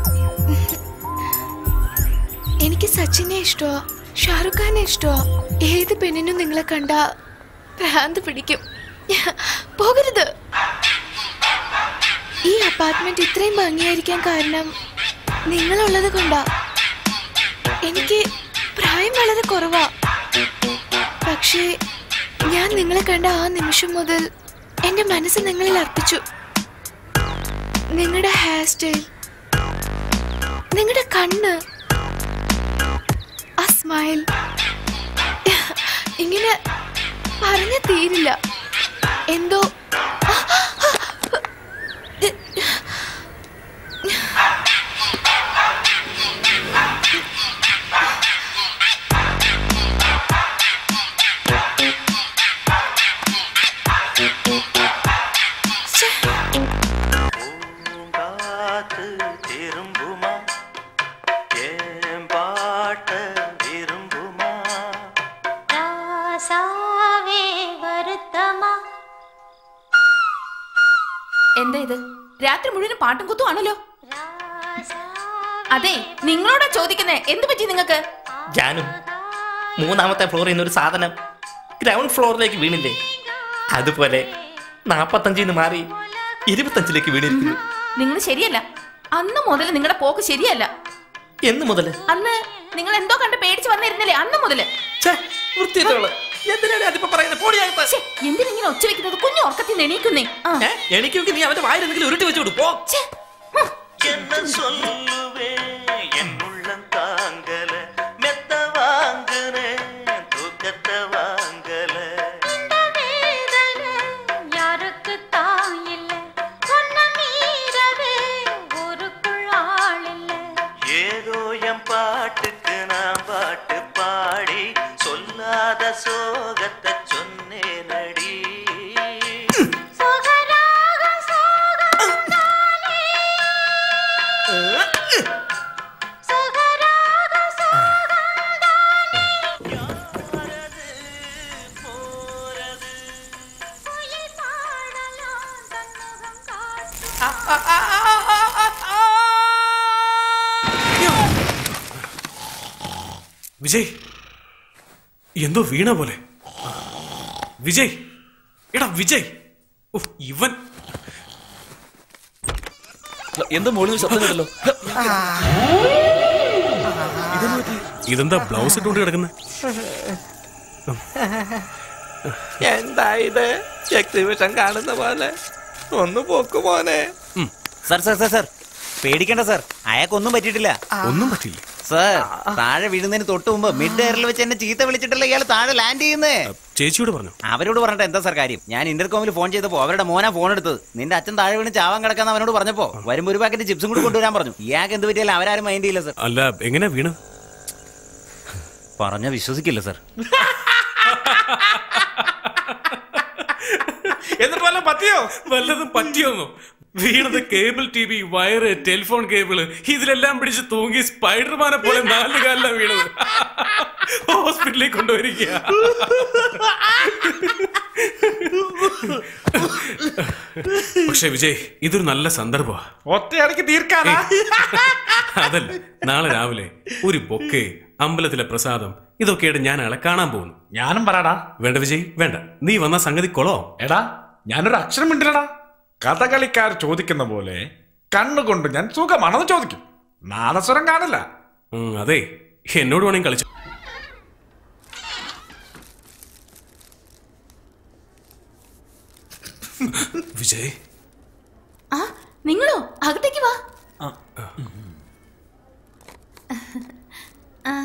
എനിക്ക് സച്ചിനെ ഇഷ്ടമാ ഷാറുഖ് ഖാനെ ഇഷ്ടമാ ഏത് പെണ്ണിനും നിങ്ങളെ കണ്ട ഭ്രാന്ത് പിടിക്കും പോകരുത് ഈ അപ്പാർട്ട്മെന്റ് ഇത്രയും ഭംഗിയായിരിക്കാൻ കാരണം നിങ്ങളുള്ളത് കൊണ്ടാ എനിക്ക് പ്രായം വളരെ കുറവാ പക്ഷേ ഞാൻ നിങ്ങളെ കണ്ട ആ നിമിഷം മുതൽ എന്റെ മനസ്സ് നിങ്ങളിൽ അർപ്പിച്ചു നിങ്ങളുടെ ഹെയർ സ്റ്റൈൽ നിങ്ങളുടെ കണ്ണ് ആ സ്മൈൽ ഇങ്ങനെ പറഞ്ഞ തീരില്ല എന്തോ காத்து திரும்புமா ஏன் ഇത് രാത്രി മുഴുവൻ പാട്ടും കുത്തും ആണല്ലോ അതെ നിങ്ങളോടാ ചോദിക്കുന്നേ എന്ത് പറ്റി നിങ്ങക്ക് ജാനു മൂന്നാമത്തെ ഫ്ലോറിൽ നിന്ന് ഒരു സാധനം ഗ്രൗണ്ട് ഫ്ലോറിലേക്ക് വീണില്ലേ അതുപോലെ നാപ്പത്തഞ്ചിൽ നിന്ന് മാറി ഇരുപത്തഞ്ചിലേക്ക് വീണിരിക്കുന്നു നിങ്ങൾ ശരിയല്ല അന്ന് മുതൽ നിങ്ങളുടെ പോക്ക് ശരിയല്ല എന്ന് മുതല് അന്ന് നിങ്ങൾ എന്തോ കണ്ട് പേടിച്ച് വന്നിരുന്നില്ലേ അന്ന് മുതല് വൃത്തിയിട്ടോള് എന്തിനാണ് അതിപ്പോ പറയുന്നത് പൊടിയാകത്ത ശ്ശെ, എന്തിനിങ്ങനെ ഒച്ച വെക്കുന്നത് കുഞ്ഞു ഉറക്കത്തിൽ നിന്ന് എണീക്കുന്നേ ആ. എനിക്കൊക്കെ നീ അവന്റെ വായിലെന്തെങ്കിലും ഉരുട്ടി വെച്ചു കൊടുപ്പോ என்ன சொல்லுவே என் உள்ளம் தாங்கல மெத்த வாங்குன தூக்கத்தை வாங்கல யாருக்கு தான் இல்ல உன்னை மீறவே ஊருக்குள் ஆள் இல்ல ஏதோ என் பாட்டுக்கு நான் பாட்டு பாடி சொல்லாத சோகத்தை சொன்னேனடி சுகராக சோகம் தானே சுகராக சோகம் தானே உயிர் பாடலாம் தன்முகம் காட்டும் വിജയ് എന്തോ വീണ പോലെ വിജയ് എടാ വിജയ് ഉഫ്, ഇവൻ എന്താ മോളിൽ ശബ്ദം കേട്ടല്ലോ ഇതെന്താ ബ്ലൗസ് ഇട്ടുകൊണ്ട് കിടക്കുന്നത് എന്താ ഇത് എക്സിബിഷൻ കാണുന്ന പോലെ ഒന്ന് പോക്ക് മോനെ സർ സർ സർ സർ പേടിക്കണ്ട സർ അയാൾക്കൊന്നും പറ്റിയിട്ടില്ല ഒന്നും പറ്റില്ല സർ താഴെ വീഴുന്നതിന് തൊട്ട് മുമ്പ് മിഡ് എയറിൽ വെച്ച് എന്നെ ചീത്ത വിളിച്ചിട്ടല്ല ഇയാൾ താഴെ ലാൻഡ് ചെയ്യുന്നേ ചേച്ചിയോട് പറഞ്ഞു അവരോട് പറഞ്ഞിട്ട് എന്താ സാർ കാര്യം ഞാൻ ഇന്റർകോമിൽ ഫോൺ ചെയ്തപ്പോ അവരുടെ മോനാ ഫോൺ എടുത്തത് നിന്റെ അച്ഛൻ താഴെ വീണ് ചാവാൻ കിടക്കാന്ന് അവനോട് പറഞ്ഞപ്പോ വരുമ്പോ ഒരു പാക്കറ്റ് ചിപ്സും കൂടി കൊണ്ടുവരാൻ പറഞ്ഞു ഇയാൾക്ക് എന്ത് പറ്റിയാലും അവരാരും മൈൻഡ് ചെയ്യില്ല സർ അല്ല എങ്ങനെ വീണ് പറഞ്ഞ വിശ്വസിക്കില്ല സർ എന്നിട്ട് വല്ലതും പറ്റിയോ വല്ലതും പറ്റിയോന്നോ വീണത് cable T V wire telephone cable ഇതിലെല്ലാം പിടിച്ച് തൂങ്ങി സ്പൈഡർമാനെ പോലെ നാല് കാലിലാ വീണത് ഹോസ്പിറ്റലിൽ കൊണ്ടുവരിക പക്ഷെ വിജയ് ഇതൊരു നല്ല സന്ദർഭമാ ഒറ്റയടിക്ക് തീർക്കാനാ അതല്ല നാളെ രാവിലെ ഒരു ബൊക്കെ അമ്പലത്തിലെ പ്രസാദം ഇതൊക്കെയായിട്ട് ഞാൻ ആളെ കാണാൻ പോകുന്നു ഞാനും പറയടാ വേണ്ട വിജയ് വേണ്ട നീ വന്ന സംഗതി കൊളോ എടാ ഞാനൊരു അക്ഷരം മിണ്ടില്ലടാ കഥകളിക്കാർ ചോദിക്കുന്ന പോലെ കണ്ണുകൊണ്ട് ഞാൻ സുഖമാണെന്ന് ചോദിക്കും നാദസ്വരം കാണില്ല ഉം, അതെ എന്നോട് വേണമെങ്കിൽ കളിച്ചു വിജയ് ആ നിങ്ങളോ അകത്തേക്ക് വാ ആ.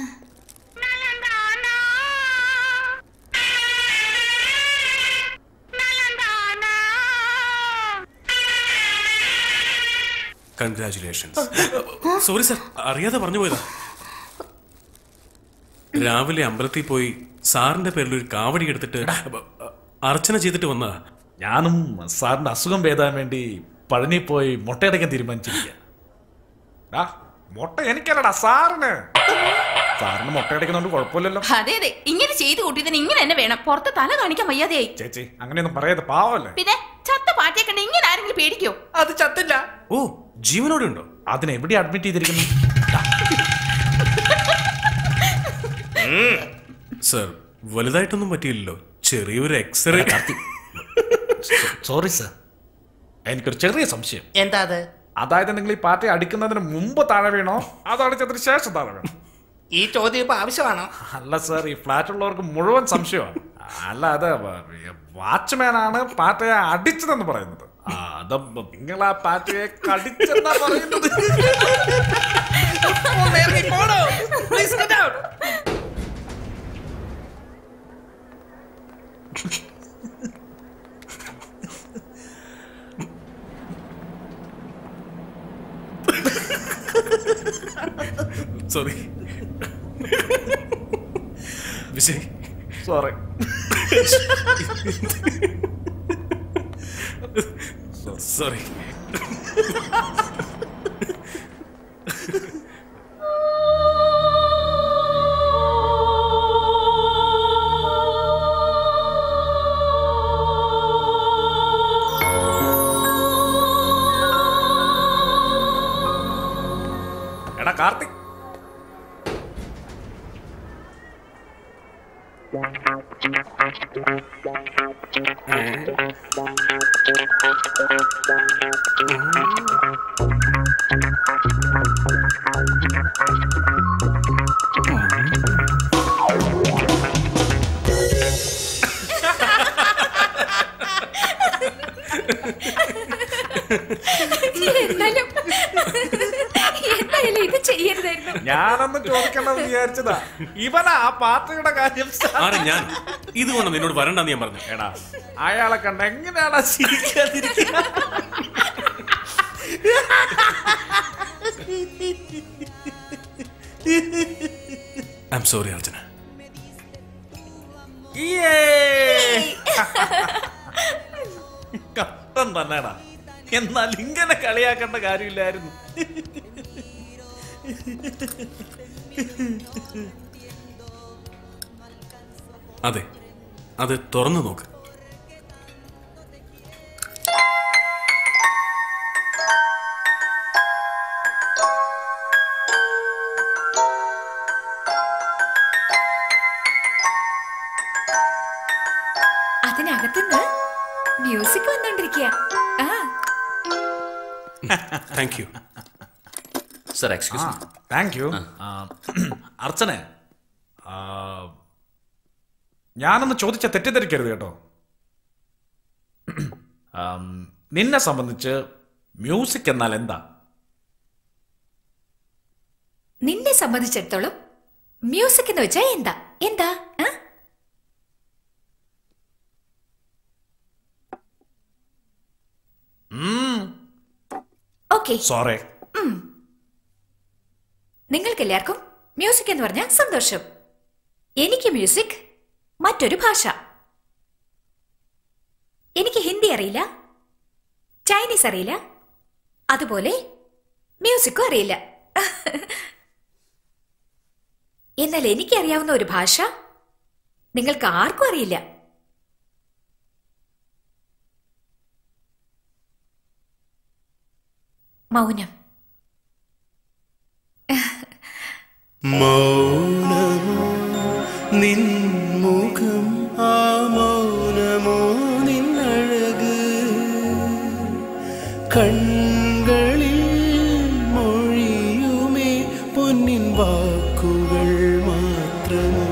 കൺഗ്രാചുലേഷൻസ് സോറി സർ അറിയാതെ പറഞ്ഞു പോയതാ രാവിലെ അമ്പലത്തിൽ പോയി സാറിന്റെ പേരിൽ ഒരു കാവടി എടുത്തിട്ട് അർച്ചന ചെയ്തിട്ട് വന്നതാ ഞാനും സാറിന്റെ അസുഖം ഭേദാൻ വേണ്ടി പഴനി പോയി മുട്ടയടയ്ക്കാൻ തീരുമാനിച്ചിരിക്കുക ഡാ, മുട്ട എനിക്കല്ലടാ സാറിന് സാറിന് മുട്ടയടയ്ക്കുന്നോണ്ട് കുഴപ്പമില്ലല്ലോ അതെ അതെ ഇങ്ങനെ ചെയ്തു കൂട്ടിയതിന് ഇങ്ങനെ തന്നെ വേണം പുറത്ത് തല കാണിക്കാൻ വയ്യാതെയായി ചേച്ചി അങ്ങനെയൊന്നും പറയാതെ പാവല്ലേ പിന്നെ ചത്ത പാറ്റിയെ കണ്ട് ഇങ്ങനെ ആരെങ്കിലും പേടിക്കോ അത് ചത്തില്ല ഓ ജീവനോടെ ഉണ്ടോ അതിനെ എവിടെ അഡ്മിറ്റ് ചെയ്തിരിക്കുന്നു സർ വലുതായിട്ടൊന്നും പറ്റിയില്ലല്ലോ ചെറിയൊരു എക്സ്റേ സോറി സർ എനിക്കൊരു ചെറിയ സംശയം എന്താ അത് അതായത് നിങ്ങൾ ഈ പാർട്ടി അടിക്കുന്നതിന് മുമ്പ് താഴെ വീണോ അതോ അടിച്ചതിന് ശേഷം താഴെ വീണോ ഈ ചോദ്യം ഇപ്പൊ ആവശ്യമാണോ അല്ല സാർ ഈ ഫ്ലാറ്റുള്ളവർക്ക് മുഴുവൻ സംശയമാണ് അല്ല അത് വാച്ച്മാനാണ് പാറ്റയെ അടിച്ചതെന്ന് പറയുന്നത് ആ, അത് നിങ്ങൾ ആ പാറ്റയെ കടിച്ചെന്നാ പറയുന്നത് സോറി വിജയ് സോറി സോറി എടാ കാർത്തിക് എന്നാലും എന്തായാലും ഇത് ചെയ്യരുതായിരുന്നു ഞാനൊന്ന് ചോദിക്കണമെന്ന് വിചാരിച്ചതാ ഇവനാ ആ പാർട്ടിയുടെ കാര്യം ആരെ ഞാൻ ഇതുകൊണ്ട് നിന്നോട് വരണ്ടെന്ന് ഞാൻ പറഞ്ഞു എടാ അയാളെ കണ്ട എങ്ങനെയാടാ ചിരിക്കാതിരിക്കുക ഐ എം സോറി അർച്ചന കഷ്ടം തന്നെടാ എന്നാൽ ഇങ്ങനെ കളിയാക്കേണ്ട കാര്യമില്ലായിരുന്നു അതെ അത് തുറന്നു നോക്ക് അതിനകത്തുനിന്ന് മ്യൂസിക് വന്നോണ്ടിരിക്കുക ആ thank you sir excuse thank you Archana ആ, ഞാനൊന്ന് ചോദിച്ച തെറ്റിദ്ധരിക്കരുത് കേട്ടോ ആം, നിന്നെ സംബന്ധിച്ച് മ്യൂസിക് എന്നാൽ എന്താ നിന്നെ സംബന്ധിച്ചിടത്തോളം മ്യൂസിക് എന്ന് വെച്ചാ എന്താ എന്താ ആ? ഓക്കേ സോറി ഉം. നിങ്ങൾക്കെല്ലാവർക്കും മ്യൂസിക് എന്ന് പറഞ്ഞാൽ സന്തോഷം എനിക്ക് മ്യൂസിക് മറ്റൊരു ഭാഷ എനിക്ക് ഹിന്ദി അറിയില്ല ചൈനീസ് അറിയില്ല അതുപോലെ മ്യൂസിക്കും അറിയില്ല എന്നാൽ എനിക്കറിയാവുന്ന ഒരു ഭാഷ നിങ്ങൾക്ക് ആർക്കും അറിയില്ല മൗനം മൗനമോ നിൻമുഖം ആ മൗനമോ നിന്നഴക് കൺകളിൽ മൊഴിയുമേ പൊന്നിൻ വാക്കുകൾ മാത്രമോ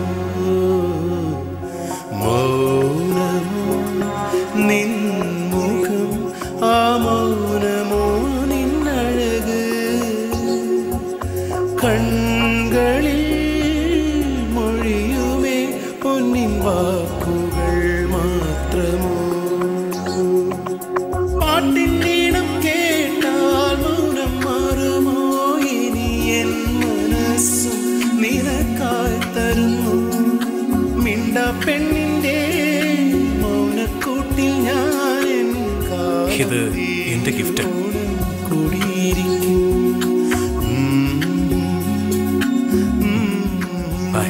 മൗനമോ നിൻമുഖം ആ മൗനമോ നിന്നഴക് കൺകളിൽ മൊഴിയുമേ പൊന്നിൻ വാക്കുകൾ മാത്രമോ പാട്ടിൻ ഈണം കേട്ടാൽ മൗനം മാറുമോ ഇനി എൻ മനസ്സും നിനക്കായി തരുന്നു മിണ്ട പെണ്ണിന്റെ മൗനക്കൂട്ടിൽ ഞാൻ എൻ ഇത് എന്റെ ഗിഫ്റ്റ് കൂടിയിരിക്കും ബൈ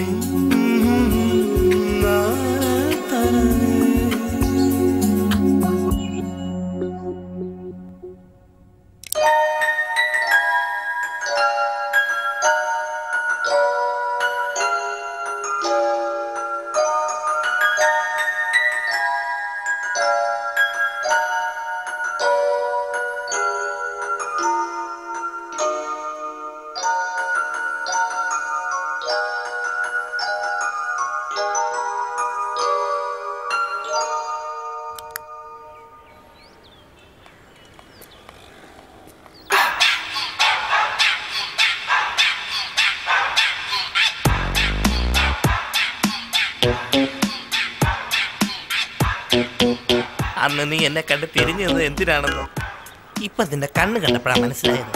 അന്ന് നീ എന്നെ കണ്ട് തിരിഞ്ഞു നിന്നത് എന്തിനാണെന്ന് ഇപ്പൊ നിന്റെ കണ്ണ് കണ്ടപ്പോഴാ മനസ്സിലായത്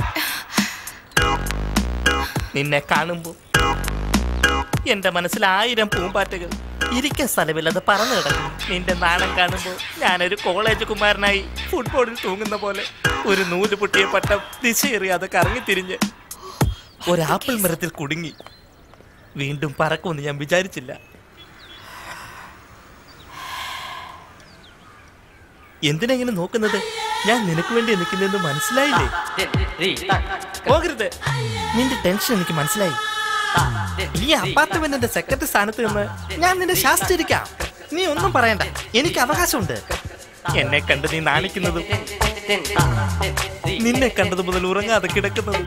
നിന്നെ കാണുമ്പോ എന്റെ മനസ്സിൽ ആയിരം പൂമ്പാറ്റകൾ ഇരിക്കാൻ സ്ഥലമില്ലാതെ പറന്നു കിടക്കും നിന്റെ നാണം കാണുമ്പോൾ ഞാനൊരു കോളേജ് കുമാരനായി ഫുട്ബോളിൽ തൂങ്ങുന്ന പോലെ ഒരു നൂല് പൊട്ടിയ പട്ടം ദിശയേറിയാതെ കറങ്ങി തിരിഞ്ഞ് ഒരു ആപ്പിൾ മരത്തിൽ കുടുങ്ങി വീണ്ടും പറക്കുമെന്ന് ഞാൻ വിചാരിച്ചില്ല എന്തിനെങ്ങനെ നോക്കുന്നത് ഞാൻ നിനക്ക് വേണ്ടി നിൽക്കുന്നെന്ന് മനസ്സിലായില്ലേ പോകരുത് നിന്റെ ടെൻഷൻ എനിക്ക് മനസ്സിലായി ഈ അപ്പാർട്ട്മെന്റിന്റെ സെക്രട്ടറി സ്ഥാനത്ത് നിന്ന് ഞാൻ നിന്നെ ശാസ്ത്രിക്കാം നീ ഒന്നും പറയണ്ട എനിക്ക് അവകാശമുണ്ട് എന്നെ കണ്ട് നീ നാണിക്കുന്നതും നിന്നെ കണ്ടത് മുതൽ ഉറങ്ങാതെ കിടക്കുന്നതും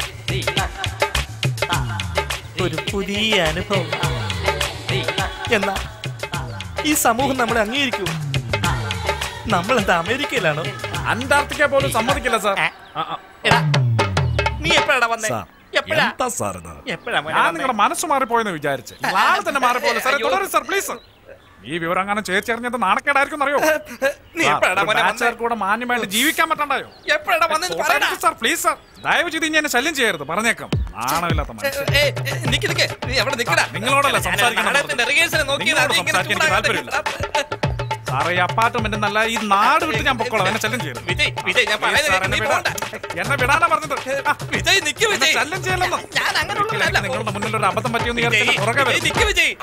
ഒരു പുതിയ അനുഭവം എന്നാ ഈ സമൂഹം നമ്മളെ അംഗീകരിക്കൂ നമ്മൾ എന്താ അമേരിക്കയിലാണോ അന്റാർട്ടിക്ക പോലും സമ്മതിക്കില്ല സാർ എടാ നീ എപ്പോഴാ വന്നേ സാർ, എപ്പോഴാ എന്താ സാർ ഇത്? എപ്പോഴാ മോനെ ഞാൻ വന്നേ? നിങ്ങളുടെ മനസ്സ് മാറിപ്പോയെന്ന് വിചാരിച്ചു ആള് തന്നെ മാറിപ്പോലെ സാർ അയ്യോ. തുടരും സാർ പ്ലീസ് ഈ വിവരം അങ്ങനെ ചേച്ചറിഞ്ഞത് നാണക്കേടായിരിക്കും അറിയോ നീ എപ്പോഴാ മോനെ വന്നേ? കൂടെ മാന്യമായിട്ട് ജീവിക്കാൻ പറ്റണ്ടായോ എപ്പോഴാ വന്നെന്ന് പറയടാ. സാർ പ്ലീസ് സാർ ദയവ് ചെയ്ത് ഇനി എന്നെ ശല്യം ചെയ്യരുത് പറഞ്ഞേക്കാം നാണമില്ലാത്ത മനുഷ്യൻ ഏയ്, ഏയ്, നിക്ക് നിക്ക് നീ എവിടെ നിക്കടാ നിങ്ങളോടല്ല ഞാൻ സംസാരിക്കണം നാടകത്തിന്റെ rehearsal നോക്കിയതാ. നിങ്ങളോട് നീ ഇങ്ങനെ സംസാരിക്കാൻ എനിക്ക് ചൂടാകാതെ താല്പര്യമില്ല സാറേ ഈ അപ്പാർട്ട്മെന്റ് നല്ല ഈ നാട് വിട്ട് ഞാൻ പൊക്കോളാം എന്നെ ശല്യം ചെയ്യരുത് വിജയ് വിജയ് ഞാൻ Please, പറയുന്നത് sir, എന്നെ നീ വിടാ. പോണ്ട. എന്നെ വിടാനാ പറഞ്ഞത് ആ, വിജയ് നിക്ക് എന്നെ വിജയ് ശല്യം ചെയ്യലെന്ന് ഞാൻ അങ്ങനെയുള്ളതല്ല നിങ്ങളുടെ മുന്നിൽ ഒരു അബദ്ധം പറ്റിയെന്ന് വിചാരിച്ചിട്ട് വിജയ്, പുറകെ വിജയ്, വരും നിക്ക് വിജയ്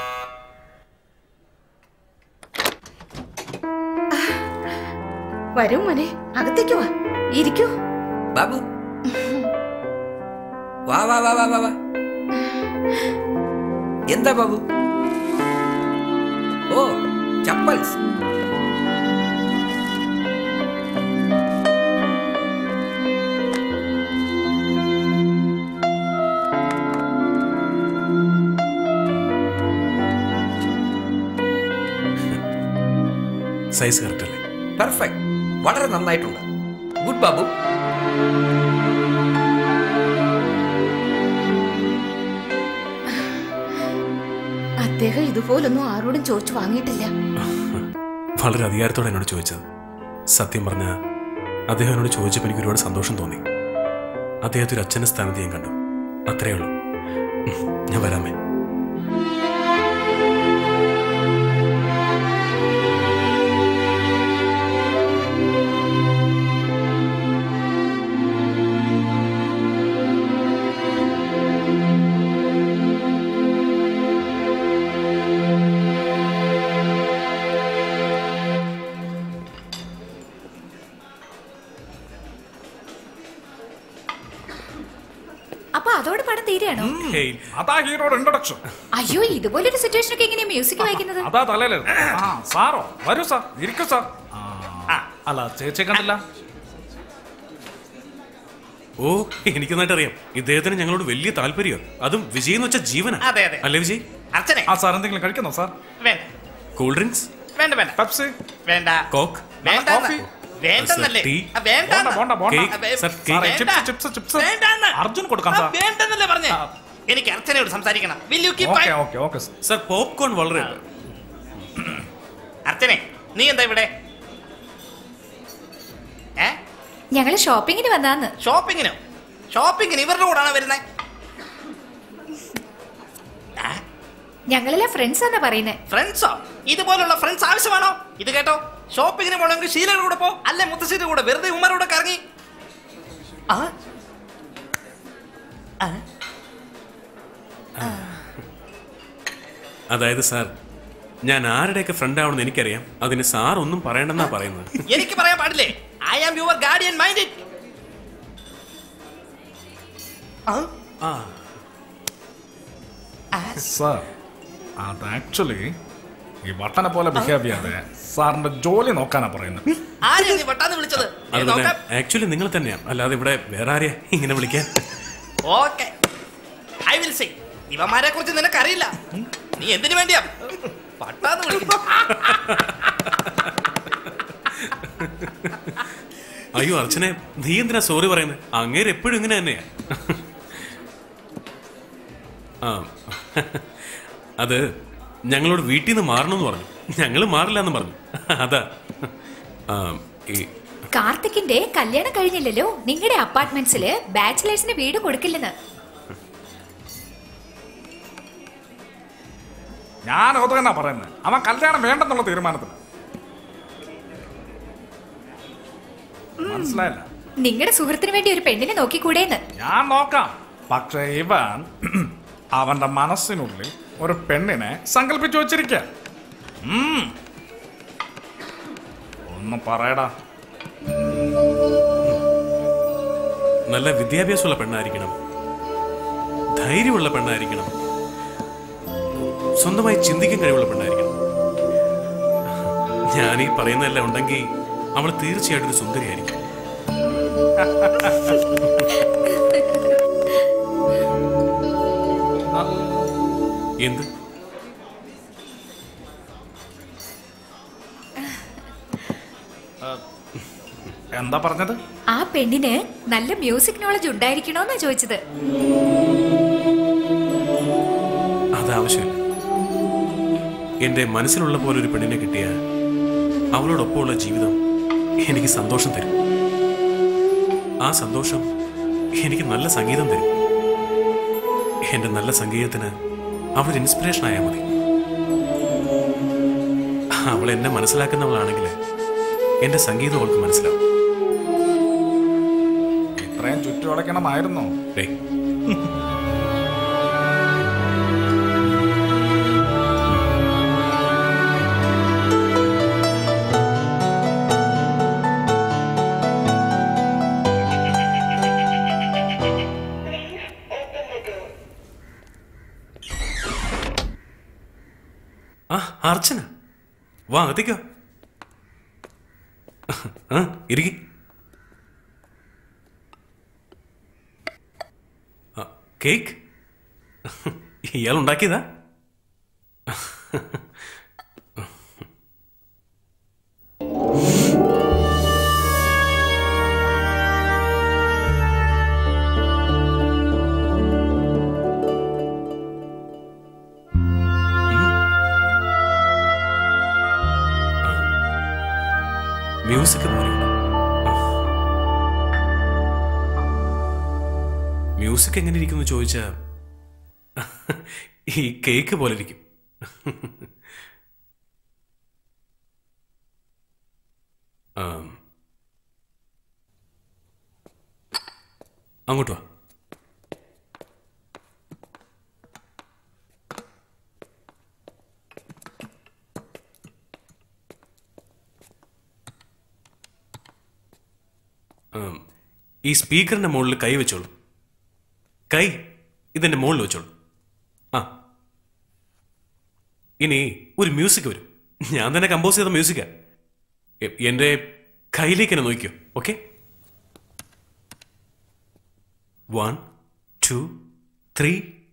വരൂ മോനെ അകത്തേക്ക് വാ ഇരിക്കൂ ബാബു വാ വാ വാ വാ വാ വാ എന്താ ബാബു ഓ ചപ്പൽസ് സൈസ് കറക്റ്റ് അല്ലേ പെർഫെക്റ്റ് വളരെ നന്നായിട്ടുണ്ട് ഗുഡ് ബാബു അദ്ദേഹം ഇതുപോലൊന്നും ആരോടും ചോദിച്ചു വാങ്ങിയിട്ടില്ല വളരെ അധികാരത്തോടെ എന്നോട് ചോദിച്ചത് സത്യം പറഞ്ഞ അദ്ദേഹം എന്നോട് ചോദിച്ചപ്പോൾ എനിക്ക് ഒരുപാട് സന്തോഷം തോന്നി അദ്ദേഹത്തെ ഒരു അച്ഛൻ്റെ സ്ഥാനത്ത് ഞാൻ കണ്ടു അത്രയേ ഉള്ളൂ ഉം, ഞാൻ വരാമേ അപ്പൊ അതോടെ പടം തീരെയാണോ ഹേയ്, അതാ ഹീറോയുടെ ഇൻട്രൊഡക്ഷൻ അയ്യോ ഇതുപോലൊരു സിറ്റുവേഷൻ ഒക്കെ എങ്ങനെയാ മ്യൂസിക് വായിക്കുന്നത് അതാ തലയില് ആ സാറോ വരൂ സാർ ഇരിക്കൂ സാർ ആ, അല്ല ചേച്ചിയെ കണ്ടില്ല ഓ എനിക്ക് നന്നായിട്ട് അറിയാം ഇദ്ദേഹത്തിന് ഞങ്ങളോട് വലിയ താല്പര്യം അതും വിജയ് എന്ന് വെച്ച ജീവന അതെ, അതെ. അല്ലേ വിജയ് അർച്ചനെ ആ സാർ എന്തെങ്കിലും കഴിക്കുന്നോ സാർ വേണ്ട കൂൾ ഡ്രിങ്ക്സ് വേണ്ട വേണ്ട പെപ്സി വേണ്ട കോക്ക് വേണ്ട കോഫി? വേണ്ടെന്നല്ലേ ടീ? ആ, വേണ്ട ബോണ്ട, ബോണ്ട, ബോണ്ട. കേക്ക്, ആ, വേ- സർ, കേക്ക്. സാറേ, വേണ്ട. Chips, chips, chips. വേണ്ടാന്ന്. അർജുൻ കൊടുക്കാം ആ, സാർ വേണ്ടെന്നല്ലേ പറഞ്ഞേ എനിക്ക് അർച്ചനയോട് സംസാരിക്കണം will you keep okay okay okay sir sir popcorn വളരെ അർച്ചനെ നീ എന്താ ഇവിടെ ഏ ഞങ്ങള് ഷോപ്പിങ്ങിന് വന്നാന്ന് ഷോപ്പിങ്ങിനോ ഷോപ്പിങ്ങിന് ഇവരുടെ കൂടാണ് വരുന്നത് ഞങ്ങളെല്ലാം ഫ്രണ്ട്സ് എന്നാ പറയുന്നേ ഫ്രണ്ട്സോ ഇതുപോലുള്ള ഫ്രണ്ട്സ് ആവശ്യമാണോ ഇത് കേട്ടോ ഷോപ്പിങ്ങിന് പോകണമെങ്കിൽ ശീലയുടെ കൂടെ പോ അല്ലെ മുത്തശ്ശിയുടെ കൂടെ വെറുതെ ഉമ്മരുടെ കൂടെ കറങ്ങി ആ ആ? അതായത് സാർ ഞാൻ ആരുടെയൊക്കെ ഫ്രണ്ട് ആവണമെന്ന് എനിക്കറിയാം അതിന് സാർ ഒന്നും പറയണ്ടെന്നാ പറയുന്നത് എനിക്ക് പറയാൻ പാടില്ലേ I am your guardian mind it sir അത് ആക്ച്വലി ഈ വട്ടനെ പോലെ ബിഹേവ് ചെയ്യാതെ സാറിന്റെ ജോലി നോക്കാനാ പറയുന്നത് ആരെയാ നീ വട്ടാന്ന് വിളിച്ചത് അത് തന്നെ ആക്ച്വലി നിങ്ങൾ തന്നെയാണ് അല്ലാതെ ഇവിടെ വേറെ ആരെയാ ഇങ്ങനെ വിളിക്കാൻ ഓക്കെ ഐ വിൽ സേ ഇവന്മാരെ കുറിച്ച് നിനക്കറിയില്ല നീ എന്തിനു വേണ്ടിയാ പട്ടാന്ന് വിളിക്കുന്നു അയ്യോ അർച്ചനെ നീ എന്തിനാ സോറി പറയുന്നത് അങ്ങേര് എപ്പോഴും ഇങ്ങനെ തന്നെയാ ആ അത് ഞങ്ങളോട് വീട്ടിൽ നിന്ന് മാറണമെന്ന് പറഞ്ഞു ഞങ്ങൾ മാറില്ല എന്ന് പറഞ്ഞു അതാ ആ, ഈ കാർത്തിക്കിന്റെ കല്യാണം കഴിഞ്ഞില്ലല്ലോ നിങ്ങളുടെ അപ്പാർട്ട്മെന്റ്സില് ബാച്ചിലേഴ്സിന് വീട് കൊടുക്കില്ലെന്ന് ഞാൻ അത് തന്നെ പറയുന്നത് അവൻ കല്യാണം വേണ്ടെന്നുള്ള തീരുമാനത്തിൽ മനസ്സിലായില്ല നിങ്ങളുടെ സുഹൃത്തിന് വേണ്ടി ഒരു പെണ്ണിനെ നോക്കിക്കൂടേന്ന് ഞാൻ നോക്കാം പക്ഷേ ഇവൻ അവന്റെ മനസ്സിനുള്ളിൽ ഒരു പെണ്ണിനെ സങ്കല്പിച്ചു വച്ചിരിക്ക ഒന്ന് പറയടാ നല്ല വിദ്യാഭ്യാസമുള്ള പെണ്ണായിരിക്കണം ധൈര്യമുള്ള പെണ്ണായിരിക്കണം സ്വന്തമായി ചിന്തിക്കാൻ കഴിവുള്ള പെണ്ണായിരിക്കണം ഞാൻ ഈ പറയുന്നതെല്ലാം ഉണ്ടെങ്കിൽ അവൾ തീർച്ചയായിട്ടും ഒരു സുന്ദരിയായിരിക്കും ആ, എന്ത് എന്താ പറഞ്ഞത് ആ പെണ്ണിന് നല്ല മ്യൂസിക് നോളജ് ഉണ്ടായിരിക്കണോന്നാ ചോദിച്ചത് അതാവശ്യമില്ല എന്റെ മനസ്സിലുള്ള പോലെ ഒരു പെണ്ണിനെ കിട്ടിയ അവളോടൊപ്പമുള്ള ജീവിതം എനിക്ക് സന്തോഷം തരും ആ സന്തോഷം എനിക്ക് നല്ല സംഗീതം തരും എന്റെ നല്ല സംഗീതത്തിന് അവളൊരു ഇൻസ്പിറേഷൻ ആയാൽ മതി അവൾ എന്നെ മനസ്സിലാക്കുന്നവളാണെങ്കിൽ എന്റെ സംഗീതം അവൾക്ക് മനസ്സിലാവും ഇത്രയും ചുറ്റുവളയ്ക്കണമായിരുന്നോ ഡേയ്, ആ അർച്ചന വാ അകത്തേക്കോ ആ ഇരിക്കി കേക്ക് ഇയാൾ ഉണ്ടാക്കിയതാ മ്യൂസിക് പോലെയുണ്ട് മ്യൂസിക് എങ്ങനെ ഇരിക്കുന്നു ചോദിച്ചാ ഈ കേക്ക് പോലെ ഇരിക്കും ആം. അങ്ങോട്ട് വാ ആം. ഈ സ്പീക്കറിന്റെ മുകളിൽ കൈ വെച്ചോളൂ കൈ ഇതിന്റെ മുകളിൽ വെച്ചോളൂ ആ ഇനി ഒരു മ്യൂസിക് വരും ഞാൻ തന്നെ കമ്പോസ് ചെയ്ത മ്യൂസിക്കാ എ- എന്റെ കയ്യിലേക്ക് തന്നെ നോക്കിയോ okay one two three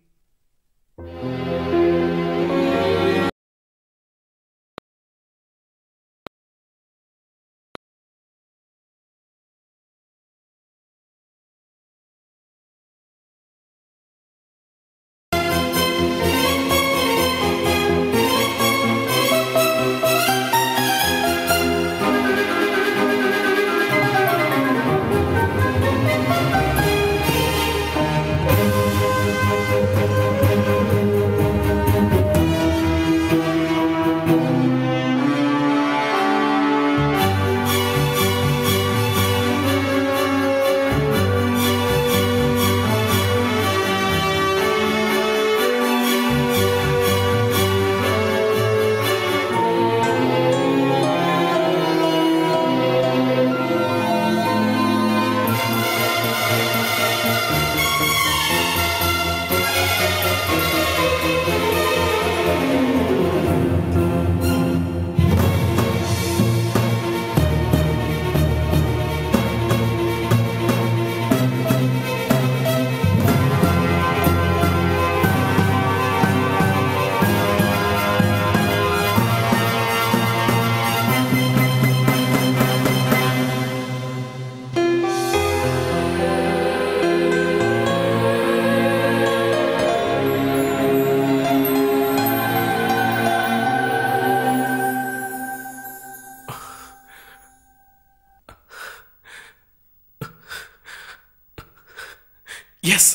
yes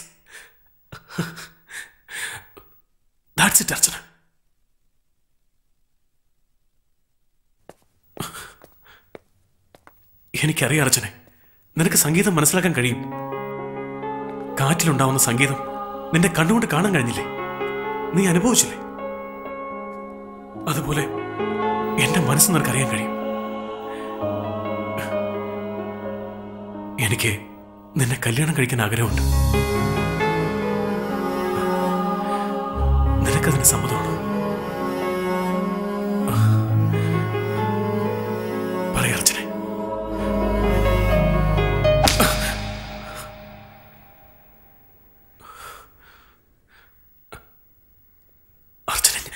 that's it Archana എനിക്കറിയാം അർച്ചനെ നിനക്ക് സംഗീതം മനസ്സിലാക്കാൻ കഴിയും കാറ്റിലുണ്ടാവുന്ന സംഗീതം നിന്റെ കണ്ണുകൊണ്ട് കാണാൻ കഴിഞ്ഞില്ലേ നീ അനുഭവിച്ചില്ലേ അതുപോലെ എന്റെ മനസ്സ് നിനക്കറിയാൻ കഴിയും എനിക്ക് നിന്നെ കല്യാണം കഴിക്കാൻ ആഗ്രഹമുണ്ട് നിനക്കതിന് സമ്മതമാണോ പറയാ അർച്ചനെ അർച്ചന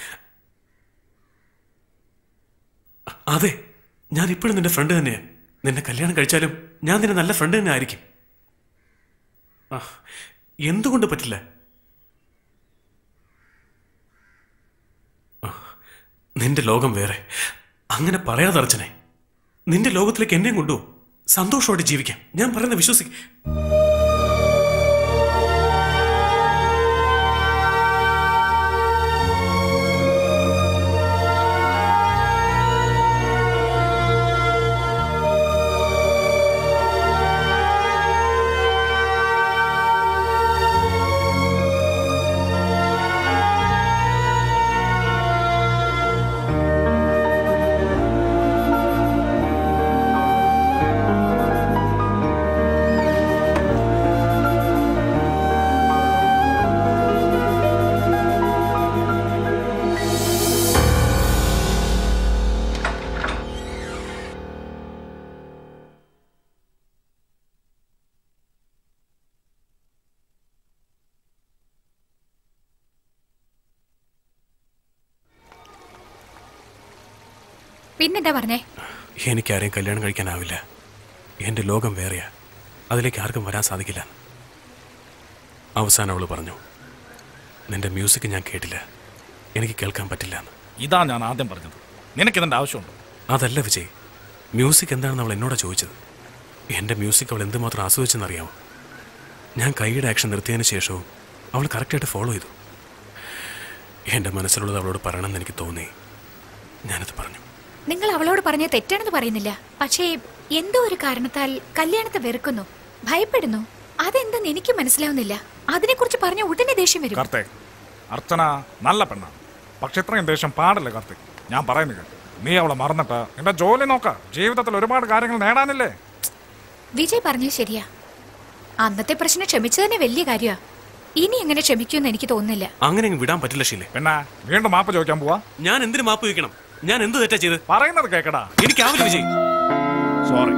അതെ ഞാൻ ഇപ്പോഴും നിന്റെ ഫ്രണ്ട് തന്നെയാ നിന്നെ കല്യാണം കഴിച്ചാലും ഞാൻ നിന്റെ നല്ല ഫ്രണ്ട് തന്നെ ആയിരിക്കും ആ, എന്തുകൊണ്ട് പറ്റില്ല ആ, നിന്റെ ലോകം വേറെ അങ്ങനെ പറയാതെ അർച്ചനെ നിന്റെ ലോകത്തിലേക്ക് എന്നെ കൊണ്ടു സന്തോഷമായിട്ട് ജീവിക്കാം ഞാൻ പറയുന്ന വിശ്വസിക്ക പിന്നെന്താ പറഞ്ഞേ എനിക്കാരെയും കല്യാണം കഴിക്കാനാവില്ല എൻ്റെ ലോകം വേറെയാ അതിലേക്ക് ആർക്കും വരാൻ സാധിക്കില്ല അവസാനം അവള് പറഞ്ഞു നിന്റെ മ്യൂസിക് ഞാൻ കേട്ടില്ല എനിക്ക് കേൾക്കാൻ പറ്റില്ല എന്ന് ഇതാ ഞാൻ ആദ്യം പറഞ്ഞത് നിനക്കിതിന്റെ ആവശ്യമുണ്ടോ അതല്ല വിജയ് മ്യൂസിക് എന്താണെന്ന് അവൾ എന്നോട് ചോദിച്ചത് എൻ്റെ മ്യൂസിക് അവൾ എന്തുമാത്രം ആസ്വദിച്ചെന്നറിയാമോ ഞാൻ കൈയുടെ ആക്ഷൻ നിർത്തിയതിന് ശേഷവും അവൾ കറക്റ്റായിട്ട് ഫോളോ ചെയ്തു എൻ്റെ മനസ്സിലുള്ളത് അവളോട് പറയണമെന്ന് എനിക്ക് തോന്നി ഞാനത് പറഞ്ഞു നിങ്ങൾ അവളോട് പറഞ്ഞ തെറ്റാണെന്ന് പറയുന്നില്ല പക്ഷേ എന്തോ ഒരു കാരണത്താൽ കല്യാണത്തെ വെറുക്കുന്നു ഭയപ്പെടുന്നു അതെന്തെന്ന് എനിക്ക് മനസ്സിലാവുന്നില്ല അതിനെക്കുറിച്ച് പറഞ്ഞ ഉടനെ ദേഷ്യം വരും കാർത്തിക് അർച്ചന നല്ല പെണ്ണാണ് പക്ഷെ ഇത്രയും ദേഷ്യം പാടില്ല കാർത്തിക് ഞാൻ പറയുന്നത് കേൾക്ക്. നീ അവളെ മറന്നിട്ട് നിന്റെ ജോലി നോക്ക ജീവിതത്തിൽ ഒരുപാട് കാര്യങ്ങൾ നേടാനില്ലേ വിജയ് പറഞ്ഞത് ശരിയാ അന്നത്തെ പ്രശ്നം ക്ഷമിച്ചു തന്നെ വലിയ കാര്യമാ ഇനി എങ്ങനെ ക്ഷമിക്കുമെന്ന് എനിക്ക് തോന്നുന്നില്ല അങ്ങനെ അങ്ങ് വിടാൻ പറ്റില്ല ഷീലെ പിന്നെ വീണ്ടും മാപ്പ് ചോദിക്കാൻ പോവാ ഞാൻ എന്തിനു മാപ്പ് ചോദിക്കണം ഞാൻ എന്ത് തെറ്റാ ചെയ്ത് പറയുന്നത് കേക്കടാ എനിക്കാവില്ല വിജയ് സോറി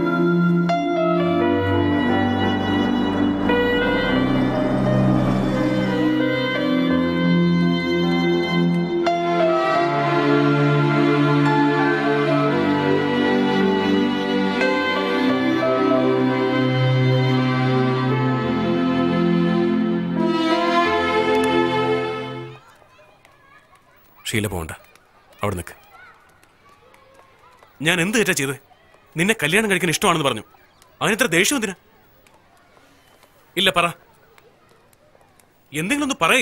ഷീല പോകണ്ട അവിടെ നിൽക്ക് ഞാൻ എന്ത് തെറ്റാ ചെയ്ത് നിന്നെ കല്യാണം കഴിക്കാൻ ഇഷ്ടമാണെന്ന് പറഞ്ഞു അതിനിത്ര ദേഷ്യം എന്തിനാ ഇല്ല പറ എന്തെങ്കിലും ഒന്ന് പറയേ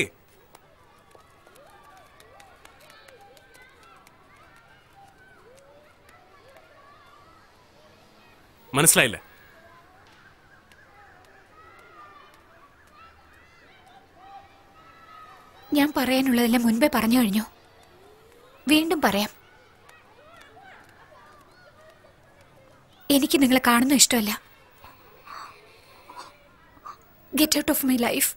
മനസ്സിലായില്ല ഞാൻ പറയാനുള്ളതെല്ലാം മുൻപേ പറഞ്ഞു കഴിഞ്ഞു വീണ്ടും പറയാം എനിക്ക് നിങ്ങളെ കാണുന്ന ഇഷ്ടമല്ല get out of my life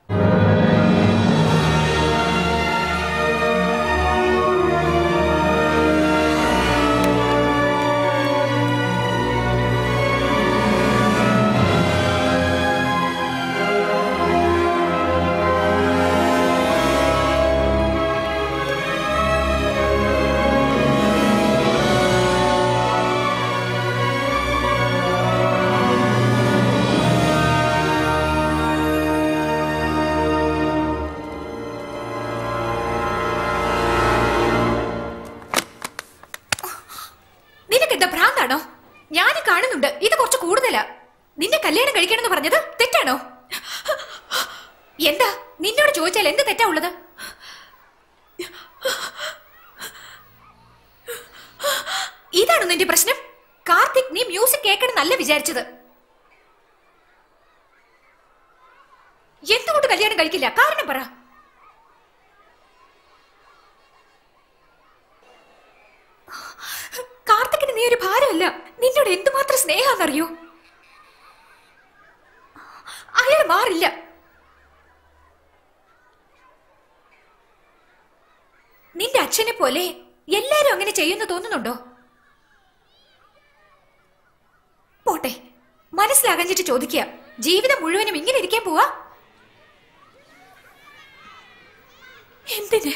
നിനക്കെന്താ ഭ്രാന്താണോ ഞാൻ കാണുന്നുണ്ട് ഇത് കുറച്ച് കൂടുതലാ നിന്നെ കല്യാണം കഴിക്കണമെന്ന് പറഞ്ഞത് തെറ്റാണോ എന്താ നിന്നോട് ചോദിച്ചാൽ എന്ത് തെറ്റാ ഉള്ളത് ഇതാണോ നിന്റെ പ്രശ്നം കാർത്തിക് നീ മ്യൂസിക് കേൾക്കണം നല്ല വിചാരിച്ചത് എന്തുകൊണ്ട് കല്യാണം കഴിക്കില്ല കാരണം പറ കാർത്തിക്കിന് നീ ഒരു ഭാരമല്ല നിന്നോട് എന്തുമാത്രം സ്നേഹാന്നറിയോ അയാൾ മാറില്ല നിന്റെ അച്ഛനെ പോലെ എല്ലാരും അങ്ങനെ ചെയ്യുന്നു തോന്നുന്നുണ്ടോ പോട്ടെ മനസ്സിലാകഞ്ഞിട്ട് ചോദിക്കുക ജീവിതം മുഴുവനും ഇങ്ങനെ ഇരിക്കാൻ പോവാ എന്തിന്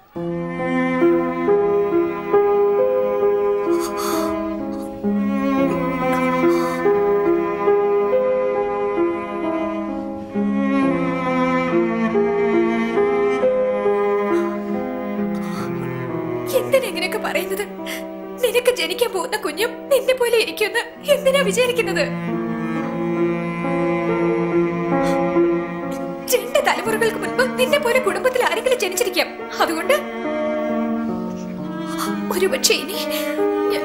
എന്തിനാ ഇങ്ങനെയൊക്കെ പറയുന്നത് നിനക്ക് ജനിക്കാൻ പോകുന്ന കുഞ്ഞും നിന്നെ പോലെ ഇരിക്കുമെന്ന് എന്തിനാ വിചാരിക്കുന്നത് രണ്ട് തലമുറകൾക്ക് മുൻപ് നിന്നെ പോലെ കുടുംബത്തിൽ ആരെങ്കിലും ജനിച്ചിരിക്കാം അതുകൊണ്ട് ഒരുപക്ഷെ ഇനി ഞാൻ-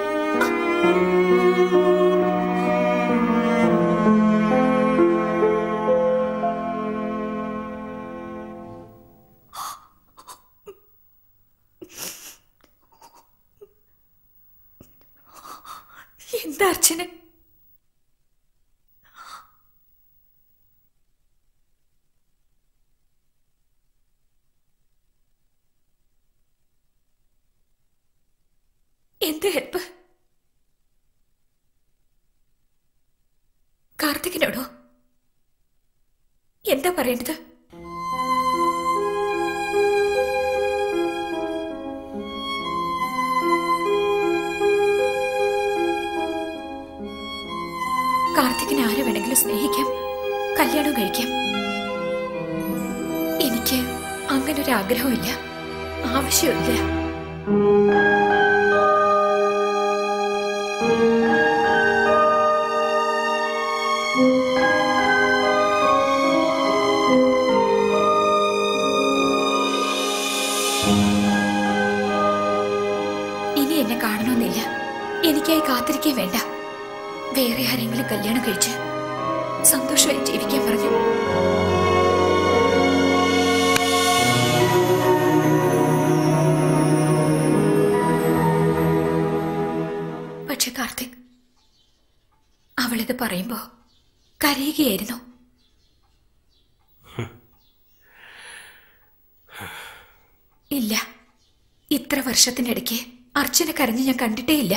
എന്താ അർച്ചന എന്ത് ഹെൽപ്പ് കാർത്തികിനോടോ എന്താ പറയേണ്ടത് കാർത്തികിനെ ആരെ വേണമെങ്കിലും സ്നേഹിക്കാം കല്യാണം കഴിക്കാം എനിക്ക് അങ്ങനെ ഒരു ആഗ്രഹമില്ല ആവശ്യമില്ല ഇനി എന്നെ കാണണമെന്നില്ല എനിക്കായി കാത്തിരിക്കേ വേണ്ട വേറെ ആരെങ്കിലും കല്യാണം കഴിച്ച് സന്തോഷമായി ജീവിക്കാൻ പറഞ്ഞു പക്ഷെ കാർത്തിക് അവളിത് പറയുമ്പോ കരയുകയായിരുന്നു ഇല്ല ഇത്ര വർഷത്തിനിടയ്ക്ക് അർച്ചന കരഞ്ഞ് ഞാൻ കണ്ടിട്ടേ ഇല്ല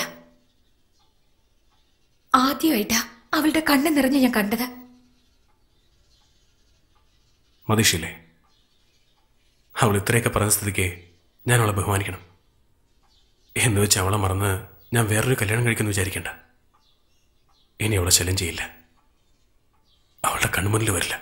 ആദ്യമായിട്ടാ അവളുടെ കണ്ണ് നിറഞ്ഞ് ഞാൻ കണ്ടത് മതീഷില്ലേ അവൾ ഇത്രയൊക്കെ പറഞ്ഞ സ്ഥിതിക്ക് ഞാൻ അവളെ ബഹുമാനിക്കണം എന്ന് വെച്ച് അവളെ മറന്ന് ഞാൻ വേറൊരു കല്യാണം കഴിക്കുന്നു വിചാരിക്കണ്ട ഇനി അവളെ ശല്യം ചെയ്യില്ല അവളുടെ കൺമുന്നിൽ വരില്ല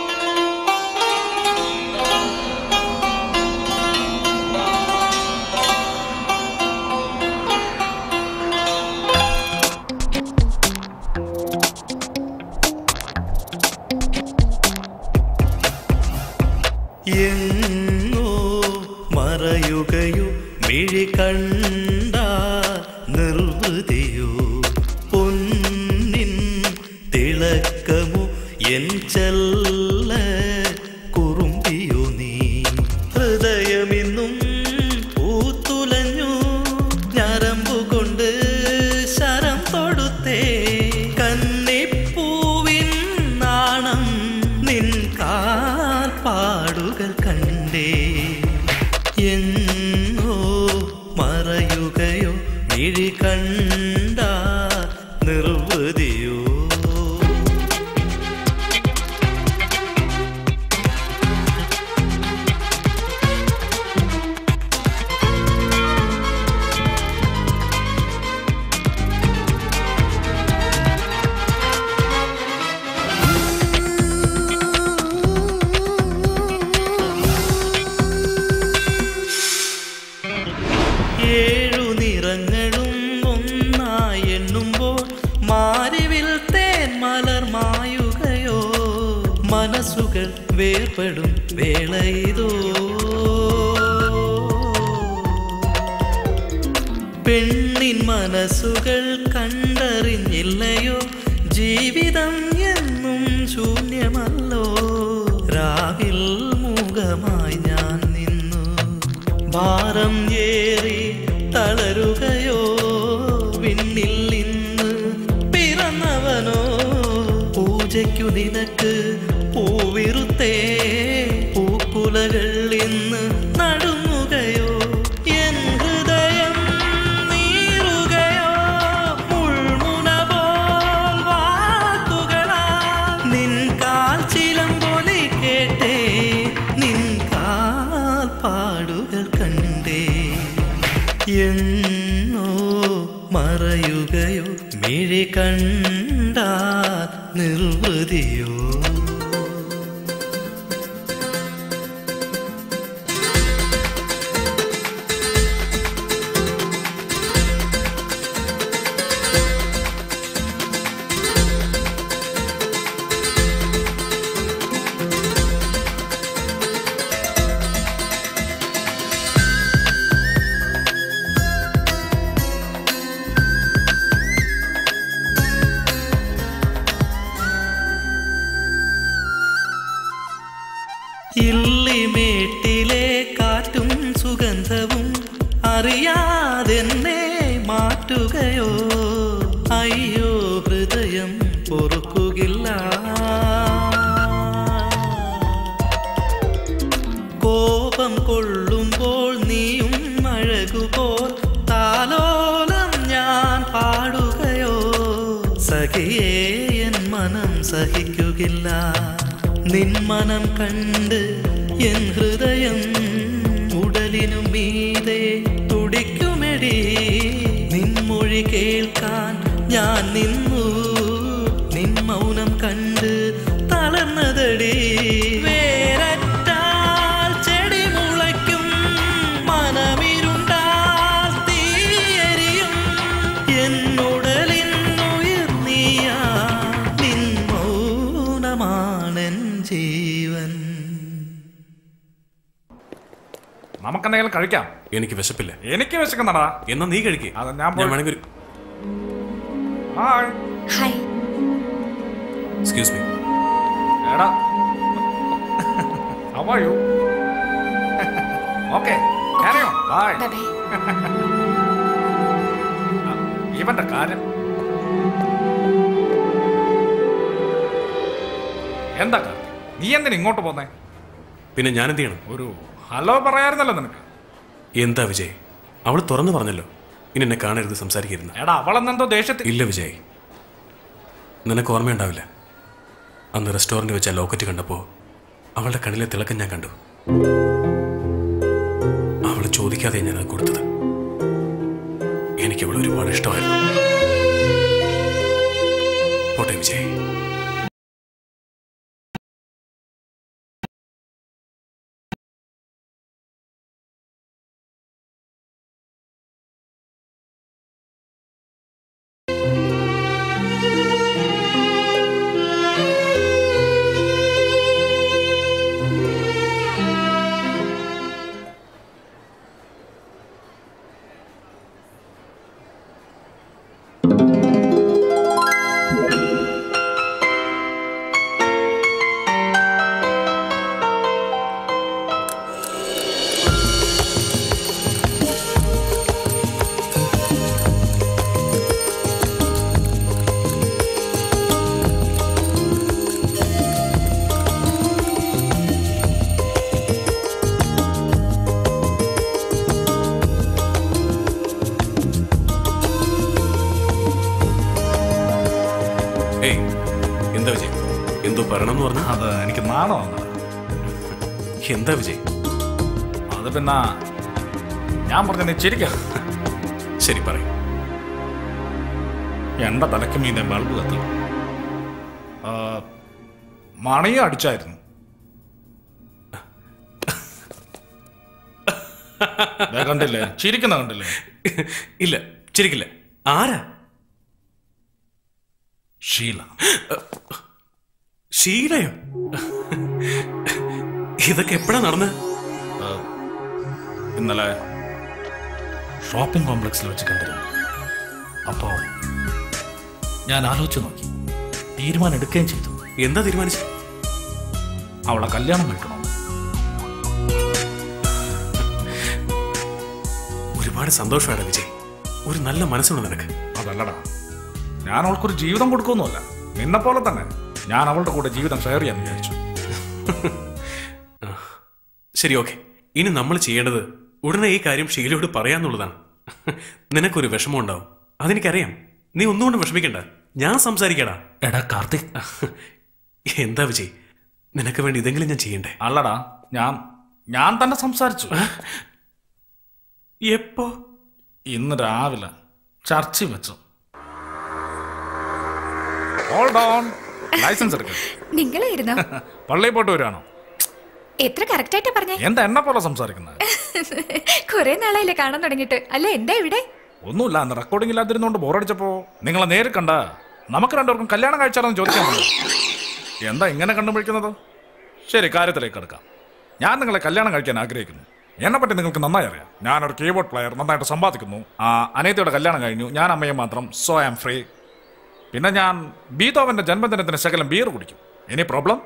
എങ്ങോ മറയുകയോ മിഴി കണ്ട നിർവൃതിയോ പൊന്നിൻ തിളക്കമോ എൻ ചെല്ല കുറുമ്പിയോ നീ ഹൃദയമിന്നും പൂത്തുലഞ്ഞു ഞരമ്പു കൊണ്ട് ശരം തൊടുത്തേ കന്നിപ്പൂവിൻ നാണം നിൻ കാൽപ്പാടുകൾ കണ്ടേ എങ്ങോ മറയുകയോ മിഴി കണ്ട നിർവൃതിയോ ഏഴു നിറങ്ങളും ഒന്നായി എണ്ണുമ്പോൾ മാരിവിൽ തേൻ മലർ മായുകയോ മനസ്സുകൾ വേർപെടും വേളയിതോ പെണ്ണിൻ മനസ്സുകൾ കണ്ടറിഞ്ഞില്ലയോ ജീവിതം എന്നും ശൂന്യമല്ലോ രാവിൽ മൂകമായി ഞാൻ നിന്നു ഭാരം ഏറി തളരുകയോ വിണ്ണിൽ ഇന്ന് പിറന്നവനോ പൂജയ്ക്കു നിനക്ക് പൂ കേട്ടേ പൂക്കുലകൾ ഇന്ന് നടുങ്ങുകയോ എൻ ഹൃദയം നീറുകയോ മുൾമുന പോൽ വാക്കുകളാ നിൻ കാൽ ചിലമ്പൊലി കേട്ടേ നിൻ കാൽ പാടുകൾ കണ്ടേ എന്നോ മറയുകയോ മിഴി കണ്ടാ നിർവൃതിയോ ഇല്ലിമേട്ടിലെ കാറ്റും സുഗന്ധവും അറിയാതെന്നെ മാറ്റുകയോ അയ്യോ ഹൃദയം പൊറുക്കുകില്ല കോപം കൊള്ളുമ്പോൾ നീയും അഴകുപോൽ താലോലം ഞാൻ പാടുകയോ സഖിയേ എൻ മനം സഹിക്കുകില്ല നിൻ മനം കണ്ട് എൻ ഹൃദയം ഉടലിനു മീതെ തുടിക്കുമെടി നിൻ മൊഴി കേൾക്കാൻ ഞാൻ നിന്നു നിൻ മൗനം കണ്ട് തളർന്നതടി വേരറ്റാൽ ചെടി മുളയ്ക്കും മനമിരുണ്ടാൽ തീയരിയും എന്നുടലിന്നുയിർ നീയാ നിൻ മൗനമാണെൻ ജീവൻ നമുക്കെന്തെങ്കിലും കഴിക്കാം എനിക്ക് വിശപ്പില്ല എനിക്ക് വിശക്കുന്നടാ എന്നാ നീ കഴിക്കേ അത് ഞാൻ ഞാൻ പോയി- വേണമെങ്കിൽ ഒരു ഹായ് ഹായ് എക്സ്ക്യൂസ് മീ എടാ How are you? Okay, carry on. Bye. ഇവന്റെ കാര്യം എന്താ കാര്യം നീ എന്തിനാ ഇങ്ങോട്ട് പോന്നേ പിന്നെ ഞാൻ എന്ത് ചെയ്യണം ഒരു ഹലോ പറയായിരുന്നല്ലോ നിനക്ക് എന്താ വിജയ് അവൾ തുറന്നു പറഞ്ഞല്ലോ ഇനി എന്നെ കാണരുത് സംസാരിക്കരുത് എടാ അവളെന്നെന്തോ ദേഷ്യത്തിൽ ഇല്ല വിജയ് നിനക്ക് ഓർമ്മയുണ്ടാവില്ല അന്ന് റെസ്റ്റോറൻറ്റ് വെച്ച ലോക്കറ്റ് കണ്ടപ്പോൾ അവളുടെ കണ്ണിലെ തിളക്കം ഞാൻ കണ്ടു അവൾ ചോദിക്കാതെ ഞാൻ അത് കൊടുത്തത് എനിക്ക് അവൾ ഒരുപാട് ഇഷ്ടമായിരുന്നു പോട്ടെ വിജയ് ഏയ് എന്താ വിജയ് എന്തോ പറയണമെന്ന് പറഞ്ഞു അത് എനിക്ക് നാണമാണ് എന്താ വിജയ് അത് പിന്നെ ഞാൻ പറഞ്ഞ നീ ചിരിക്ക ശരി പറയും എന്റെ തലയ്ക്ക് മീതെ ബൾബ് കത്തി ആ, മണിയും അടിച്ചായിരുന്നു ദേ കണ്ടില്ലേ ചിരിക്കുന്ന കണ്ടില്ലേ ഇല്ല ചിരിക്കില്ല ആരാ ഷീല ഷീലയോ ഇതൊക്കെ എപ്പോഴാ നടന്ന് ഇന്നലെ ഷോപ്പിംഗ് കോംപ്ലക്സിൽ വെച്ച് കണ്ടിരുന്നു അപ്പോ ഞാൻ ആലോചിച്ചു നോക്കി തീരുമാനം എടുക്കുകയും ചെയ്തു എന്താ തീരുമാനിച്ചു അവളെ കല്യാണം കഴിക്കണോ ഒരുപാട് സന്തോഷമാണ് വിജയ് ഒരു നല്ല മനസ്സുണ്ട് നിനക്ക് അതല്ലടാ ഞാൻ അവൾക്കൊരു ജീവിതം കൊടുക്കുമെന്നല്ല നിന്നെ പോലെ തന്നെ ഞാൻ അവളുടെ കൂടെ ജീവിതം ഷെയർ ചെയ്യാൻ വിചാരിച്ചു ശരി ഓക്കെ ഇനി നമ്മൾ ചെയ്യേണ്ടത് ഉടനെ ഈ കാര്യം ഷീലയോട് പറയാന്നുള്ളതാണ് നിനക്കൊരു വിഷമം ഉണ്ടാവും അതെനിക്കറിയാം നീ ഒന്നുകൊണ്ട് വിഷമിക്കണ്ട ഞാൻ സംസാരിക്കടാ എടാ കാർത്തിക് എന്താ വിജയ് നിനക്ക് വേണ്ടി ഇതെങ്കിലും ഞാൻ ചെയ്യണ്ടേ അല്ലടാ ഞാൻ ഞാൻ തന്നെ സംസാരിച്ചു എപ്പോ ഇന്ന് രാവിലെ ചർച്ച വെച്ചു ഹോൾഡ് ഓൺ ലൈസൻസ് എടുക്ക നിങ്ങളായിരുന്നോ പള്ളിയിൽ പോയിട്ട് വരികയാണോ എത്ര കറക്റ്റ് ആയിട്ടാ പറഞ്ഞേ എന്താ എന്നെ പോലെ സംസാരിക്കുന്നത് കുറെ നാളായില്ലേ കാണാൻ തുടങ്ങിയിട്ട് അല്ല എന്താ ഇവിടെ ഒന്നുമില്ല അന്ന് റെക്കോർഡിംഗ് ഇല്ലാതിരുന്നോണ്ട് ബോറടിച്ചപ്പോ നിങ്ങളെ നേരിൽ കണ്ട നമുക്ക് രണ്ടുപേർക്കും കല്യാണം കഴിച്ചാലെന്ന് ചോദിക്കാൻ വന്നു. എന്താ ഇങ്ങനെ കണ്ടുപിടിക്കുന്നത് ശരി കാര്യത്തിലേക്ക് എടുക്കാം ഞാൻ നിങ്ങളെ കല്യാണം കഴിക്കാൻ ആഗ്രഹിക്കുന്നു എന്നെ പറ്റി നിങ്ങൾക്ക് നന്നായി അറിയാം ഞാനൊരു കീബോർഡ് പ്ലെയർ നന്നായിട്ട് സമ്പാദിക്കുന്നു ആ അനേത്തിയുടെ കല്യാണം കഴിഞ്ഞു ഞാൻ അമ്മയെ മാത്രം സോ ആം ഫ്രീ പിന്നെ ഞാൻ ബീതോവന്റെ ജന്മദിനത്തിന് ശകലം ബീർ കുടിക്കും എനി പ്രോബ്ലം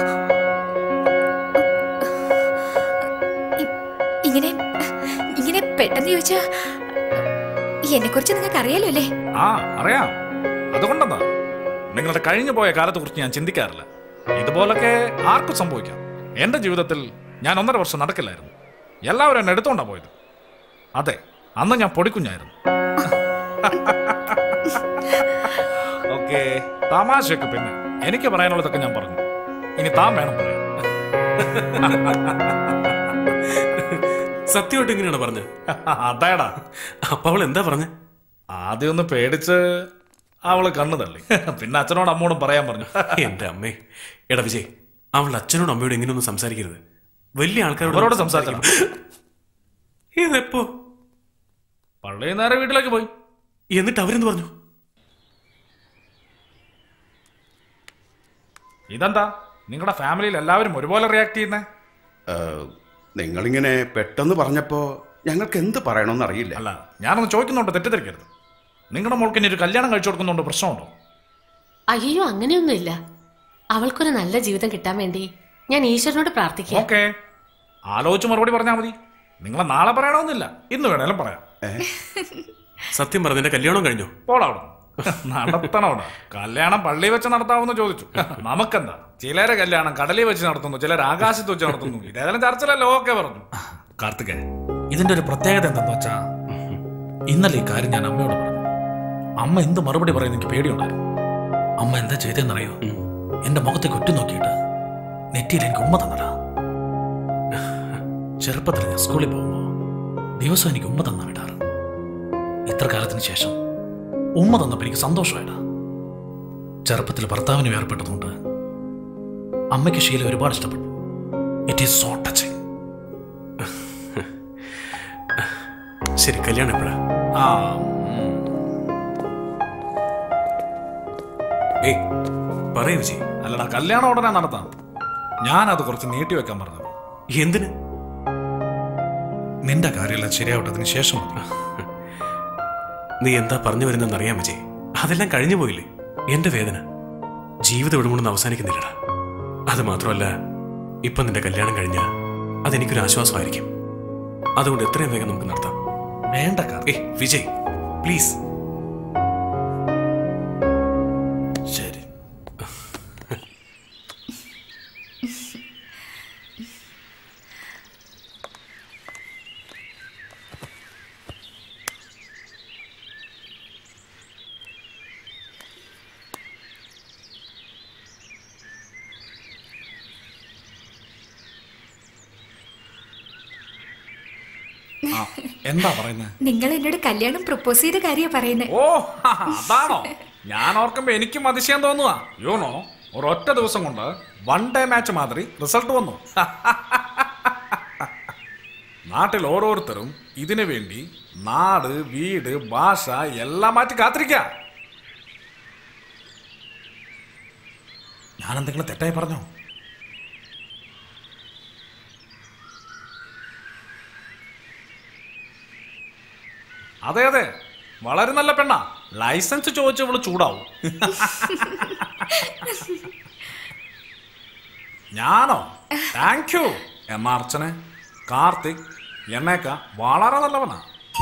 ഇങ്ങനെ ഇങ്ങനെ പെട്ടെന്ന് ചോദിച്ചാ എന്നെ കുറിച്ച് നിങ്ങൾക്ക് അറിയാലോ അല്ലേ ആ അറിയാം അതുകൊണ്ടെന്താ നിങ്ങളുടെ കഴിഞ്ഞു പോയ കാലത്തെ കുറിച്ച് ഞാൻ ചിന്തിക്കാറില്ല ഇതുപോലൊക്കെ ആർക്കും സംഭവിക്കാം എന്റെ ജീവിതത്തിൽ ഞാൻ ഒന്നര വർഷം നടക്കില്ലായിരുന്നു എല്ലാവരും എന്നെ എടുത്തോണ്ടാ പോയത് അതെ അന്ന് ഞാൻ പൊടിക്കുഞ്ഞായിരുന്നു ഓക്കെ തമാശയൊക്കെ പിന്നെ എനിക്ക് പറയാനുള്ളതൊക്കെ ഞാൻ പറഞ്ഞു ഇനി താൻ വേണം പറയാൻ സത്യമായിട്ട് എങ്ങനെയാണ് പറഞ്ഞത് അതേടാ അപ്പൊ അവൾ എന്താ പറഞ്ഞ ആദ്യം ഒന്ന് പേടിച്ച് അവള് കണ്ണു തള്ളി പിന്നെ അച്ഛനോടും അമ്മോടും പറയാൻ പറഞ്ഞു എന്റെ അമ്മേ എടാ വിജയ് അവളുടെ അച്ഛനോടും അമ്മയോടും ഇങ്ങനെയൊന്നും സംസാരിക്കരുത് വലിയ ആൾക്കാരോട് അവരോട് സംസാരിക്കണം ഇതെപ്പോ പള്ളിയിൽ നേരെ വീട്ടിലേക്ക് പോയി എന്നിട്ട് അവരെന്ത് പറഞ്ഞു ഇതെന്താ നിങ്ങളുടെ ഫാമിലിയിൽ എല്ലാവരും ഒരുപോലെ റിയാക്ട് ചെയ്യുന്നേ ഏഹ്, നിങ്ങളിങ്ങനെ പെട്ടെന്ന് പറഞ്ഞപ്പോ ഞങ്ങൾക്ക് എന്ത് പറയണമെന്ന് അറിയില്ല അല്ല ഞാനൊന്ന് ചോദിക്കുന്നുണ്ട് തെറ്റിദ്ധരിക്കരുത് നിങ്ങളുടെ മോൾക്ക് ഇനി ഒരു കല്യാണം കഴിച്ചു കൊടുക്കുന്നുണ്ട് പ്രശ്നമുണ്ടോ അയ്യോ അങ്ങനെയൊന്നുമില്ല അവൾക്കൊരു നല്ല ജീവിതം കിട്ടാൻ വേണ്ടി ഞാൻ ഈശ്വരനോട് പ്രാർത്ഥിക്കാം ഓക്കെ ആലോചിച്ച് മറുപടി പറഞ്ഞാൽ മതി നിങ്ങളെ നാളെ പറയണമെന്നില്ല ഇന്ന് വേണേലും പറയാം സത്യം പറഞ്ഞ കല്യാണം കഴിഞ്ഞു പോടാ അവിടെ നടത്തണോടാ കല്യാണം പള്ളി വെച്ച് നടത്താമെന്ന് ചോദിച്ചു നമുക്കെന്താ ചിലരെ കല്യാണം കടലിൽ വെച്ച് നടത്തുന്നു ചിലർ ആകാശത്ത് വെച്ച് നടത്തുന്നു ഇതേതായാലും ചർച്ചയിലല്ലോ ഓക്കെ പറഞ്ഞു കാർത്തികേ ഇതിന്റെ ഒരു പ്രത്യേകത എന്താന്ന് വെച്ചാ ഇന്നലെ ഈ കാര്യം ഞാൻ അമ്മയോട് പറഞ്ഞു അമ്മ എന്ത് മറുപടി പറയുന്ന എനിക്ക് പേടിയുണ്ടായിരുന്നു അമ്മ എന്താ ചെയ്തെന്നറിയോ എന്റെ മുഖത്തേക്ക് ഒറ്റ നോക്കിയിട്ട് നെറ്റിയിൽ എനിക്ക് ഉമ്മ തന്നടാ ചെറുപ്പത്തിൽ ഞാൻ സ്കൂളിൽ പോകുമ്പോ ദിവസം എനിക്ക് ഉമ്മ തന്ന വിടാറ് ഇത്ര കാലത്തിന് ശേഷം ഉമ്മ തന്നപ്പോൾ എനിക്ക് സന്തോഷമായിട്ടാ ചെറുപ്പത്തിൽ ഭർത്താവിന് വേർപ്പെട്ടതുകൊണ്ട് അമ്മയ്ക്ക് ശീല ഒരുപാട് ഇഷ്ടപ്പെട്ടു ഇറ്റ് ഈസ് സോ ടച്ചിങ് ശരി കല്യാണം എപ്പോഴാ ആ ഏയ് പറയൂ വിജയ് അല്ലടാ കല്യാണം ഉടനെ നടത്താം ഞാനത് കുറച്ച് നീട്ടി വെക്കാൻ പറഞ്ഞത് എന്തിന് നിന്റെ കാര്യമെല്ലാം ശരിയാവട്ടതിന് ശേഷം മതി നീ എന്താ പറഞ്ഞു വരുന്നതെന്ന് അറിയാം വിജയ് അതെല്ലാം കഴിഞ്ഞു പോയില്ലേ എന്റെ വേദന ജീവിതം ഇവിടെ കൊണ്ടൊന്നും അവസാനിക്കുന്നില്ലടാ അത് മാത്രമല്ല ഇപ്പൊ നിന്റെ കല്യാണം കഴിഞ്ഞ അതെനിക്കൊരു ആശ്വാസമായിരിക്കും അതുകൊണ്ട് എത്രയും വേഗം നമുക്ക് നടത്താം വേണ്ട ഏ വിജയ് പ്ലീസ് ശരി ആ, എന്താ പറയുന്നത് നിങ്ങൾ എന്നോട് കല്യാണം പ്രപ്പോസ് ചെയ്ത കാര്യ പറയുന്നത് ഓ അതാണോ ഞാൻ ഓർക്കുമ്പോ എനിക്കും അതിശയം തോന്നുക യോണോ ഒരൊറ്റ ദിവസം കൊണ്ട് വൺ ഡേ മാച്ച് മാതിരി റിസൾട്ട് വന്നു നാട്ടിൽ ഓരോരുത്തരും ഇതിനു വേണ്ടി നാട് വീട് ഭാഷ എല്ലാം മാറ്റി കാത്തിരിക്ക ഞാൻ എന്തെങ്കിലും തെറ്റായി പറഞ്ഞോ അതെ അതെ വളരെ നല്ല പെണ്ണാ ലൈസൻസ് ചോദിച്ച് ഇവള് ചൂടാവും ഞാനോ താങ്ക് യു എന്നാ അർച്ചനെ കാർത്തിക് എന്നേക്ക വളരെ നല്ലവനാ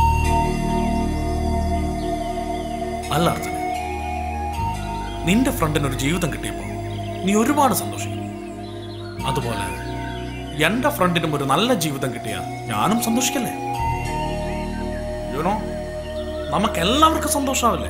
അല്ല അർച്ചന നിന്റെ ഫ്രണ്ടിന് ഒരു ജീവിതം കിട്ടിയപ്പോ നീ ഒരുപാട് സന്തോഷിക്കും അതുപോലെ എന്റെ ഫ്രണ്ടിനും ഒരു നല്ല ജീവിതം കിട്ടിയ ഞാനും സന്തോഷിക്കല്ലേ യുനോ നമുക്ക് എല്ലാവർക്കും സന്തോഷാവില്ലേ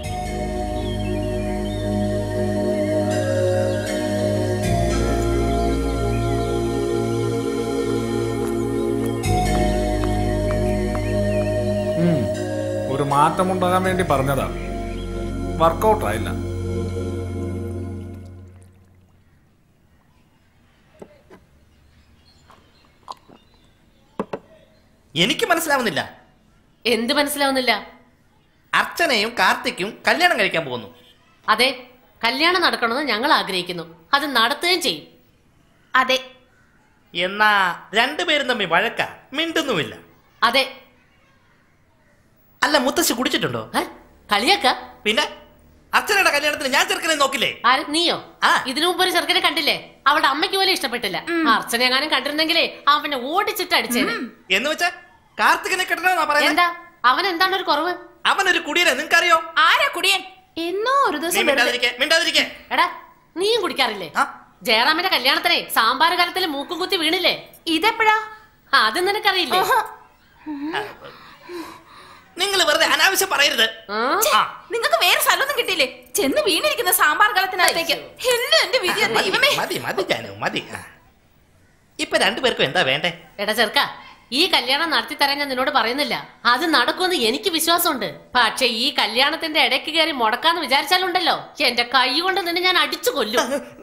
ഉം, ഒരു മാറ്റമുണ്ടാകാൻ വേണ്ടി പറഞ്ഞതാ വർക്കൗട്ട് ആയില്ല എനിക്ക് മനസ്സിലാവുന്നില്ല എന്ത് മനസ്സിലാവുന്നില്ല അർച്ചനയും കാർത്തിക്കും കല്യാണം കഴിക്കാൻ പോകുന്നു അതെ കല്യാണം നടക്കണമെന്ന് ഞങ്ങൾ ആഗ്രഹിക്കുന്നു അത് നടത്തുകയും ചെയ്യും അതെ എന്നാ രണ്ടുപേരും തമ്മിൽ വഴക്ക മിണ്ടുന്നുമില്ല അതെ അല്ല മുത്തശ്ശി കുടിച്ചിട്ടുണ്ടോ കളിയാക്ക പിന്നെ അർച്ചനയുടെ കല്യാണത്തിന് ഞാൻ ചെറുക്കനെ നോക്കില്ലേ ആര് നീയോ ഇതിനു മുമ്പ് ഒരു ചെറുക്കനെ കണ്ടില്ലേ അവളുടെ അമ്മയ്ക്ക് പോലും ഇഷ്ടപ്പെട്ടില്ല അർച്ചന എങ്ങാനും കണ്ടിരുന്നെങ്കിലേ അവനെ ഓടിച്ചിട്ട് അടിച്ചേനെ എന്ന് വെച്ചാ കാർത്തികനെ കെട്ടണമെന്നാ പറയുന്നത് എന്താ അവൻ എന്താണ് ഒരു കുറവ് അവനൊരു കുടിയനെ നിനക്കറിയോ ആരാ കുടിയൻ എന്നോ ഒരു നീ ദിവസം വെറുതെ- മിണ്ടാതിരിക്കെ മിണ്ടാതിരിക്കെ എടാ നീയും കുടിക്കാറില്ലേ ജയറാമിന്റെ കല്യാണത്തിനെ സാമ്പാർ കാലത്തിൽ മൂക്കും കുത്തി വീണില്ലേ ഇതെപ്പോഴാ അത് നിനക്കറിയില്ലേ നിങ്ങൾ വെറുതെ അനാവശ്യം പറയരുത് നിങ്ങൾക്ക് വേറെ സ്ഥലമൊന്നും കിട്ടിയില്ലേ ചെന്ന് വീണിരിക്കുന്ന സാമ്പാർ കളത്തിനകത്തേക്ക് എല്ലാം എന്റെ വിധി മതി, ദൈവമേ മതി മതി ജാനു മതി ആ. ഇപ്പൊ രണ്ടുപേർക്കും എന്താ വേണ്ടേ എടാ ചെറുക്ക ഈ കല്യാണം നടത്തി തരാൻ ഞാൻ നിന്നോട് പറയുന്നില്ല അത് നടക്കുമെന്ന് എനിക്ക് വിശ്വാസമുണ്ട് പക്ഷെ ഈ കല്യാണത്തിന്റെ ഇടയ്ക്ക് കയറി മുടക്കാന്ന് വിചാരിച്ചാലുണ്ടല്ലോ എന്റെ കൈ കൊണ്ട് നിന്നെ ഞാൻ അടിച്ചു കൊല്ലും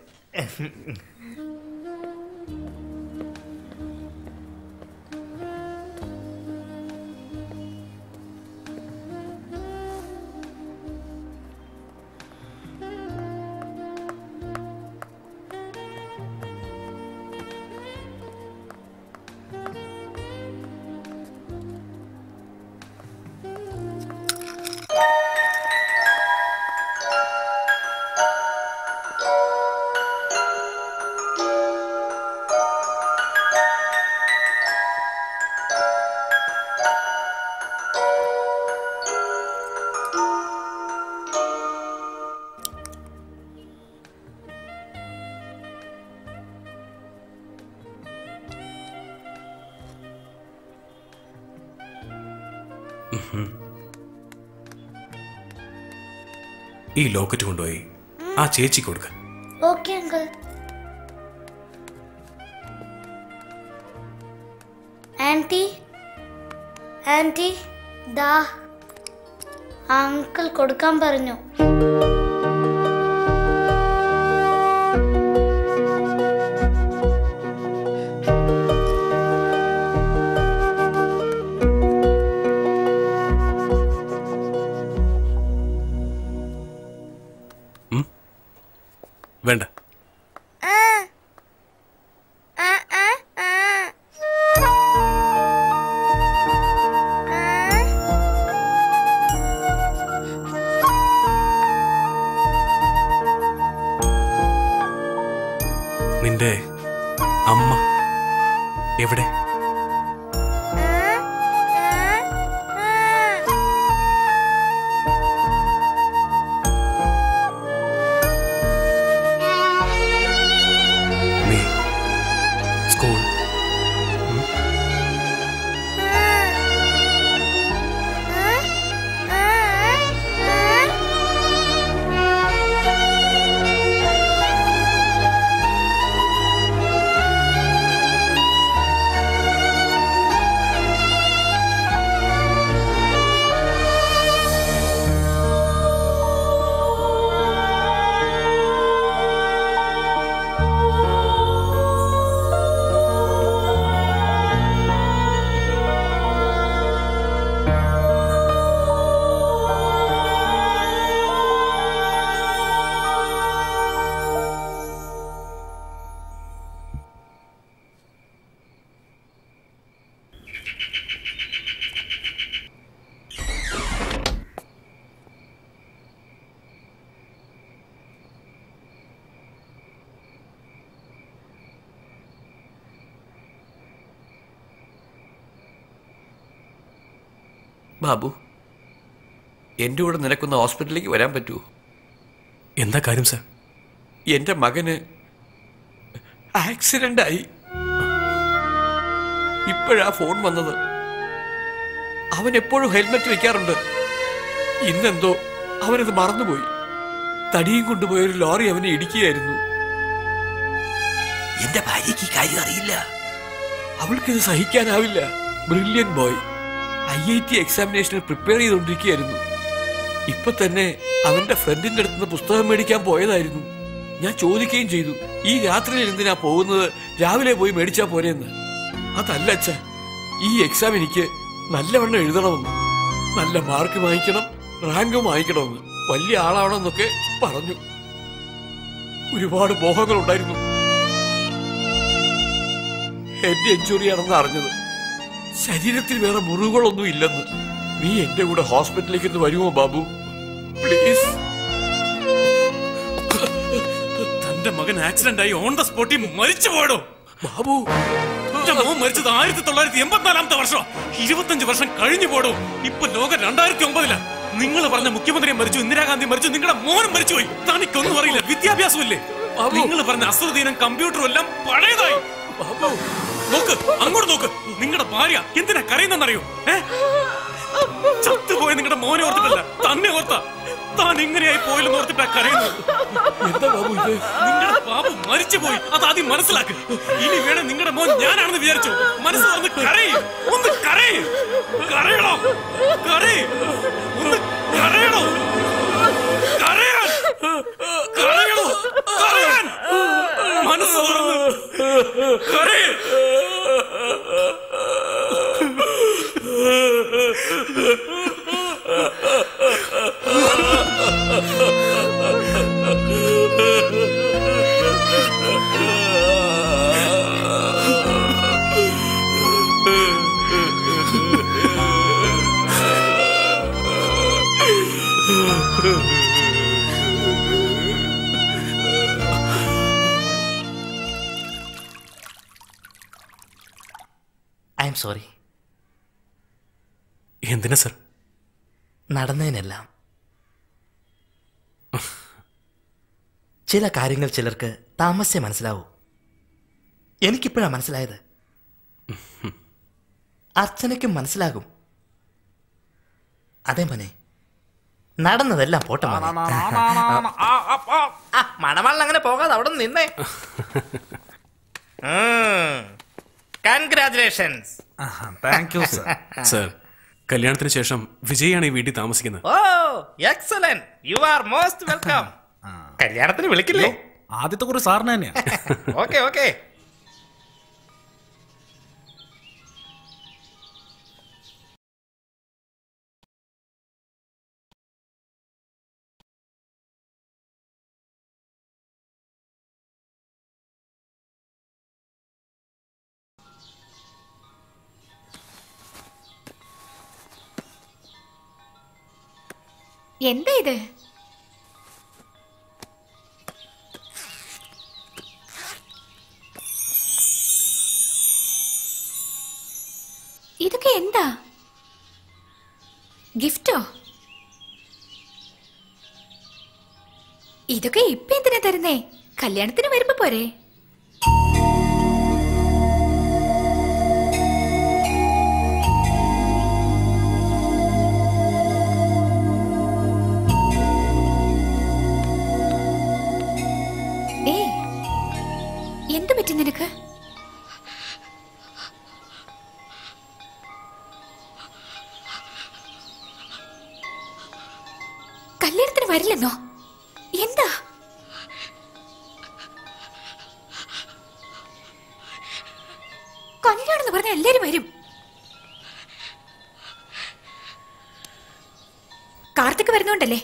ഈ ലോക്കറ്റ് കൊണ്ടുപോയി ആ ചേച്ചി കൊടുക്ക ഓക്കെ അങ്കിൾ ആന്റി ആന്റി ദാ അങ്കിൾ കൊടുക്കാൻ പറഞ്ഞു വേണ്ട നിന്റെ അമ്മ എവിടെ നീ സ്കൂൾ ബാബു എൻ്റെ കൂടെ നിനക്കൊന്ന് ഹോസ്പിറ്റലിലേക്ക് വരാൻ പറ്റുമോ എന്താ കാര്യം സർ എൻ്റെ മകന് ആക്സിഡന്റ് ആയി ഇപ്പോഴാ ഫോൺ വന്നത് അവൻ എപ്പോഴും ഹെൽമെറ്റ് വെക്കാറുണ്ട് ഇന്നെന്തോ അവനത് മറന്നുപോയി തടിയും കൊണ്ടുപോയ ഒരു ലോറി അവനെ ഇടിക്കുകയായിരുന്നു എന്റെ ഭാര്യയ്ക്ക് ഈ കാര്യം അറിയില്ല അവൾക്കിത് സഹിക്കാനാവില്ല brilliant boy I I T എക്സാമിനേഷന് പ്രിപ്പയർ ചെയ്തുകൊണ്ടിരിക്കുകയായിരുന്നു ഇപ്പൊ തന്നെ അവന്റെ ഫ്രണ്ടിന്റെ അടുത്ത് നിന്ന് പുസ്തകം മേടിക്കാൻ പോയതായിരുന്നു ഞാൻ ചോദിക്കുകയും ചെയ്തു ഈ രാത്രിയിൽ എന്തിനാ പോകുന്നത് രാവിലെ പോയി മേടിച്ചാ പോരെന്ന് അതല്ല അച്ഛ ഈ എക്സാം എനിക്ക് നല്ലവണ്ണം എഴുതണമെന്ന് നല്ല മാർക്ക് വാങ്ങിക്കണം റാങ്ക് വാങ്ങിക്കണമെന്ന് വലിയ ആളാവണമെന്നൊക്കെ പറഞ്ഞു ഒരുപാട് മോഹങ്ങൾ ഉണ്ടായിരുന്നു എന്റെ ഇഞ്ചുറിയാണെന്ന് അറിഞ്ഞത് ശരീരത്തിൽ വേറെ മുറിവുകളൊന്നും ഇല്ലെന്ന് നീ എന്റെ കൂടെ ഹോസ്പിറ്റലിലേക്ക് ഒന്ന് വരുമോ ബാബു പ്ലീസ് തന്റെ മകൻ ആക്സിഡന്റ് ആയി ഓൺ ദ സ്പോട്ടിൽ മരിച്ചു പോയടോ ബാബു എന്റെ മോൻ മരിച്ചത് ആയിരത്തി തൊള്ളായിരത്തി എൺപത്തിനാലാമത്തെ വർഷം ഇരുപത്തഞ്ച് വർഷം കഴിഞ്ഞു പോടോ ഇപ്പൊ ലോകം രണ്ടായിരത്തി ഒമ്പതില നിങ്ങൾ പറഞ്ഞ മുഖ്യമന്ത്രി മരിച്ചു ഇന്ദിരാഗാന്ധി മരിച്ചു നിങ്ങളുടെ മോനും മരിച്ചുപോയി തനിക്കൊന്നും അറിയില്ല വിദ്യാഭ്യാസമില്ലേ നിങ്ങൾ പറഞ്ഞ അസ്ത്രദീനം കമ്പ്യൂട്ടറും എല്ലാം പഴയതായി നോക്ക് അങ്ങോട്ട് നോക്ക് നിങ്ങളുടെ ഭാര്യ എന്തിനാ കരയുന്നെന്നറിയോ ഏ ചത്തുപോയ നിങ്ങളുടെ മോനെ ഓർത്തിട്ടല്ല തന്നെ ഓർത്ത താൻ ഇങ്ങനെയായി പോയില്ലെന്ന് ഓർത്തിട്ടാ കരയുന്നത് എന്താ ബാബു ഇത് നിങ്ങളുടെ ബാബു മരിച്ചു പോയി അത് ആദ്യം മനസ്സിലാക്ക് ഇനി വേണം നിങ്ങളുടെ മോൻ ഞാനാണെന്ന് വിചാരിച്ചു മനസ്സ് തുറന്ന് കരയും ഒന്ന് കരയും കരയണോ കരയ് ഒന്ന് കരയണോ കരയാൻ കരയണോ കരയാൻ മനസ്സ് തുറന്ന് കരയ് ഐ എം സോറി എന്തിനാ സർ നടന്നതിനെല്ലാം ചില കാര്യങ്ങൾ ചിലർക്ക് താമസിച്ചേ മനസ്സിലാവൂ എനിക്കിപ്പോഴാ മനസ്സിലായത് അർച്ചനയ്ക്കും മനസ്സിലാകും അതേ മോനെ നടന്നതെല്ലാം പോട്ടെ മോനെ. ആ, മണവാളിന് അങ്ങനെ പോകാതെ അവിടെ നിന്ന് നിന്നേ congratulations thank you sir sir കല്യാണത്തിന് ശേഷം വിജയാണ് ഈ വീട്ടിൽ താമസിക്കുന്നത് ഓ excellent you are most welcome കല്യാണത്തിന് വിളിക്കില്ലേ ആദ്യത്തെ കുറി സാറിന് തന്നെയാ ഓക്കെ ഓക്കെ എന്താ ഇത് ഇതൊക്കെ എന്താ ഗിഫ്റ്റോ ഇതൊക്കെ ഇപ്പൊ എന്തിനാ തരുന്നേ കല്യാണത്തിന് വരുമ്പോ പോരെ ഏയ് എന്ത് പറ്റി നിനക്ക് കല്യാണത്തിന് വരില്ലെന്നോ എന്താ കല്യാണം എന്ന് പറഞ്ഞ എല്ലാരും വരും കാർത്തിക് വരുന്നോണ്ടല്ലേ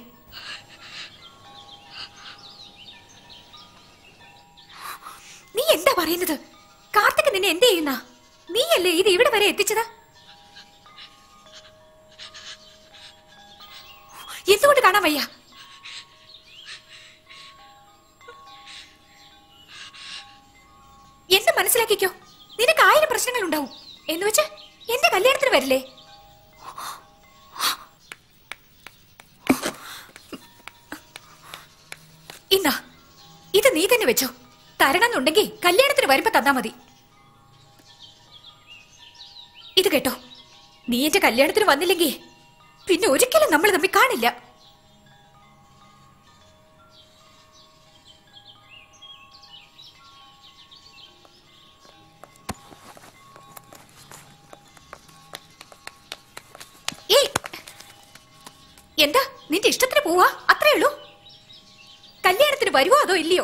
നീ എന്താ പറയുന്നത് കാർത്തിക് നിന്നെ എന്ത് ചെയ്യുന്ന നീയല്ലേ ഇത് ഇവിടെ വരെ എത്തിച്ചത് എന്തുകൊണ്ട് കാണാൻ വയ്യ എന്നെ മനസ്സിലാക്കിക്കോ നിനക്ക് ആയിരം പ്രശ്നങ്ങൾ ഉണ്ടാവും എന്ന് വെച്ച് എന്റെ കല്യാണത്തിന് വരില്ലേ ഇന്നാ ഇത് നീ തന്നെ വെച്ചോ തരണമെന്നുണ്ടെങ്കിൽ കല്യാണത്തിന് വരുമ്പോ തന്നാ മതി ഇത് കേട്ടോ നീ എന്റെ കല്യാണത്തിന് വന്നില്ലെങ്കിൽ പിന്നെ ഒരിക്കലും നമ്മൾ തമ്മിൽ കാണില്ല ഏയ് എന്താ നിന്റെ ഇഷ്ടത്തിന് പോവാ അത്രേ ഉള്ളൂ കല്യാണത്തിന് വരുവോ അതോ ഇല്ലയോ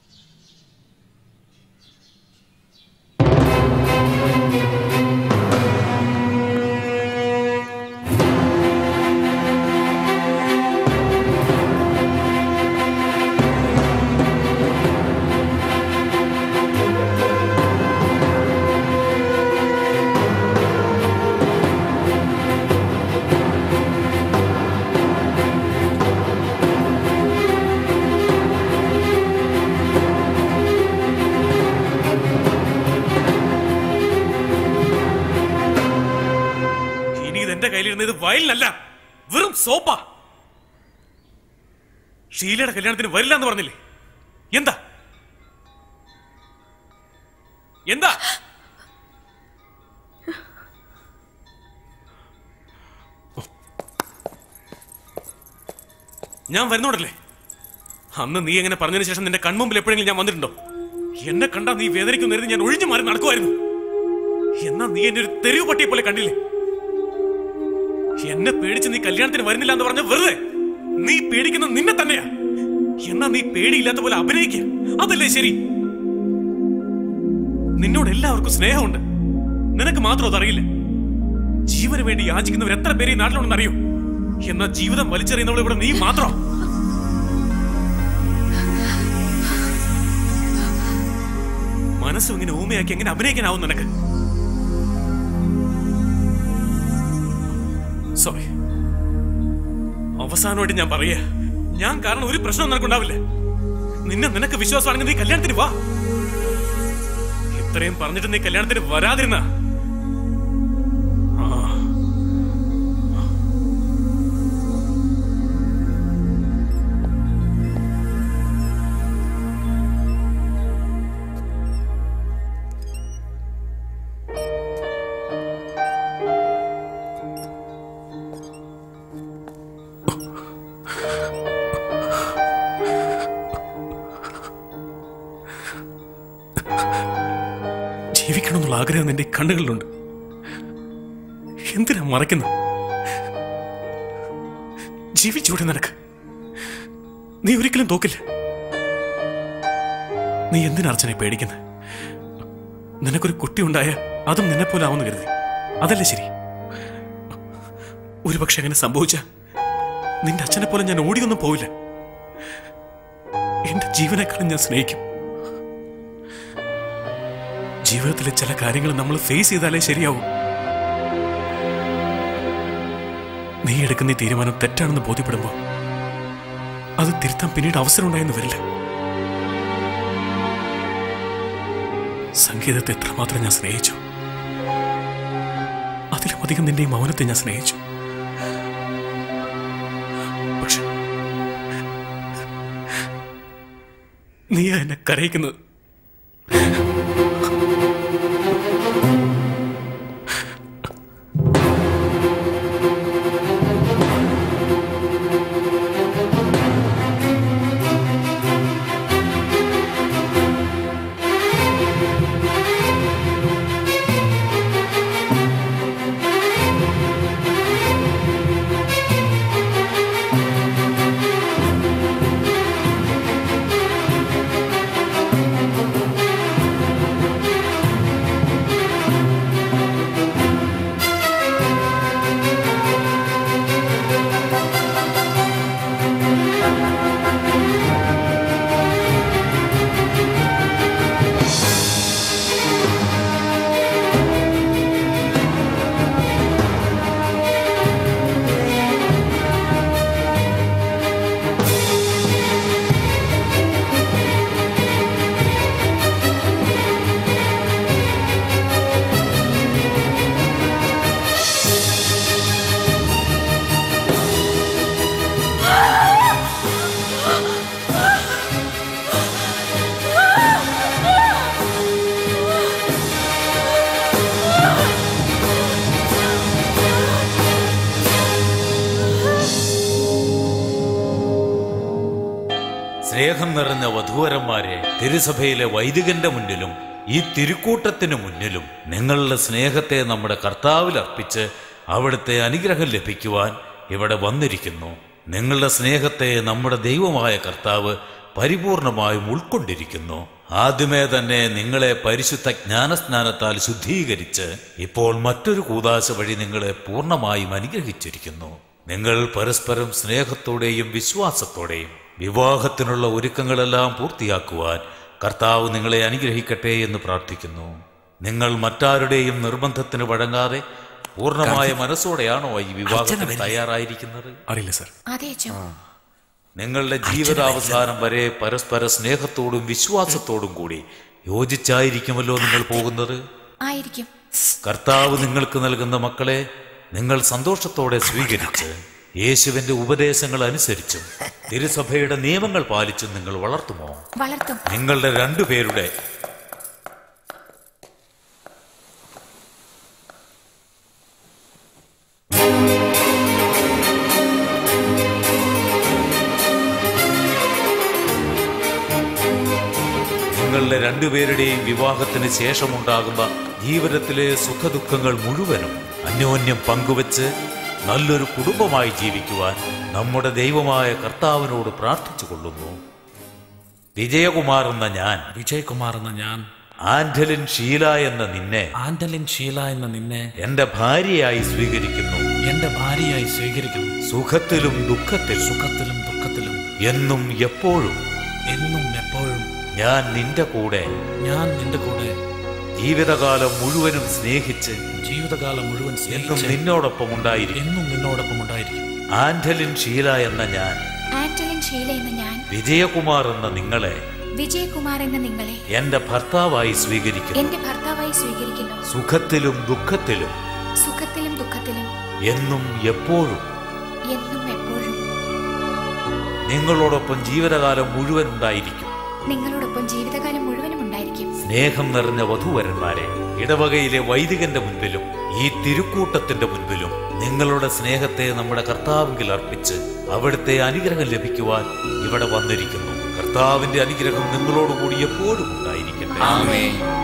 ഇനി ഇത് എന്റെ കയ്യിലിരുന്ന ഇത് വയലിനല്ല വെറും സോപ്പാ ഷീലയുടെ കല്യാണത്തിന് വരില്ല എന്ന് പറഞ്ഞില്ലേ എന്താ എന്താ ഞാൻ വരുന്നോടല്ലേ അന്ന് നീ എങ്ങനെ പറഞ്ഞതിന് ശേഷം നിന്റെ കൺമുമ്പിൽ എപ്പോഴെങ്കിലും ഞാൻ വന്നിട്ടുണ്ടോ എന്നെ കണ്ടാ നീ വേദനിക്കുന്നിരുന്ന് ഞാൻ ഒഴിഞ്ഞു മാറി നടക്കുമായിരുന്നു എന്നാ നീ എന്നെ ഒരു തെരുവ് പട്ടിയെ പോലെ കണ്ടില്ലേ എന്നെ പേടിച്ച് നീ കല്യാണത്തിന് വരുന്നില്ല എന്ന് പറഞ്ഞ വെറുതെ നീ പേടിക്കുന്നത് നിന്നെ തന്നെയാ എന്നാ നീ പേടിയില്ലാത്ത പോലെ അഭിനയിക്കുക അതല്ലേ ശരി നിന്നോട് എല്ലാവർക്കും സ്നേഹമുണ്ട് നിനക്ക് മാത്രം അതറിയില്ല ജീവന് വേണ്ടി യാചിക്കുന്നവർ എത്ര പേര് ഈ നാട്ടിലുണ്ടെന്ന് അറിയോ എന്നാ ജീവിതം വലിച്ചെറിയുന്നവൾ ഇവിടെ നീ മാത്രം മനസ്സും ഇങ്ങനെ ഊമയാക്കി എങ്ങനെ അഭിനയിക്കാനാവും നിനക്ക് സോറി അവസാനമായിട്ട് ഞാൻ പറയാ ഞാൻ കാരണം ഒരു പ്രശ്നവും നിനക്കുണ്ടാവില്ല നിന്നെ നിനക്ക് വിശ്വാസമാണെങ്കിൽ നീ കല്യാണത്തിന് വാ ഇത്രയും പറഞ്ഞിട്ട് നീ കല്യാണത്തിന് വരാതിരുന്ന ജീവിക്കണമെന്നുള്ള ആഗ്രഹം നിന്റെ കണ്ണുകളിലുണ്ട് എന്തിനാ മറയ്ക്കുന്നത് ജീവിച്ചൂടെ നിനക്ക് നീ ഒരിക്കലും തോക്കില്ല നീ എന്തിനാ അർച്ചനെ പേടിക്കുന്നത് നിനക്കൊരു കുട്ടി ഉണ്ടായ അതും നിന്നെ പോലെ ആവുന്നു കരുതി അതല്ലേ ശരി ഒരുപക്ഷെ അങ്ങനെ സംഭവിച്ച നിന്റെ അച്ഛനെ പോലെ ഞാൻ ഓടിയൊന്നും പോവില്ല എന്റെ ജീവനേക്കാളും ഞാൻ സ്നേഹിക്കും ജീവിതത്തിലെ ചില കാര്യങ്ങൾ നമ്മൾ ഫേസ് ചെയ്താലേ ശരിയാവും നീ എടുക്കുന്ന ഈ തീരുമാനം തെറ്റാണെന്ന് ബോധ്യപ്പെടുമ്പോ അത് തിരുത്താൻ പിന്നീട് അവസരം ഉണ്ടായെന്ന് വരില്ല സംഗീതത്തെ എത്രമാത്രം ഞാൻ സ്നേഹിച്ചു അതിലും അധികം നിന്റെ ഈ മൗനത്തെ ഞാൻ സ്നേഹിച്ചു പക്ഷെ നീ എന്നെ കരയിക്കുന്നത് Thank സ്നേഹം നിറഞ്ഞ വധൂവരന്മാരെ തിരുസഭയിലെ വൈദികന്റെ മുന്നിലും ഈ തിരുക്കൂട്ടത്തിന് മുന്നിലും നിങ്ങളുടെ സ്നേഹത്തെ നമ്മുടെ കർത്താവിൽ അർപ്പിച്ച് അവിടുത്തെ അനുഗ്രഹം ലഭിക്കുവാൻ ഇവിടെ വന്നിരിക്കുന്നു നിങ്ങളുടെ സ്നേഹത്തെ നമ്മുടെ ദൈവമായ കർത്താവ് പരിപൂർണമായും ഉൾക്കൊണ്ടിരിക്കുന്നു ആദ്യമേ തന്നെ നിങ്ങളെ പരിശുദ്ധ ജ്ഞാനസ്നാനത്താൽ ശുദ്ധീകരിച്ച് ഇപ്പോൾ മറ്റൊരു കൂതാശ വഴി നിങ്ങളെ പൂർണ്ണമായും അനുഗ്രഹിച്ചിരിക്കുന്നു നിങ്ങൾ പരസ്പരം സ്നേഹത്തോടെയും വിശ്വാസത്തോടെയും വിവാഹത്തിനുള്ള ഒരുക്കങ്ങളെല്ലാം പൂർത്തിയാക്കുവാൻ കർത്താവ് നിങ്ങളെ അനുഗ്രഹിക്കട്ടെ എന്ന് പ്രാർത്ഥിക്കുന്നു നിങ്ങൾ മറ്റാരുടെയും നിർബന്ധത്തിന് വഴങ്ങാതെ പൂർണ്ണമായ മനസ്സോടെയാണോ ഈ വിവാഹത്തിന് തയ്യാറായിരിക്കുന്നത് അറിയില്ല സർ അതെ അച്ഛൻ നിങ്ങളുടെ ജീവിതാവസാനം വരെ പരസ്പര സ്നേഹത്തോടും വിശ്വാസത്തോടും കൂടി യോജിച്ചായിരിക്കുമല്ലോ നിങ്ങൾ പോകുന്നത് ആയിരിക്കും കർത്താവ് നിങ്ങൾക്ക് നൽകുന്ന മക്കളെ നിങ്ങൾ സന്തോഷത്തോടെ സ്വീകരിച്ച് യേശുവിന്റെ ഉപദേശങ്ങൾ അനുസരിച്ചും തിരുസഭയുടെ നിയമങ്ങൾ പാലിച്ചും നിങ്ങൾ വളർത്തുമോ വളർത്തും നിങ്ങളുടെ രണ്ടുപേരുടെ നിങ്ങളുടെ രണ്ടുപേരുടെയും വിവാഹത്തിന് ശേഷമുണ്ടാകുന്ന ജീവിതത്തിലെ സുഖദുഃഖങ്ങൾ മുഴുവനും അന്യോന്യം പങ്കുവച്ച് നല്ലൊരു കുടുംബമായി ജീവിക്കുവാൻ നമ്മുടെ ദൈവമായ കർത്താവിനോട് പ്രാർത്ഥിച്ചു കൊള്ളുന്നു വിജയകുമാർ എന്ന ഞാൻ വിജയകുമാർ എന്ന ഞാൻ ആന്റലിൻ ഷീല എന്ന നിന്നെ ആന്റലിൻ ഷീല എന്ന നിന്നെ എന്റെ ഭാര്യയായി സ്വീകരിക്കുന്നു എന്റെ ഭാര്യയായി സ്വീകരിക്കുന്നു സുഖത്തിലും ദുഃഖത്തിലും സുഖത്തിലും ദുഃഖത്തിലും എന്നും എപ്പോഴും എന്നും എപ്പോഴും ഞാൻ നിന്റെ കൂടെ ഞാൻ നിന്റെ കൂടെ ജീവിതകാലം മുഴുവനും സ്നേഹിച്ച് ജീവിതകാലം മുഴുവൻ എന്നും സ്നേഹിച്ച് നിന്നോടൊപ്പം ഉണ്ടായിരിക്കും എന്നും നിന്നോടൊപ്പം ഉണ്ടായിരിക്കും ആന്റലിൻ ഷീല എന്ന ഞാൻ ആന്റലിൻ ഷീല എന്ന ഞാൻ വിജയകുമാർ എന്ന നിങ്ങളെ വിജയകുമാർ എന്ന നിങ്ങളെ എന്റെ ഭർത്താവായി സ്വീകരിക്കുന്നു എന്റെ ഭർത്താവായി സ്വീകരിക്കുന്നു സുഖത്തിലും ദുഃഖത്തിലും സുഖത്തിലും ദുഃഖത്തിലും എന്നും എപ്പോഴും എന്നും എപ്പോഴും നിങ്ങളോടൊപ്പം ജീവിതകാലം മുഴുവൻ ഉണ്ടായിരിക്കും നിങ്ങളോടൊപ്പം ജീവിതകാലം മുഴുവനും ഉണ്ടായിരിക്കും സ്നേഹം നിറഞ്ഞ വധൂവരന്മാരെ ഇടവകയിലെ വൈദികന്റെ മുൻപിലും ഈ തിരുക്കൂട്ടത്തിന്റെ മുൻപിലും നിങ്ങളുടെ സ്നേഹത്തെ നമ്മുടെ കർത്താവിങ്കിൽ അർപ്പിച്ച് അവിടുത്തെ അനുഗ്രഹം ലഭിക്കുവാൻ ഇവിടെ വന്നിരിക്കുന്നു കർത്താവിന്റെ അനുഗ്രഹം നിങ്ങളോടുകൂടി എപ്പോഴും ഉണ്ടായിരിക്കട്ടെ ആമേൻ